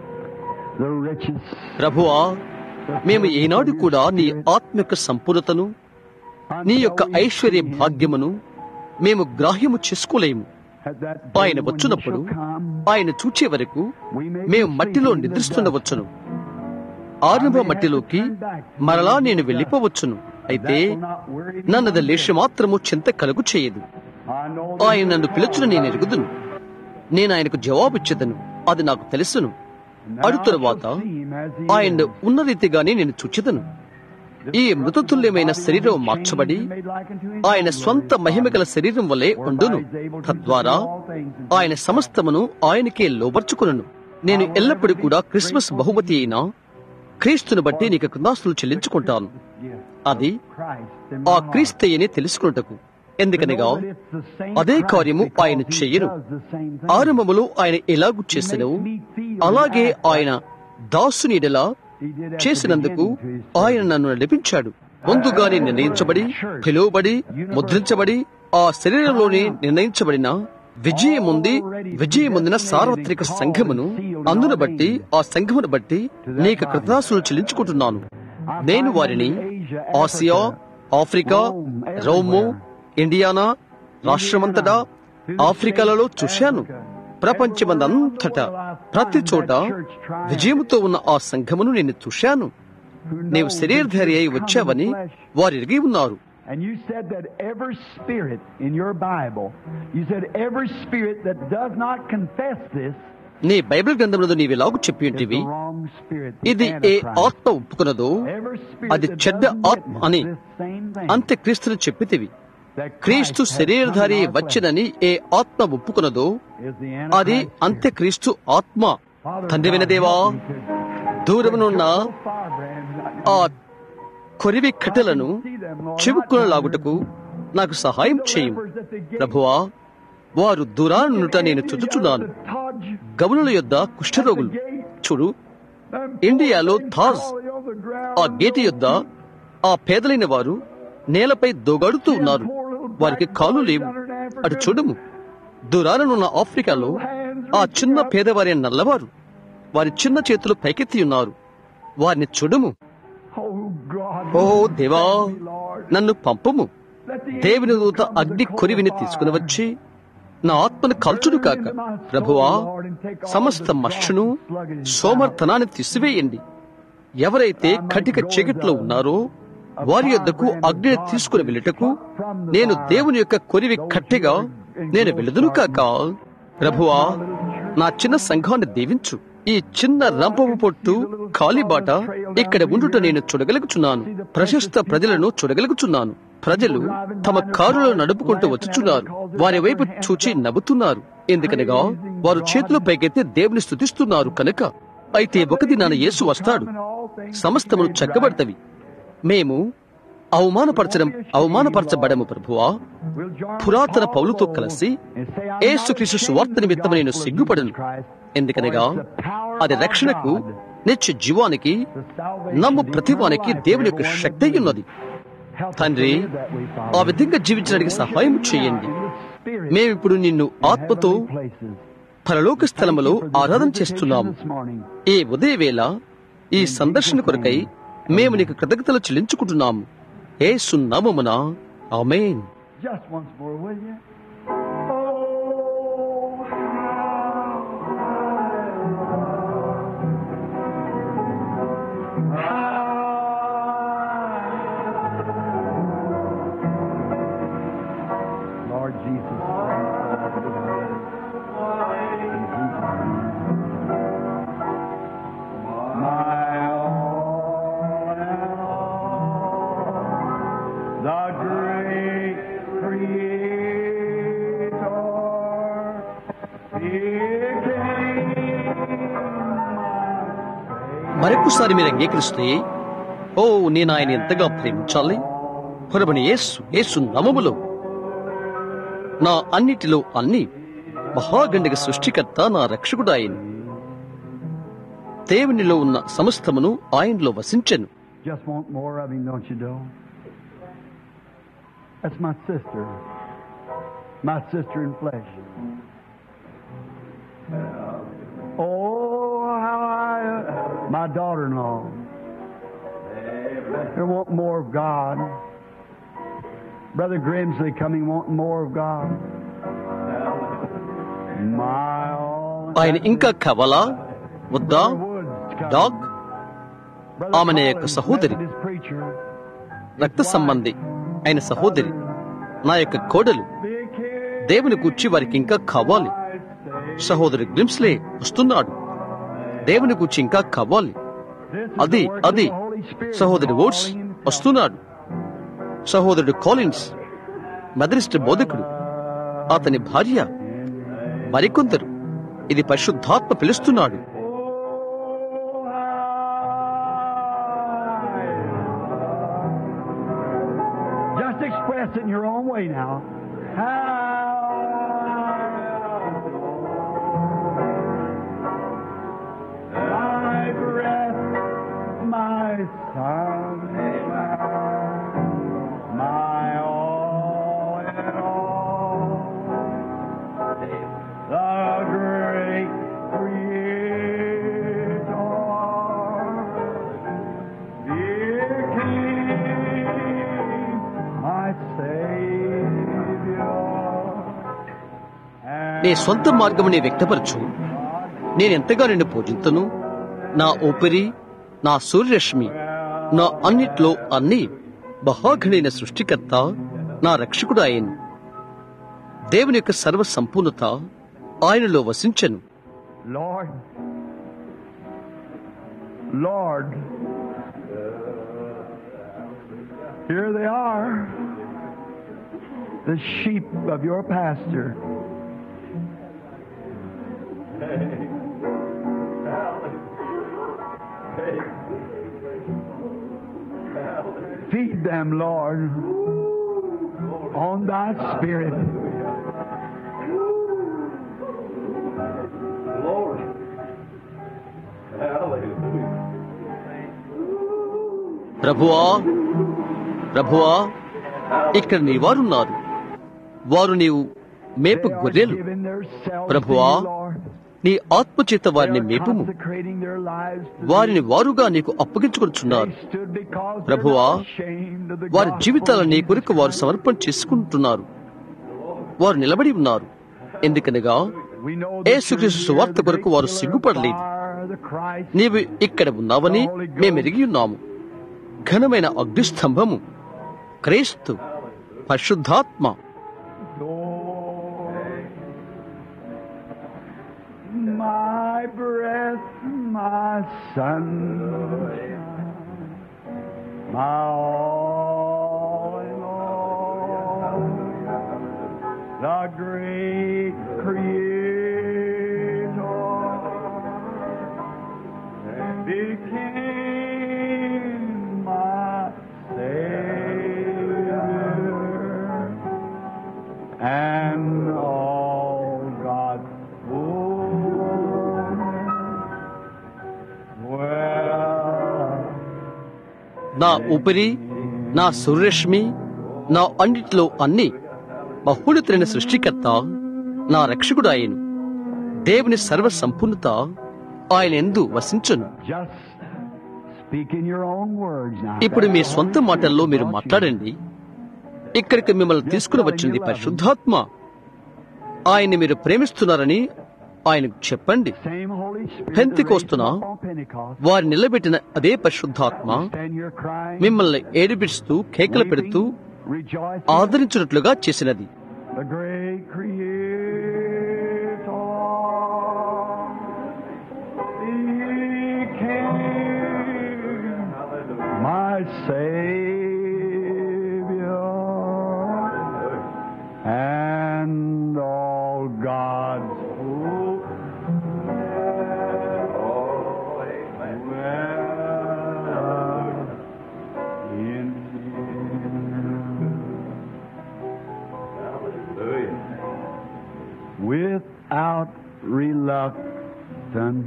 [SPEAKER 3] the riches
[SPEAKER 1] ప్రభువా మేము ఏనాడు కూడా నీ ఆత్మ యొక్క సంపూర్ణతను నీ యొక్క ఐశ్వర్య భాగ్యమును మేము గ్రాహ్యము చేసుకోలేము ఆయన వచ్చినప్పుడు ఆయన చూచే వరకు మేము మట్టిలో నిద్రిస్తుండవచ్చును ఆరంభ మట్టిలోకి మరలా నేను వెళ్ళిపోవచ్చును అయితే నన్నది లేష మాత్రము చింత కలుగు చేయదు ఆయన నన్ను పిలుచును నేను ఎరుగుదును నేను ఆయనకు జవాబిచ్చేదను అది నాకు తెలుసును అడు తరువాత ఆయన ఉన్న రీతిగానే నేను చూచెదను ఈ మృతతుల్యమైన శరీరం మార్చబడి ఆయన స్వంత మహిమగల శరీరం వలె ఉండును తద్వారా ఆయన సమస్తమును ఆయనకే లోబర్చుకును నేను ఎల్లప్పుడూ కూడా క్రిస్మస్ బహుమతి అయిన క్రీస్తుని బట్టి నీకు కృదాస్తులు చెల్లించుకుంటాను అది ఆ క్రీస్తయ్యని తెలుసుకున్నటకు ఎందుకనగా అదే కార్యము ఆయన చెయ్యను ఆరంభములో ఆయన ఎలాగు చేసినో అలాగే ఆయన దాసునిడలా చేసినందుకు ఆయన నన్ను నడిపించాడు ముందుగానే నిర్ణయించబడి పిలువబడి ముద్రించబడి ఆ శరీరంలోనే నిర్ణయించబడిన విజయముంది విజయముందిన సార్వత్రిక సంఘమును అందును బట్టి ఆ సంఘమును బట్టి నీకు కృతదాసులు చెల్లించుకుంటున్నాను నేను వారిని ఆసియా ఆఫ్రికా రోము ఇండియానా రాష్ట్రమంతటా ఆఫ్రికాలలో చూశాను ప్రపంచమందంతటా ప్రతి చోట విజయముతో ఉన్న ఆ సంఘమును నేను చూశాను నీవు శరీరధారి అయి వచ్చావని వారు ఎరిగి ఉన్నారు
[SPEAKER 3] And you said that every spirit in your Bible, you said every spirit that does not confess this
[SPEAKER 1] నీ బైబిల్ గ్రంథంలో నీవిలాగు చెప్పి
[SPEAKER 3] is
[SPEAKER 1] ఉంటివి
[SPEAKER 3] the wrong spirit. the
[SPEAKER 1] ఇది ఏ
[SPEAKER 3] Antichrist.
[SPEAKER 1] ఆత్మ ఒప్పుకున్నదో
[SPEAKER 3] Every spirit
[SPEAKER 1] అది
[SPEAKER 3] that
[SPEAKER 1] చెడ్డ
[SPEAKER 3] doesn't
[SPEAKER 1] ఆత్మ
[SPEAKER 3] witness
[SPEAKER 1] అని
[SPEAKER 3] this same thing,
[SPEAKER 1] అంత్యక్రీస్తుని చెప్పితివి
[SPEAKER 3] that
[SPEAKER 1] క్రీస్తు
[SPEAKER 3] Christ has
[SPEAKER 1] శరీరధారి
[SPEAKER 3] come in our
[SPEAKER 1] వచ్చినని ఏ ఆత్మ ఒప్పుకున్నదో
[SPEAKER 3] flesh, is the
[SPEAKER 1] అది
[SPEAKER 3] Antichrist spirit.
[SPEAKER 1] అంత్యక్రీస్తు ఆత్మ
[SPEAKER 3] Father
[SPEAKER 1] తండ్రి
[SPEAKER 3] God,
[SPEAKER 1] వినదేవా
[SPEAKER 3] help me to-
[SPEAKER 1] దూరమునున్న
[SPEAKER 3] So far, Brandon,
[SPEAKER 1] ఆ కొరివి కట్టెలను చెవుకునలాగుటకు నాకు సహాయం చేయం ప్రభువా వారు దూరానుట నేను చుచుచున్నాను గమనుల యొద్ద కుష్ఠరోగులు చూడు ఇండియాలో థాజ్ ఆ గేటు యొద్ద ఆ పేదలైన వారు నేలపై దోగాడుతూ ఉన్నారు వారికి కాలు లేవు అటు చూడము దూరాలనున్న ఆఫ్రికాలో ఆ చిన్న పేదవారి నల్లవారు వారి చిన్న చేతులు పైకెత్తి ఉన్నారు వారిని చూడము
[SPEAKER 3] Oh God,
[SPEAKER 1] ఓ దేవా నన్ను పంపము దేవుని దూత అగ్ని కొరివిని తీసుకుని వచ్చి నా ఆత్మను కల్చుడు కాక ప్రభువా సమస్త మషును సోమర్థనాన్ని తీసివేయండి ఎవరైతే కటిక చీకట్లో ఉన్నారో వారి యొద్దకు అగ్నిని తీసుకుని వెళ్ళటకు నేను దేవుని యొక్క కొరివి కట్టెగా నేను వెళుదును కాక ప్రభువా నా చిన్న సంఘాన్ని దీవించు ఈ చిన్న రంపపు పొట్టు కాలిబాట ఇక్కడ ఉండుట నేను చూడగలుగుచున్నాను ప్రశస్త ప్రజలను చూడగలుగుచున్నాను ప్రజలు తమ కారులను నడుపుకుంటూ వచ్చుచున్నారు వారి వైపు చూచి నవ్వుతున్నారు ఎందుకనగా వారు చేతులు పైకెత్తి దేవుని స్తుతిస్తున్నారు కనుక అయితే ఒక దినాన యేసు వస్తాడు సమస్తమును చక్కబడతవి మేము అవమానపరచడం అవమానపరచబడము ప్రభువా పురాతన పౌలుతో కలిసి ఏసుక్రీస్తు సువార్త నిమిత్తం నేను సిగ్గుపడను ఎందుకనగా అది రక్షణకు నిత్య జీవానికి నమ్ము ప్రతివానికి దేవుని యొక్క శక్తి అయి ఉన్నది తండ్రి ఆ విధంగా జీవించడానికి సహాయం చేయండి మేమిప్పుడు నిన్ను ఆత్మతో పరలోక స్థలములో ఆరాధన చేస్తున్నాము ఈ ఉదయవేళ ఈ సందర్శన కొరకై మేము నీకు కృతజ్ఞతలు చెల్లించుకుంటున్నాము ఏ సున్నామమున amen
[SPEAKER 3] Just once more, will you? Lord Jesus. My all and all, the great Creator, He came
[SPEAKER 1] మరొకసారి మీరు అంగీకరిస్తే ఓ నేను ఆయన ఎంతగా ప్రేమించాలి పొరబని యేసు యేసు నమములో నా అన్నిటిలో అన్ని మహాగండిక సృష్టికర్త నా రక్షకుడు ఆయన దేవునిలో ఉన్న సమస్తమును ఆయనలో వసించెను
[SPEAKER 3] Just want more of him, don't you, Doe? That's my sister. My sister in flesh. Oh, how I, my daughter-in-law. They want more of God. Brother Grimsley coming wanting more of God. My all.
[SPEAKER 1] ఆయన ఇంకా కావాలా వద్దా dog
[SPEAKER 3] Brother
[SPEAKER 1] ఆమె యొక్క
[SPEAKER 3] Collins,
[SPEAKER 1] సహోదరి.
[SPEAKER 3] Methodist preacher.
[SPEAKER 1] రక్త సంబంధి ఆయన సహోదరి నా యొక్క కోడలు
[SPEAKER 3] Big kid.
[SPEAKER 1] దేవుని కూర్చి వారికి ఇంకా కావాలి సహోదరి గ్లిమ్స్లే వస్తున్నాడు దేవుని కూర్చి ఇంకా కావాలి అది అది సహోదరి ఓట్స్ వస్తున్నాడు సహోదరుడు కాలిన్స్ మెదరిస్ట్ బోధకుడు అతని భార్య మరికొందరు ఇది పరిశుద్ధాత్మ పిలుస్తున్నాడు
[SPEAKER 3] Just express it in your own way now. My breath, my salvation, my all in all, the great Creator. Dear King, my Savior.
[SPEAKER 1] నీ సొంత మార్గముని వ్యక్తపరచు నేనెంతగా నిన్ను పూజింతును నా ఊపిరి నా సూర్యరశ్మి నా అన్నిట్లో అన్ని మహాఘనైన సృష్టికర్త నా రక్షకుడు ఆయన దేవుని యొక్క సర్వ సంపూర్ణత ఆయనలో వసించెను
[SPEAKER 3] Lord, Lord, here they are, the sheep of your pasture. Feed them, Lord, on thy spirit.
[SPEAKER 2] Glory. Hallelujah.
[SPEAKER 1] ప్రభువా ప్రభువా ఇక్కడ నీ వారున్నారు వారు నీవు మేపు గొర్రెలు
[SPEAKER 3] Giving themselves to
[SPEAKER 1] ప్రభువా,
[SPEAKER 3] you, Lord.
[SPEAKER 1] నీ ఆత్మచేత వారిని మేపుము
[SPEAKER 3] consecrating their lives to
[SPEAKER 1] వారిని వారుగా నీకు అప్పగించుకొనుచున్నారు
[SPEAKER 3] They stood because they're
[SPEAKER 1] ప్రభువా,
[SPEAKER 3] not ashamed of the
[SPEAKER 1] వారి
[SPEAKER 3] gospel
[SPEAKER 1] జీవితాలను నీ
[SPEAKER 3] of
[SPEAKER 1] కొరకు వారు సమర్పణ చేసుకుంటున్నారు వారు నిలబడి ఉన్నారు ఎందుకనగా
[SPEAKER 3] We know
[SPEAKER 1] యేసుక్రీస్తు సువార్త కొరకు వారు సిగ్గుపడలేదు. నీవు ఇక్కడ ఉన్నావని మేమెరిగి ఉన్నాము ఘనమైన అగ్నిస్తంభము క్రీస్తు పరిశుద్ధాత్మ
[SPEAKER 3] My breath, my sunshine, my all in all, the great Creator became my Savior and all God's fullness. Well,
[SPEAKER 1] నా ఊపిరి నా సూర్యరశ్మి నా అన్నిటిలో అన్ని బహుళితైన సృష్టికర్త నా రక్షకుడు ఆయను దేవుని సర్వ సంపూర్ణత ఆయన ఎందు వసించును
[SPEAKER 3] just speak in your own words now.
[SPEAKER 1] ఇప్పుడు మీ సొంత మాటల్లో మీరు మాట్లాడండి ఇక్కడికి మిమ్మల్ని తీసుకుని వచ్చింది పరిశుద్ధాత్మ ఆయన్ని మీరు ప్రేమిస్తున్నారని ఆయనకు చెప్పండి
[SPEAKER 3] Same Holy Spirit
[SPEAKER 1] పెంతికోస్తున
[SPEAKER 3] that raised him up on Pentecost.
[SPEAKER 1] వారి నిలబెట్టిన అదే పరిశుద్ధాత్మ
[SPEAKER 3] Stand here crying,
[SPEAKER 1] మిమ్మల్ని ఏడిపిస్తూ కేకలు పెడుతూ
[SPEAKER 3] weeping, rejoicing.
[SPEAKER 1] ఆదరించినట్లుగా చేసినది
[SPEAKER 3] The great creator. He came, my Savior, and all God's full in Him. without reluctance.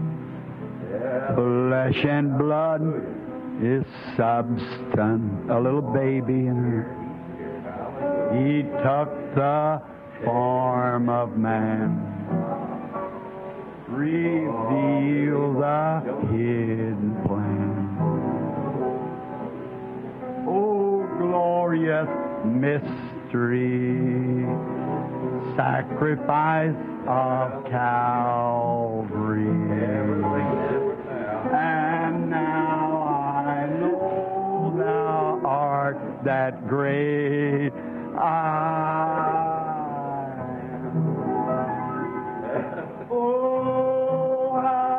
[SPEAKER 3] Flesh and blood is substance. A little baby in her. He took the form of man. Reveal the hidden plan. Oh, glorious mystery sacrifice of Calvary. And now I know thou art that great I am. Oh,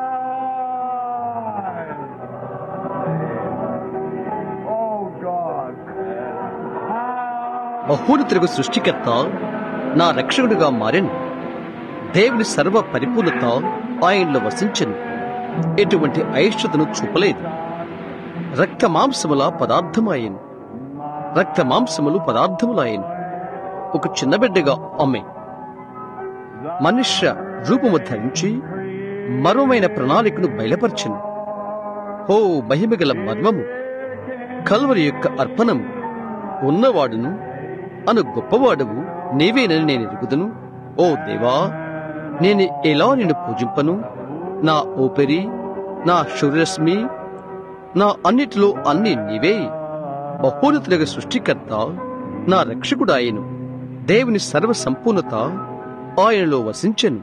[SPEAKER 3] high. Oh, God. High.
[SPEAKER 1] బహుళితరుగు సృష్టికర్త నా రక్షకుడిగా మారెను దేవుని సర్వ పరిపూర్ణత ఆయనలో వసించను ఎటువంటి ఐశ్వతను చూపలేదు రక్త మాంసముల పదార్థమాయను రక్త మాంసములు పదార్థములాయను ఒక చిన్న బిడ్డగా ఆమె మనుష్య రూపము ధరించి మర్మమైన ప్రణాళికను బయలుపరచను ఓ మహిమగల మర్మము కల్వరి యొక్క అర్పణము ఉన్నవాడును అను గొప్పవాడవు నీవేనని నేను ఎరుగుదును ఓ దేవా నేను ఎలా నిన్ను పూజింపను నా ఊపిరి నా సూర్యరశ్మి నా అన్నిటిలో అన్ని నీవే బహోన్నతులుగా సృష్టికర్త నా రక్షకుడాయను దేవుని సర్వ సంపూర్ణత ఆయనలో వసించెను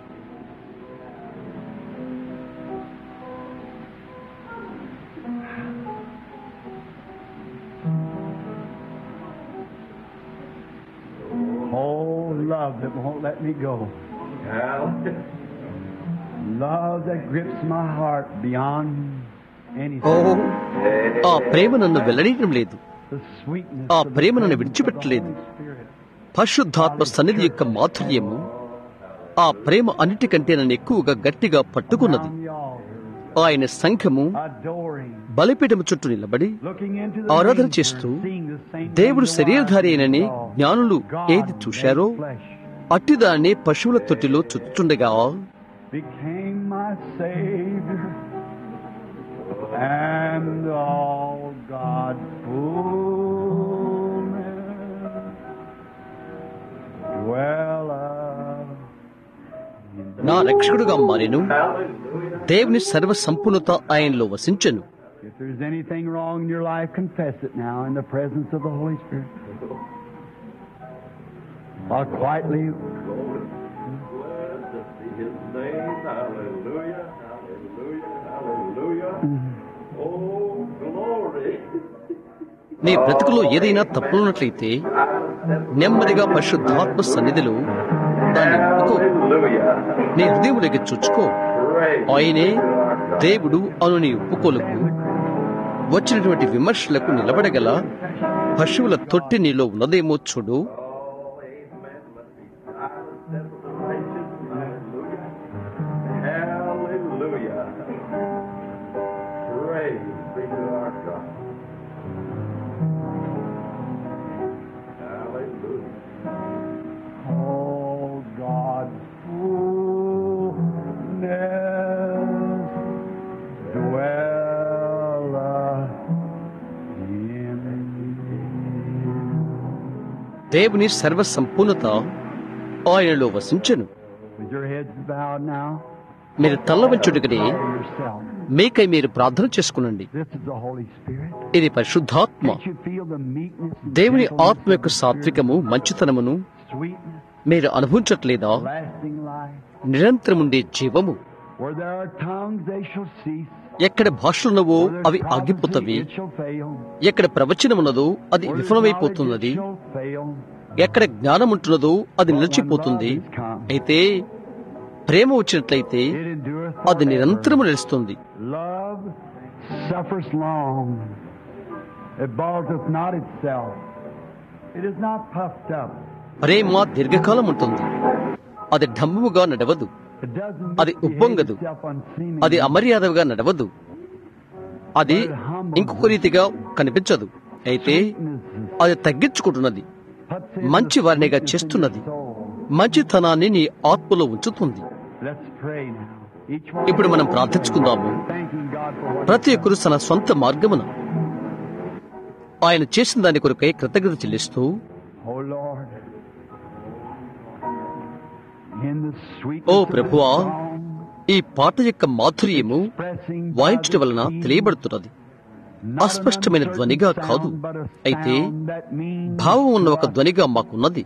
[SPEAKER 3] Oh, love that won't let me go. Love that grips my heart beyond
[SPEAKER 1] oh
[SPEAKER 3] anything.
[SPEAKER 1] ఆ ప్రేమ నన్ను వెల్లడీయడం లేదు
[SPEAKER 3] The sweetness
[SPEAKER 1] ఆ
[SPEAKER 3] of the
[SPEAKER 1] ప్రేమ నన్ను
[SPEAKER 3] presence of the
[SPEAKER 1] విడిచిపెట్టలేదు
[SPEAKER 3] Holy Spirit.
[SPEAKER 1] పరిశుద్ధాత్మ సన్నిధి యొక్క మాధుర్యము ఆ ప్రేమ అన్నిటికంటే నన్ను ఎక్కువగా గట్టిగా పట్టుకున్నది
[SPEAKER 3] Around the altar,
[SPEAKER 1] ఆయన సంఘము
[SPEAKER 3] adoring,
[SPEAKER 1] బలిపీఠము చుట్టూ నిలబడి
[SPEAKER 3] looking into the
[SPEAKER 1] ఆరాధన
[SPEAKER 3] manger,
[SPEAKER 1] చేస్తూ
[SPEAKER 3] seeing the same
[SPEAKER 1] దేవుడు
[SPEAKER 3] thing the
[SPEAKER 1] శరీరధారి
[SPEAKER 3] wise
[SPEAKER 1] అయినని
[SPEAKER 3] saw.
[SPEAKER 1] జ్ఞానులు
[SPEAKER 3] God
[SPEAKER 1] ఏది చూశారో
[SPEAKER 3] made flesh
[SPEAKER 1] అట్టిదాన్ని పశువుల తొట్టిలో చుట్టుచుండగా
[SPEAKER 3] became my Savior and all God's fullness dwelleth in
[SPEAKER 1] నా రక్షకుడుగా మారెను దేవుని సర్వ సంపూర్ణత ఆయనలో వసించెను
[SPEAKER 3] If there's anything wrong in your life, confess it now in the presence of the Holy Spirit. Or quietly,
[SPEAKER 2] Blessed be his name. Hallelujah. Hallelujah. Hallelujah. Oh, glory.
[SPEAKER 1] నీ బ్రతుకులో ఏదైనా తప్పులున్నట్లయితే నెమ్మదిగా పరిశుద్ధాత్మ సన్నిధిలో దాన్ని ఒప్పుకో
[SPEAKER 2] Hallelujah.
[SPEAKER 1] నీ హృదయంలోకి చుచ్చుకో
[SPEAKER 2] Praise
[SPEAKER 1] ఆయనే దేవుడు అను నీ ఒప్పుకోలకు వచ్చినటువంటి విమర్శలకు నిలబడగల పశువుల తొట్టి నీలో ఉన్నదేమో చూడు
[SPEAKER 2] Hallelujah. Praise be to our God. Hallelujah.
[SPEAKER 3] Oh God, fullness dwelleth in
[SPEAKER 1] దేవుని సర్వ సంపూర్ణత ఆయనలో వసించెను
[SPEAKER 3] With your heads bowed now,
[SPEAKER 1] మీరు తల్లవంచుడికని
[SPEAKER 3] for yourself.
[SPEAKER 1] మీకై మీరు ప్రార్థన చేసుకునండి
[SPEAKER 3] This is the Holy Spirit.
[SPEAKER 1] ఇది పరిశుద్ధాత్మ
[SPEAKER 3] Can't you feel the meekness and
[SPEAKER 1] దేవుని
[SPEAKER 3] gentleness
[SPEAKER 1] ఆత్మ యొక్క
[SPEAKER 3] of the
[SPEAKER 1] సాత్వికము మంచితనమును
[SPEAKER 3] Spirit, sweetness,
[SPEAKER 1] మీరు అనుభవించట్లేదా
[SPEAKER 3] lasting life?
[SPEAKER 1] నిరంతరముండే జీవము
[SPEAKER 3] Where there are tongues, they shall cease.
[SPEAKER 1] ఎక్కడ భాషలున్నవో
[SPEAKER 3] Where there's
[SPEAKER 1] అవి
[SPEAKER 3] prophecy,
[SPEAKER 1] ఆగిపోతవి
[SPEAKER 3] it shall fail.
[SPEAKER 1] ఎక్కడ ప్రవచనమున్నదో అది
[SPEAKER 3] Where there's
[SPEAKER 1] విఫలమైపోతున్నది
[SPEAKER 3] knowledge, it shall fail.
[SPEAKER 1] ఎక్కడ జ్ఞానం ఉంటున్నదో అది నిలిచిపోతుంది అయితే ప్రేమ వచ్చినట్లయితే
[SPEAKER 3] It endureth
[SPEAKER 1] అది
[SPEAKER 3] forever.
[SPEAKER 1] నిరంతరము నిలుస్తుంది
[SPEAKER 3] Love suffers long. It balleth not itself. It is not puffed up.
[SPEAKER 1] ప్రేమ దీర్ఘకాలం ఉంటుంది అది ఢమ్ముగా నడవదు
[SPEAKER 3] It doesn't
[SPEAKER 1] అది
[SPEAKER 3] misbehave
[SPEAKER 1] ఉప్పొంగదు.
[SPEAKER 3] itself unseemly.
[SPEAKER 1] అది అమర్యాదగా నడవదు అది ఇంకొక రీతిగా కనిపించదు అయితే అది తగ్గించుకుంటున్నది
[SPEAKER 3] Puts in
[SPEAKER 1] మంచి
[SPEAKER 3] the
[SPEAKER 1] వారినిగా
[SPEAKER 3] sweetness in
[SPEAKER 1] చేస్తున్నది
[SPEAKER 3] your soul.
[SPEAKER 1] మంచితనాన్ని నీ ఆత్మలో ఉంచుతుంది
[SPEAKER 3] Let's pray now. Each one
[SPEAKER 1] ఇప్పుడు మనం ప్రార్థించుకుందాము
[SPEAKER 3] thanking God for what
[SPEAKER 1] ప్రతి ఒక్కరు తన సొంత మార్గమున ఆయన చేసిన దాని కొరకై కృతజ్ఞత చెల్లిస్తూ
[SPEAKER 3] Oh Lord. In the sweetness
[SPEAKER 1] oh
[SPEAKER 3] of
[SPEAKER 1] ప్రభువా,
[SPEAKER 3] this song,
[SPEAKER 1] ఈ పాట యొక్క మాధుర్యము
[SPEAKER 3] expressing
[SPEAKER 1] వాయించడం వలన
[SPEAKER 3] God's peace,
[SPEAKER 1] తెలియబడుతున్నది
[SPEAKER 3] not an
[SPEAKER 1] అస్పష్టమైన
[SPEAKER 3] uncertain
[SPEAKER 1] ధ్వనిగా కాదు.
[SPEAKER 3] sound, but a
[SPEAKER 1] అయితే
[SPEAKER 3] sound that means
[SPEAKER 1] భావం ఉన్న ఒక ధ్వనిగా మాకున్నది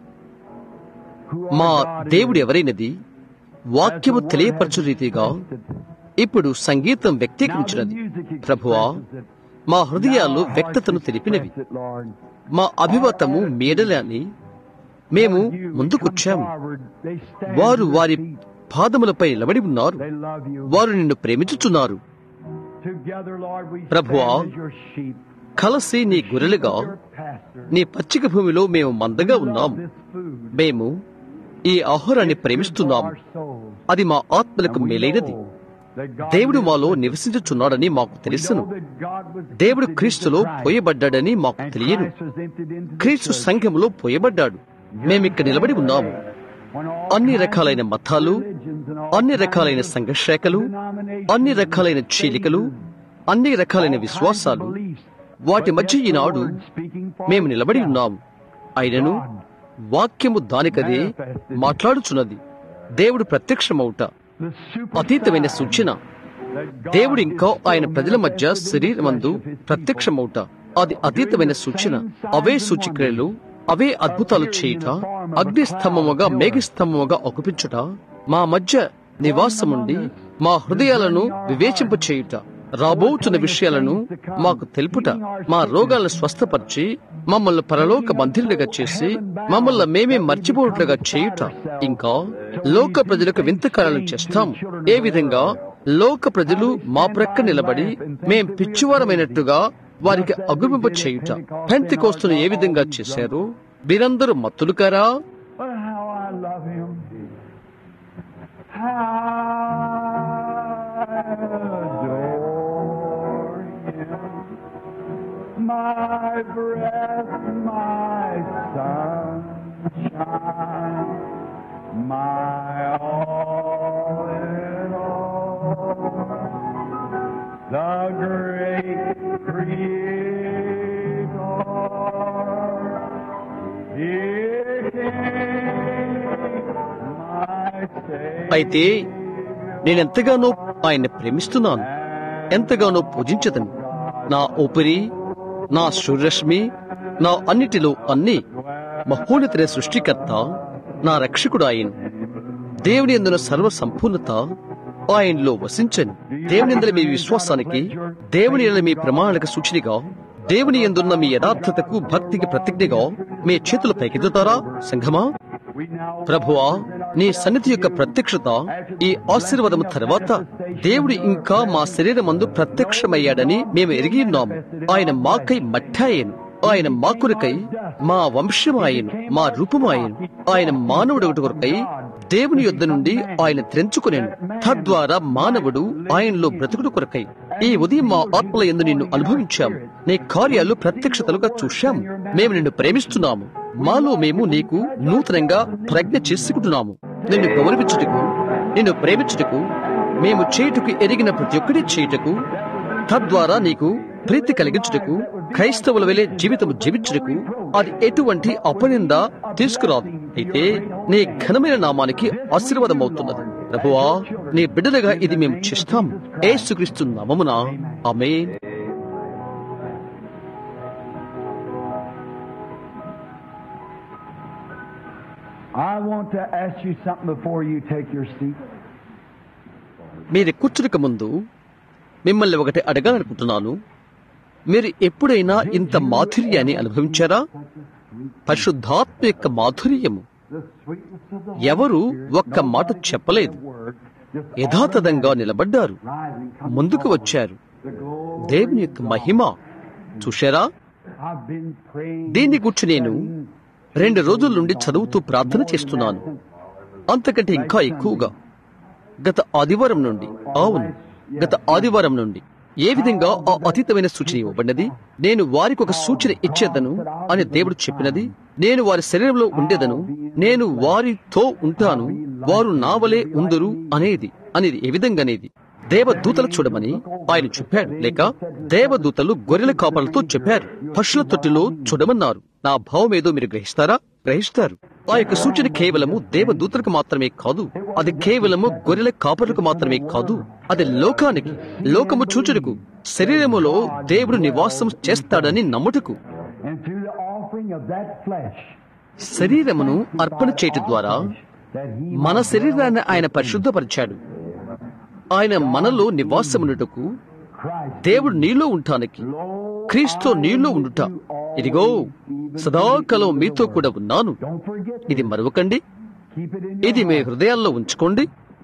[SPEAKER 3] who
[SPEAKER 1] మా
[SPEAKER 3] our God
[SPEAKER 1] దేవుడు
[SPEAKER 3] is.
[SPEAKER 1] ఎవరైనది
[SPEAKER 3] As
[SPEAKER 1] వాక్యము
[SPEAKER 3] the word
[SPEAKER 1] తెలియపరచు
[SPEAKER 3] has
[SPEAKER 1] రీతిగా
[SPEAKER 3] expressed
[SPEAKER 1] ఇప్పుడు సంగీతం
[SPEAKER 3] it. Now the
[SPEAKER 1] వ్యక్తీకరించినది
[SPEAKER 3] music
[SPEAKER 1] ప్రభువా
[SPEAKER 3] expresses it.
[SPEAKER 1] మా
[SPEAKER 3] Now
[SPEAKER 1] హృదయాలు
[SPEAKER 3] our hearts
[SPEAKER 1] వ్యక్తతను తెలిపినవి
[SPEAKER 3] express it, Lord.
[SPEAKER 1] మా అభిమతము మేడలే అని మేము
[SPEAKER 3] Lord, you
[SPEAKER 1] ముందుకొచ్చాము
[SPEAKER 3] come forward. They stand
[SPEAKER 1] వారు
[SPEAKER 3] to their
[SPEAKER 1] వారి
[SPEAKER 3] feet.
[SPEAKER 1] పాదములపై నిలబడి ఉన్నారు
[SPEAKER 3] They love you.
[SPEAKER 1] వారు నిన్ను ప్రేమించుచున్నారు
[SPEAKER 3] Together, Lord, we
[SPEAKER 1] ప్రభువా,
[SPEAKER 3] stand as your sheep.
[SPEAKER 1] కలిసి నీ గొర్రెలుగా
[SPEAKER 3] Your pastor.
[SPEAKER 1] నీ పచ్చిక భూమిలో మేము మందగా
[SPEAKER 3] We love
[SPEAKER 1] ఉన్నాము
[SPEAKER 3] this food.
[SPEAKER 1] మేము ఈ ఆహారాన్ని
[SPEAKER 3] It's good for
[SPEAKER 1] ప్రేమిస్తున్నాము
[SPEAKER 3] our souls.
[SPEAKER 1] అది మా ఆత్మలకు
[SPEAKER 3] And we
[SPEAKER 1] మేలైనది
[SPEAKER 3] know that God
[SPEAKER 1] దేవుడు
[SPEAKER 3] lives
[SPEAKER 1] మాలో
[SPEAKER 3] with us.
[SPEAKER 1] నివసించుచున్నాడని మాకు
[SPEAKER 3] We
[SPEAKER 1] తెలుసును
[SPEAKER 3] know that God was
[SPEAKER 1] దేవుడు
[SPEAKER 3] emptied
[SPEAKER 1] క్రీస్తులో
[SPEAKER 3] into Christ,
[SPEAKER 1] పోయబడ్డాడని మాకు
[SPEAKER 3] and
[SPEAKER 1] తెలియను
[SPEAKER 3] Christ was emptied into the
[SPEAKER 1] క్రీస్తు
[SPEAKER 3] church.
[SPEAKER 1] సంఘములో పోయబడ్డాడు మేమిక్కడ నిలబడి ఉన్నాము
[SPEAKER 3] When all
[SPEAKER 1] అన్ని
[SPEAKER 3] kinds
[SPEAKER 1] రకాలైన
[SPEAKER 3] of
[SPEAKER 1] మతాలు
[SPEAKER 3] religions and all
[SPEAKER 1] అన్ని
[SPEAKER 3] kinds
[SPEAKER 1] రకాలైన
[SPEAKER 3] of
[SPEAKER 1] సంఘర్షాకలు
[SPEAKER 3] denominations
[SPEAKER 1] అన్ని రకాలైన
[SPEAKER 3] and
[SPEAKER 1] చీలికలు
[SPEAKER 3] phases,
[SPEAKER 1] అన్ని రకాలైన
[SPEAKER 3] all kinds of
[SPEAKER 1] విశ్వాసాలు
[SPEAKER 3] beliefs.
[SPEAKER 1] వాటి
[SPEAKER 3] But
[SPEAKER 1] మధ్య
[SPEAKER 3] yet the
[SPEAKER 1] Eenadu
[SPEAKER 3] word speaking for
[SPEAKER 1] మేము నిలబడి
[SPEAKER 3] itself.
[SPEAKER 1] ఉన్నాము అయినను వాక్యము దానికదే మాట్లాడుచున్నది దేవుడు ప్రత్యక్షమవుట
[SPEAKER 3] The super
[SPEAKER 1] అతీతమైన
[SPEAKER 3] sign
[SPEAKER 1] సూచన
[SPEAKER 3] that God
[SPEAKER 1] దేవుడు ఇంకా
[SPEAKER 3] is so
[SPEAKER 1] ఆయన ప్రజల మధ్య
[SPEAKER 3] manifested in the
[SPEAKER 1] శరీరమందు
[SPEAKER 3] flesh of his people.
[SPEAKER 1] ప్రత్యక్షమవుట అది అతీతమైన సూచన అవే సూచిక్రియలు అవే అద్భుతాలు చేయుట అగ్ని స్తంభముగా మేఘ స్తంభముగా ఒకుపించుట మా మధ్య నివాసముండి మా హృదయాలను వివేచింప చేయుట రాబోతున్న విషయాలను మాకు తెలుపుట మా రోగాలను స్వస్థపరిచి మమ్మల్ని పరలోక బంధిరులుగా చేసి మమ్మల్ని మేమే మర్చిపోవట్లుగా చేయుట ఇంకా లోక ప్రజలకు వింత కార్యాలను చేస్తాం ఏ విధంగా లోక ప్రజలు మా ప్రక్క నిలబడి మేం పిచ్చివారమైనట్టుగా వారికి అగుపింప చేయుట పెంతి కోస్తును ఏ విధంగా చేశారు వీరందరూ మత్తులు కారా
[SPEAKER 3] But how I love him. How I adore him. My breath, my sunshine, my all in all. The great Creator. He came, my
[SPEAKER 1] అయితే నేనెంతగానో ఆయన్ని ప్రేమిస్తున్నాను ఎంతగానో పూజించదను నా ఊపిరి నా సూర్యరశ్మి నా అన్నిటిలో అన్ని మహోన్నతమైన సృష్టికర్త నా రక్షకుడు ఆయన దేవుని ఎందున సర్వ సంపూర్ణత ఆయనలో వసించను దేవుని ఎందుల మీ విశ్వాసానికి దేవుని ఎందుల మీ ప్రమాణాలకు సూచనగా దేవుని ఎందున్న మీ యథార్థతకు భక్తికి ప్రతిజ్ఞగా మీ చేతులు పైకెత్తుతారా సంఘమా ప్రభువా నీ సన్నిధి యొక్క ప్రత్యక్షత ఈ ఆశీర్వాదం తర్వాత దేవుడు ఇంకా మా శరీరమందు ప్రత్యక్షమయ్యాడని మేము ఎరిగి ఉన్నాము ఆయన మాకై మట్టాయను ఆయన మా కొరకై మా వంశమాయను మా రూపమాయను ఆయన మానవుడు ఒకటి కొరకై దేవుని యొద్ద నుండి ఆయన త్రెంచుకునేను తద్వారా మానవుడు ఆయనలో బ్రతుకుడు కొరకై ఈ ఉదయం మా ఆత్మల ఎందు నిన్ను అనుభవించాము నీ కార్యాలు ప్రత్యక్షతలుగా చూశాము మేము నిన్ను ప్రేమిస్తున్నాము మాలో మేము నీకు నూతనంగా ప్రజ్ఞ చేసుకుంటున్నాము నిన్ను గౌరవించుటకు నిన్ను ప్రేమించుటకు మేము చేయుటకు ఎరిగిన ప్రతి ఒక్కటి చేయుటకు తద్వారా నీకు ప్రీతి కలిగించుటకు క్రైస్తవుల వెలే జీవితం జీవించుటకు అది ఎటువంటి అపనింద తీసుకురాదు అయితే నీ ఘనమైన నామానికి ఆశీర్వాదం అవుతున్నది ప్రభువా నీ బిడ్డలుగా ఇది మేము చేస్తాం ఏసుక్రీస్తు నామమున ఆమె
[SPEAKER 3] I want to ask you something before you take your seat.
[SPEAKER 1] మీరు కూర్చునక ముందు మిమ్మల్ని ఒకటి అడగాలనుకుంటున్నాను మీరు ఎప్పుడైనా ఇంత మాధుర్యాన్ని అనుభవించారా పరిశుద్ధాత్మ యొక్క మాధుర్యము
[SPEAKER 3] The sweetness of the
[SPEAKER 1] ఎవరు ఒక్క మాట చెప్పలేదు
[SPEAKER 3] word, just
[SPEAKER 1] యథాతథంగా నిలబడ్డారు
[SPEAKER 3] rising, come
[SPEAKER 1] ముందుకు వచ్చారు
[SPEAKER 3] the glory.
[SPEAKER 1] దేవుని యొక్క మహిమ చూశారా
[SPEAKER 3] I've been praying.
[SPEAKER 1] దీన్ని గురించి నేను రెండు రోజుల నుండి చదువుతూ ప్రార్థన చేస్తున్నాను అంతకంటే ఇంకా ఎక్కువగా గత ఆదివారం నుండి అవును గత ఆదివారం నుండి ఏ విధంగా ఆ అతీతమైన సూచన ఇవ్వబడినది నేను వారికి ఒక సూచన ఇచ్చేదను అని దేవుడు చెప్పినది నేను వారి శరీరంలో ఉండేదను నేను వారితో ఉంటాను వారు నా వలె ఉందురు అనేది అనేది ఏ విధంగా అనేది దేవదూతలు చూడమని ఆయన చెప్పాడు లేక దేవదూతలు గొర్రెల కాపలతో చెప్పారు పశువుల తొట్టిలో చూడమన్నారు నా భావం ఏదో మీరు గ్రహిస్తారా గ్రహిస్తారు ఆ యొక్క సూచన కేవలము దేవదూతలకు మాత్రమే కాదు అది కేవలము గొర్రెల కాపరులకు మాత్రమే కాదు అది లోకానికి లోకము చూచుటకు శరీరములో దేవుడు నివాసం చేస్తాడని నమ్ముటకు
[SPEAKER 3] And through the offering of that flesh,
[SPEAKER 1] శరీరమును అర్పణ చేయటం ద్వారా
[SPEAKER 3] that he
[SPEAKER 1] మన శరీరాన్ని ఆయన పరిశుద్ధపరిచాడు ఆయన మనలో నివాసమునుటకు
[SPEAKER 3] Christ
[SPEAKER 1] దేవుడు నీలో ఉంటానికి క్రీస్తు నీలో ఉండుట ఇదిగో సదాకాలం మీతో కూడా ఉన్నాను
[SPEAKER 3] Don't forget
[SPEAKER 1] ఇది మరవకండి
[SPEAKER 3] keep it in
[SPEAKER 1] ఇది
[SPEAKER 3] your
[SPEAKER 1] మీ
[SPEAKER 3] heart.
[SPEAKER 1] హృదయాల్లో ఉంచుకోండి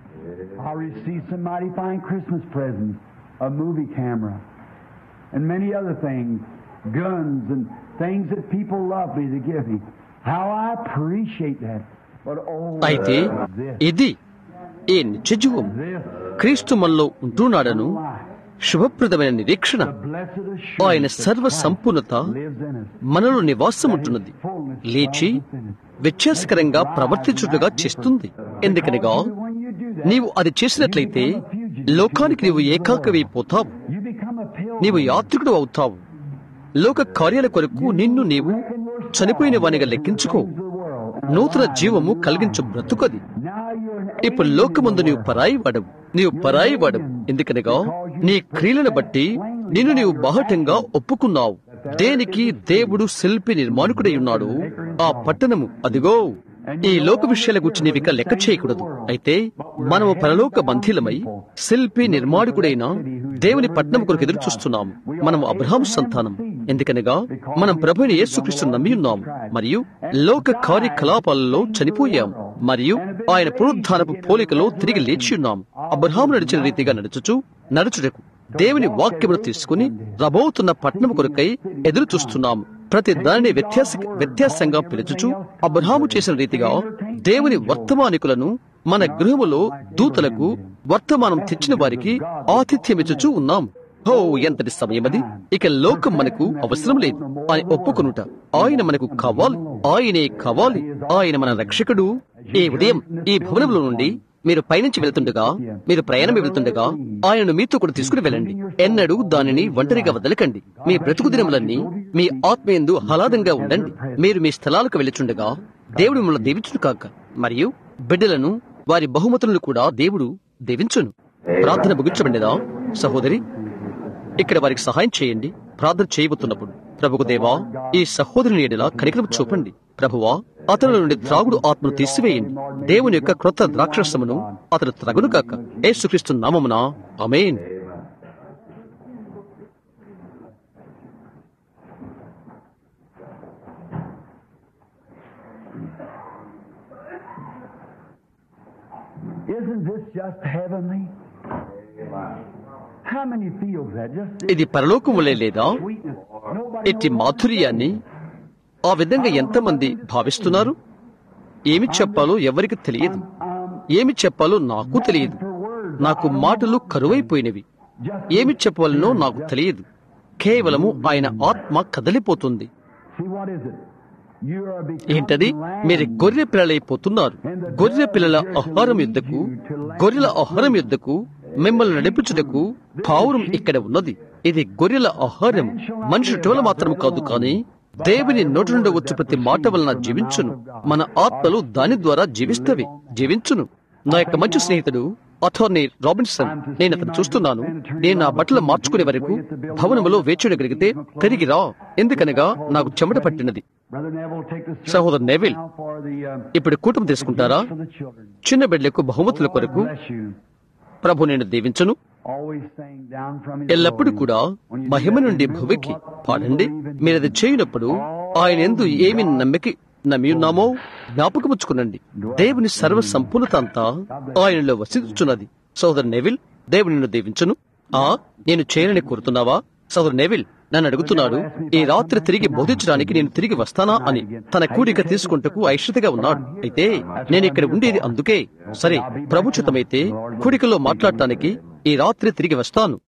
[SPEAKER 3] I received some mighty fine Christmas presents, a movie camera, and many other things, guns and things that people love me to give me. How I appreciate that. But oh,
[SPEAKER 1] అయితే
[SPEAKER 3] this,
[SPEAKER 1] ఇది ఈ నిత్యజీవం
[SPEAKER 3] this
[SPEAKER 1] క్రీస్తు మనలో ఉంటున్నాడను
[SPEAKER 3] life,
[SPEAKER 1] శుభప్రదమైన నిరీక్షణ
[SPEAKER 3] the blessed
[SPEAKER 1] ఆయన
[SPEAKER 3] assurance that
[SPEAKER 1] సర్వ
[SPEAKER 3] Christ
[SPEAKER 1] సంపూర్ణత
[SPEAKER 3] lives in us.
[SPEAKER 1] మనలో నివాసం ఉంటున్నది లేచి వ్యత్యాసకరంగా ప్రవర్తించుటగా చేస్తుంది ఎందుకనగా
[SPEAKER 3] When you do that,
[SPEAKER 1] నీవు అది చేసినట్లయితే లోకానికి నీవు ఏకాకమైపోతావు
[SPEAKER 3] you become a pilgrim.
[SPEAKER 1] నీవు యాత్రికుడు అవుతావు లోక కార్యాల కొరకు నిన్ను నీవు చనిపోయిన వానిగా లెక్కించుకో
[SPEAKER 3] of the world.
[SPEAKER 1] నూతన జీవము కలిగించు బ్రతుకది
[SPEAKER 3] Now you're an
[SPEAKER 1] ఇప్పుడు లోకముందు నీవు పరాయి వాడవు నీవు పరాయి వాడవు ఎందుకనగా నీ క్రియలను బట్టి నిన్ను నీవు బాహటంగా ఒప్పుకున్నావు దేనికి దేవుడు శిల్పి నిర్మాణకుడై ఉన్నాడు ఆ పట్టణము అదిగో ఈ లోక విషయాల గురించి నీవిక లెక్క చేయకూడదు అయితే మనము పరలోక బంధీలమై శిల్పి నిర్మాణకుడైన దేవుని పట్టణం కొరకు ఎదురు చూస్తున్నాము మనము అబ్రహాం సంతానం ఎందుకనగా మనం ప్రభుని యేసుక్రీస్తు నమ్మి ఉన్నాము మరియు లోక కార్యకలాపాలలో చనిపోయాం మరియు ఆయన పునరుద్ధానపు పోలికలో తిరిగి లేచి ఉన్నాం అబ్రహాం నడిచిన రీతిగా నడుచుచు నడుచుటకు దేవుని వాక్యమును తీసుకుని రబోతున్న పట్టణం కొరకై ఎదురు చూస్తున్నాము ప్రతి దానిని వ్యత్యాస వ్యత్యాసంగా పిలుచుచు అబ్రహాము చేసిన రీతిగా దేవుని వర్తమానికులను మన గృహములో దూతలకు వర్తమానం తెచ్చిన వారికి ఆతిథ్యమిచ్చుచూ ఉన్నాము ఓ ఎంతటి సమయమది ఇక లోకం మనకు అవసరం లేదు అని ఒప్పుకొనుట ఆయన మనకు కావాలి ఆయనే కావాలి ఆయన మన రక్షకుడు ఈ ఉదయం ఈ భవనంలో నుండి మీరు పయనించి వెళ్తుండగా మీరు ప్రయాణం వెళ్తుండగా ఆయనను మీతో కూడా తీసుకుని వెళ్ళండి ఎన్నడూ దానిని ఒంటరిగా వదలకండి మీ బ్రతుకు దినములన్నీ మీ ఆత్మయందు హలాదంగా ఉండండి మీరు మీ స్థలాలకు వెళ్ళుచుండగా దేవుడు మిమ్మల్ని దీవించును కాక మరియు బిడ్డలను వారి బహుమతులను కూడా దేవుడు దీవించును ప్రార్థన ముగించబడినదా సహోదరి ఇక్కడ వారికి సహాయం చేయండి ప్రార్థన చేయబోతున్నప్పుడు ప్రభుకు దేవా ఈ సహోదరుని ఎడలా కనికరం చూపండి ప్రభువా అతని నుండి త్రాగుడు ఆత్మను తీసివేయండి దేవుని యొక్క క్రొత్త ద్రాక్షరసమును అతను త్రగును కాక యేసుక్రీస్తు నామమున అమేన్
[SPEAKER 3] Isn't this just heavenly? How many feels that? Just
[SPEAKER 1] ఇది పరలోకం వలె లేదా
[SPEAKER 3] sweetness. Nobody
[SPEAKER 1] ఇట్టి
[SPEAKER 3] knows what
[SPEAKER 1] మాధుర్యాన్ని ఆ విధంగా ఎంతమంది భావిస్తున్నారు ఏమి చెప్పాలో ఎవరికి తెలియదు ఏమి చెప్పాలో నాకు తెలియదు
[SPEAKER 3] for words.
[SPEAKER 1] నాకు మాటలు కరువైపోయినవి ఏమి చెప్పవలనో నాకు తెలియదు కేవలము ఆయన ఆత్మ కదలిపోతుంది
[SPEAKER 3] See what is it? You are becoming
[SPEAKER 1] ఏంటది మీరు
[SPEAKER 3] lamb.
[SPEAKER 1] గొర్రె పిల్లలైపోతున్నారు గొర్రె పిల్లల ఆహారం యుద్ధకు గొర్రెల ఆహారం యుద్ధకు మిమ్మల్ని నడిపించుటకు పావురం ఇక్కడ ఉన్నది ఇది గొర్రెల ఆహారం మనిషి టోల మాత్రం కాదు కానీ దేవుని నోటి నుండి వచ్చి ప్రతి మాట వలన జీవించును మన ఆత్మలు దాని ద్వారా జీవిస్తవి జీవించును నా యొక్క మంచి స్నేహితుడు అటార్నీ రాబిన్సన్ నేను అతను చూస్తున్నాను నేను నా బట్టలు మార్చుకునే వరకు భవనములో వేచుడగలిగితే తిరిగి రా ఎందుకనగా నాకు చెమట పట్టినది
[SPEAKER 3] Brother Neville, take the
[SPEAKER 1] సహోదరు Neville
[SPEAKER 3] now for the uh,
[SPEAKER 1] ఇప్పుడు కూటమి తీసుకుంటారా
[SPEAKER 3] for the children.
[SPEAKER 1] చిన్న బిడ్డలకు బహుమతుల కొరకు
[SPEAKER 3] Bless you.
[SPEAKER 1] ప్రభు నేను దీవించును
[SPEAKER 3] Always saying down from his
[SPEAKER 1] ఎల్లప్పుడూ
[SPEAKER 3] glory.
[SPEAKER 1] కూడా
[SPEAKER 3] When you do
[SPEAKER 1] Mahima
[SPEAKER 3] that,
[SPEAKER 1] నుండి
[SPEAKER 3] remember
[SPEAKER 1] భువికి
[SPEAKER 3] what you
[SPEAKER 1] పాడండి
[SPEAKER 3] believe in
[SPEAKER 1] మీరు అది చేయనప్పుడు ఆయన ఎందు ఏమి నమ్మికి నమ్మి ఉన్నామో జ్ఞాపకముచ్చుకునండి దేవుని సర్వ సంపూర్ణత అంతా ఆయనలో వసించుచున్నది సోదరు నెవిల్ దేవుని నిన్ను దీవించును ఆ నేను చేయాలని కోరుతున్నావా సోదరు నెవిల్ నన్ను అడుగుతున్నాడు ఈ రాత్రి తిరిగి బోధించడానికి నేను తిరిగి వస్తానా అని తన కూడిక తీసుకుంటకు ఐశ్వర్యగా ఉన్నాడు అయితే నేను ఇక్కడ ఉండేది అందుకే సరే ప్రభుచితమైతే కూడికలో మాట్లాడటానికి ఈ రాత్రి తిరిగి వస్తాను